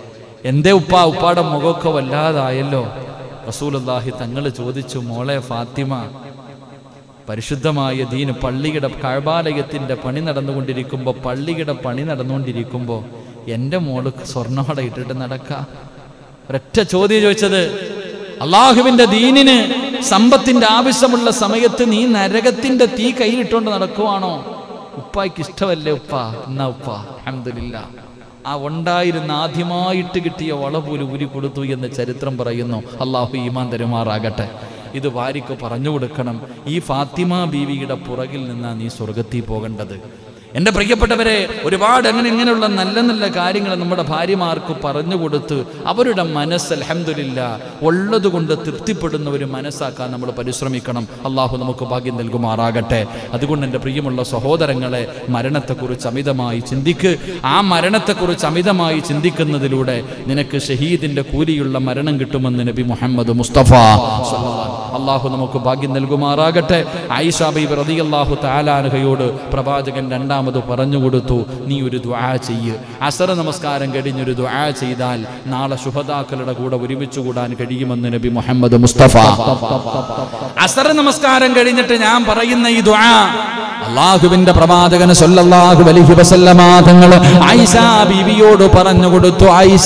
എന്തേ ഉപ്പ ഉപ്പാടെ മുഖമൊക്കെ വല്ലാതായല്ലോ റസൂലുള്ളാഹി തങ്ങൾ ചോദിച്ചു മോളെ ഫാത്തിമ പരിശുദ്ധമായ ദീന് പള്ളിയുടെ കഴബാലയത്തിന്റെ പണി നടന്നുകൊണ്ടിരിക്കുമ്പോൾ പള്ളിയുടെ പണി നടന്നുകൊണ്ടിരിക്കുമ്പോൾ എൻ്റെ മോള് സ്വർണ്ണവട ഇട്ടിട്ട് നടക്ക ഒരൊറ്റ ചോദ്യം ചോദിച്ചത് അള്ളാഹുവിന്റെ ദീനിന് സമ്പത്തിന്റെ ആവശ്യമുള്ള സമയത്ത് നീ നരകത്തിന്റെ തീ കയ്യിലിട്ടുകൊണ്ട് നടക്കുവാണോ ഉപ്പായ്ക്ക് ഇഷ്ടമല്ലേ ഉപ്പ എന്നാ ഉപ്പ അഹമ്മദില്ല ആ ഉണ്ടായിരുന്ന ആദ്യമായിട്ട് കിട്ടിയ വള പോലും ഉരി കൊടുത്തു എന്ന് ചരിത്രം പറയുന്നു അള്ളാഹു ഈമാൻ തരുമാറാകട്ടെ ഇത് ഭാര്യയ്ക്ക് പറഞ്ഞു കൊടുക്കണം ഈ ഫാത്തിമ ബീവിയുടെ പുറകിൽ നിന്നാണ് നീ സ്വർഗത്തിൽ പോകേണ്ടത് എൻ്റെ പ്രിയപ്പെട്ടവരെ ഒരുപാട് അങ്ങനെ ഇങ്ങനെയുള്ള നല്ല നല്ല കാര്യങ്ങൾ നമ്മുടെ ഭാര്യമാർക്ക് പറഞ്ഞു കൊടുത്ത് അവരുടെ മനസ്സ് അലഹമില്ല ഉള്ളത് കൊണ്ട് തൃപ്തിപ്പെടുന്ന ഒരു മനസ്സാക്കാൻ നമ്മൾ പരിശ്രമിക്കണം അള്ളാഹു നമുക്ക് ഭാഗ്യം നൽകുമാറാകട്ടെ അതുകൊണ്ട് എൻ്റെ പ്രിയമുള്ള സഹോദരങ്ങളെ മരണത്തെക്കുറിച്ച് അമിതമായി ചിന്തിക്ക് ആ മരണത്തെക്കുറിച്ച് അമിതമായി ചിന്തിക്കുന്നതിലൂടെ നിനക്ക് ഷഹീദിന്റെ കൂലിയുള്ള മരണം കിട്ടുമെന്ന് നബി മുഹമ്മദ് മുസ്തഫ സല്ലല്ലാഹു അള്ളാഹു നമുക്ക് ഭാഗ്യം നൽകുമാറാകട്ടെ ആയിഷ ബീബി റളിയല്ലാഹു തആലാനഹയോട് പ്രവാചകൻ രണ്ടാമത് പറഞ്ഞു കൊടുത്തു നീ ഒരു ദുആ ചെയ്യ് അസറ നമസ്കാരം കഴിഞ്ഞൊരു ദുആ ചെയ്താൽ നാളെ ശുഹദാക്കളുടെ കൂടെ ഒരുമിച്ച് കൂടാൻ കഴിയുമെന്ന് നബി മുഹമ്മദ് മുസ്തഫ അസറ നമസ്കാരം കഴിഞ്ഞിട്ട് ഞാൻ പറയുന്ന ഈ ദുആ അള്ളാഹുവിന്റെ പ്രവാചകന് സല്ലല്ലാഹു അലൈഹി വസല്ലമ തങ്ങൾ ആയിഷ ബീവിയോട് പറഞ്ഞു കൊടുത്തു ആയിഷ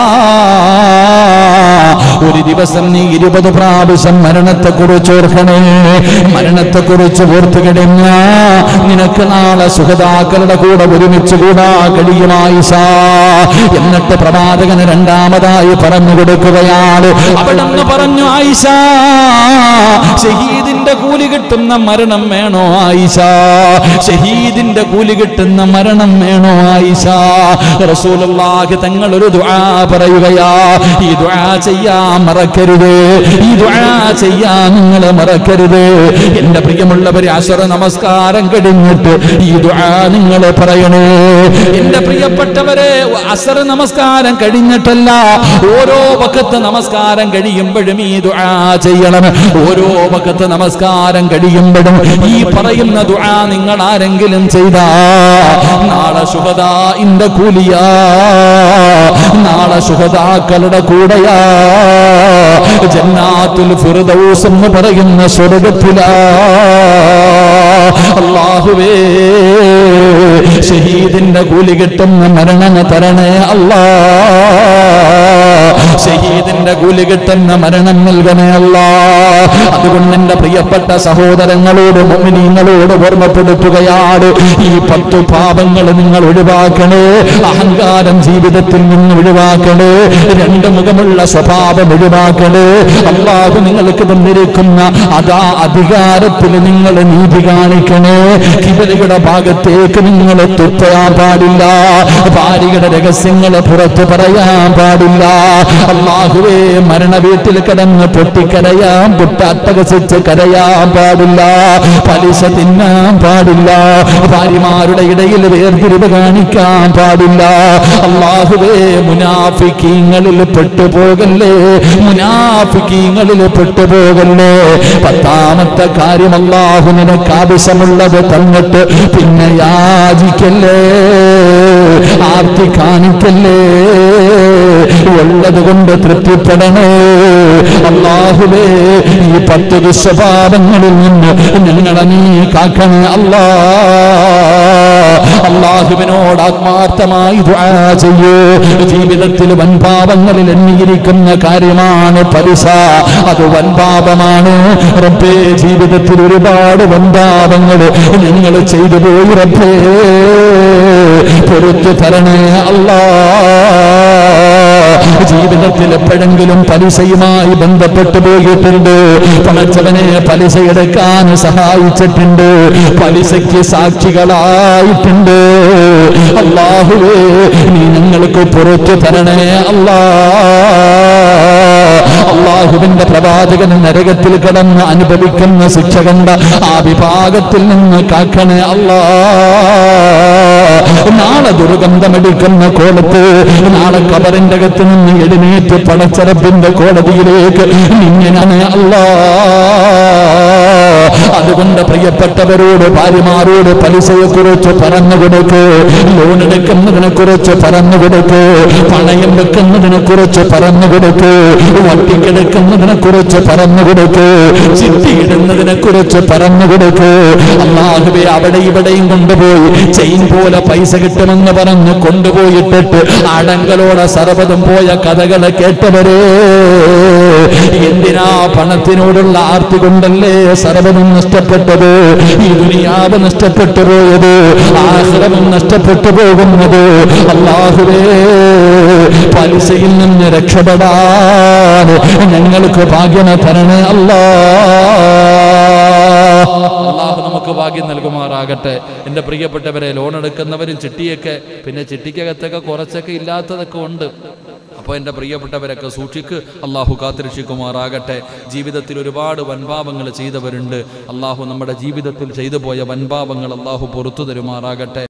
ഒരു ദിവസം നീ ഇരുപത് പ്രാവശ്യം മരണത്തെ കുറിച്ച് ഓർക്കണേ മരണത്തെ കുറിച്ച് ഓർത്തു കിടങ്ങ നിനക്ക് നാളെ സുഖതാക്കളുടെ കൂടെ ഒരുമിച്ച് കൂടാ കഴിയും ആയിഷ എന്നിട്ട് പ്രവാചകന് രണ്ടാമതായി പറഞ്ഞു കൊടുക്കുകയാണ് അവിടെ നിന്ന് പറഞ്ഞു ആയിഷ ഷഹീദിന്റെ കൂലി കിട്ടുന്ന മരണം വേണോ ആയിഷ ഷഹീദിന്റെ കൂലി കിട്ടുന്ന മരണം വേണോ ആയിഷ റസൂലുള്ളാഹി തങ്ങൾ ഒരു ദുആ പറയുകയാ ഈ ദുആ ചെയ്യാൻ മറക്കരുത് ഈ ദുആ ചെയ്യാൻ നിങ്ങൾ മറക്കരുത് എന്റെ പ്രിയമുള്ളവരെ അശറ നമസ്കാരം കഴിഞ്ഞിട്ട് ഈ ദുആ നിങ്ങൾ പറയണേ എന്റെ പ്രിയപ്പെട്ടവരെ അസർ നമസ്കാരം കഴിഞ്ഞിട്ടല്ല ഓരോ വക്കത്ത് നമസ്കാരം കഴിയുമ്പോഴും ഈ ദുആ ചെയ്യണം ഓരോ വക്കത്ത് നമസ്കാരം കഴിയുമ്പോഴും ഈ പറയുന്ന ദുആ നിങ്ങൾ ആരെങ്കിലും ചെയ്താ നാളെ ശുഭദാ ഇന്റെ കൂലിയാ നാളെ ശുഹദാക്കളുടെ കൂടെയാ ജന്നാത്തുൽ ഫിർദൗസ് എന്ന് പറയുന്ന സ്വർഗത്തിലാ അള്ളാഹുവേ ഷഹീദിന്റെ കൂലി കിട്ടുന്ന മരണം തരണേ അല്ലാ ഷഹീദിന്റെ കൂലി കിട്ടുന്ന മരണം നൽകണേ അല്ലാ അതുകൊണ്ട് എന്റെ പ്രിയപ്പെട്ട സഹോദരങ്ങളോട് മുമിനീങ്ങളോട് ഓർമ്മപ്പെടുത്തുകയാണ് ഈ പത്തു പാപങ്ങൾ നിങ്ങൾ ഒഴിവാക്കണേ അഹങ്കാരം ജീവിതത്തിൽ നിന്ന് ഒഴിവാക്കണേ രണ്ട് മുഖമുള്ള സ്വഭാവം ഒഴിവാക്കണേ അള്ളാഹു നിങ്ങൾക്ക് തന്നിരിക്കുന്ന അതാ അധികാരത്തിൽ നിങ്ങൾ നീതി കാണിക്കണേ കിബലിയുടെ ഭാഗത്തേക്ക് നിങ്ങൾ തുപ്പയാൻ പാടില്ല ഭാര്യയുടെ രഹസ്യങ്ങൾ പുറത്തു പറയാൻ പാടില്ല അള്ളാഹുവേ മരണ വീട്ടിൽ കിടന്ന് പൊട്ടിക്കരയാൻ പൊട്ടട്ടകസിച്ച് കരയാൻ പാടില്ല പലിശ തിന്നാൻ പാടില്ല ഭാര്യമാരുടെ ഇടയിൽ വേർതിരിവ് കാണിക്കാൻ പാടില്ല അള്ളാഹുവേ മുനാഫിക്കീങ്ങളിൽ പെട്ടുപോകല്ലേ മുനാഫിക്കീങ്ങളിൽ പെട്ടുപോകല്ലേ പത്താമത്തെ കാര്യം അള്ളാഹു നിനക്ക് ആവശ്യമുള്ളത് തന്നിട്ട് പിന്നെ യാചിക്കല്ലേ ആർത്തി കാണിക്കല്ലേ ഉള്ളത് കൊണ്ട് തൃപ്തിപ്പെടണേ അള്ളാഹുവേ ഈ പത്ത് ദുസ്വഭാവങ്ങളിൽ നിന്ന് ഞങ്ങളെ നീ കാക്കണേ അല്ലാ അള്ളാഹുവിനോട് ആത്മാർത്ഥമായി ദുആ ചെയ്യൂ ജീവിതത്തിൽ വൻപാപങ്ങളിൽ എണ്ണിയിരിക്കുന്ന കാര്യമാണ് പലിശ അത് വൻപാപമാണ് റബ്ബേ ജീവിതത്തിൽ ഒരുപാട് വൻപാപങ്ങൾ ഞങ്ങൾ ചെയ്തു പോയി റബ്ബേ പൊറുത്തു തരണേ അല്ലാ ജീവിതത്തിൽ എപ്പോഴെങ്കിലും പലിശയുമായി ബന്ധപ്പെട്ടു പോയിട്ടുണ്ട് പണച്ചവനെ പലിശ എടുക്കാൻ സഹായിച്ചിട്ടുണ്ട് പലിശയ്ക്ക് സാക്ഷികളായിട്ടുണ്ട് അള്ളാഹുവേ നീ ഞങ്ങൾക്ക് പുറത്തു തരണേ അല്ലാ അള്ളാഹുവിന്റെ പ്രവാചകൻ നരകത്തിൽ കിടന്ന് അനുഭവിക്കുന്ന ശിക്ഷ കണ്ട ആ വിഭാഗത്തിൽ നിന്ന് കാക്കണേ അല്ലാ നാളെ ദുർഗന്ധമടിക്കുന്ന കോലത്ത് നാളെ കബറിന്റെ അകത്ത് നിന്ന് എഴുന്നേറ്റ് പടച്ചറപ്പിന്റെ കോടതിയിലേക്ക് ഇങ്ങനെ അല്ലാ അതുകൊണ്ട് പ്രിയപ്പെട്ടവരോട് ഭാര്യമാരോട് പലിശയെ കുറിച്ച് പറഞ്ഞു കൊടുക്ക് ലോൺ എടുക്കുന്നതിനെ കുറിച്ച് പറഞ്ഞു കൊടുക്ക് പണയം വെക്കുന്നതിനെ കുറിച്ച് പറഞ്ഞു കൊടുക്ക് വട്ടിക്കെടുക്കുന്നതിനെ കുറിച്ച് പറഞ്ഞു കൊടുക്ക് ചിട്ടിയിടുന്നതിനെ കുറിച്ച് പറഞ്ഞു കൊടുക്ക് അള്ളാഹുബെ അവിടെ ഇവിടെയും കൊണ്ടുപോയി ചെയിൻ പോലെ പൈസ കിട്ടുമെന്ന് പറഞ്ഞ് കൊണ്ടുപോയിട്ടിട്ട് അടങ്കലോടെ സർവ്വതും പോയ കഥകളെ കേട്ടവരെ എന്തിനാ പണത്തിനോടുള്ള ആർത്തി കൊണ്ടല്ലേ സർവ്വതും നഷ്ടപ്പെട്ടത് ഈ ദുനിയാവ് നഷ്ടപ്പെട്ടു പോയത് ആശ്രമം നഷ്ടപ്പെട്ടു പോകുന്നത് അള്ളാഹുവേ പലിശയിൽ നിന്ന് രക്ഷപ്പെടാൻ ഞങ്ങൾക്ക് ഭാഗ്യമ തരണേ അല്ലാ അള്ളാഹു നമുക്ക് ഭാഗ്യം നൽകുമാറാകട്ടെ എൻ്റെ പ്രിയപ്പെട്ടവരെ ലോൺ എടുക്കുന്നവരും ചിട്ടിയൊക്കെ പിന്നെ ചിട്ടിക്കകത്തൊക്കെ കുറച്ചൊക്കെ ഇല്ലാത്തതൊക്കെ ഉണ്ട് അപ്പോൾ എൻ്റെ പ്രിയപ്പെട്ടവരൊക്കെ സൂക്ഷിക്ക് അള്ളാഹു കാത്തിരക്ഷിക്കുമാറാകട്ടെ ജീവിതത്തിൽ ഒരുപാട് വൻപാപങ്ങൾ ചെയ്തവരുണ്ട് അള്ളാഹു നമ്മുടെ ജീവിതത്തിൽ ചെയ്തു പോയ വൻപാപങ്ങൾ അള്ളാഹു പുറത്തു തരുമാറാകട്ടെ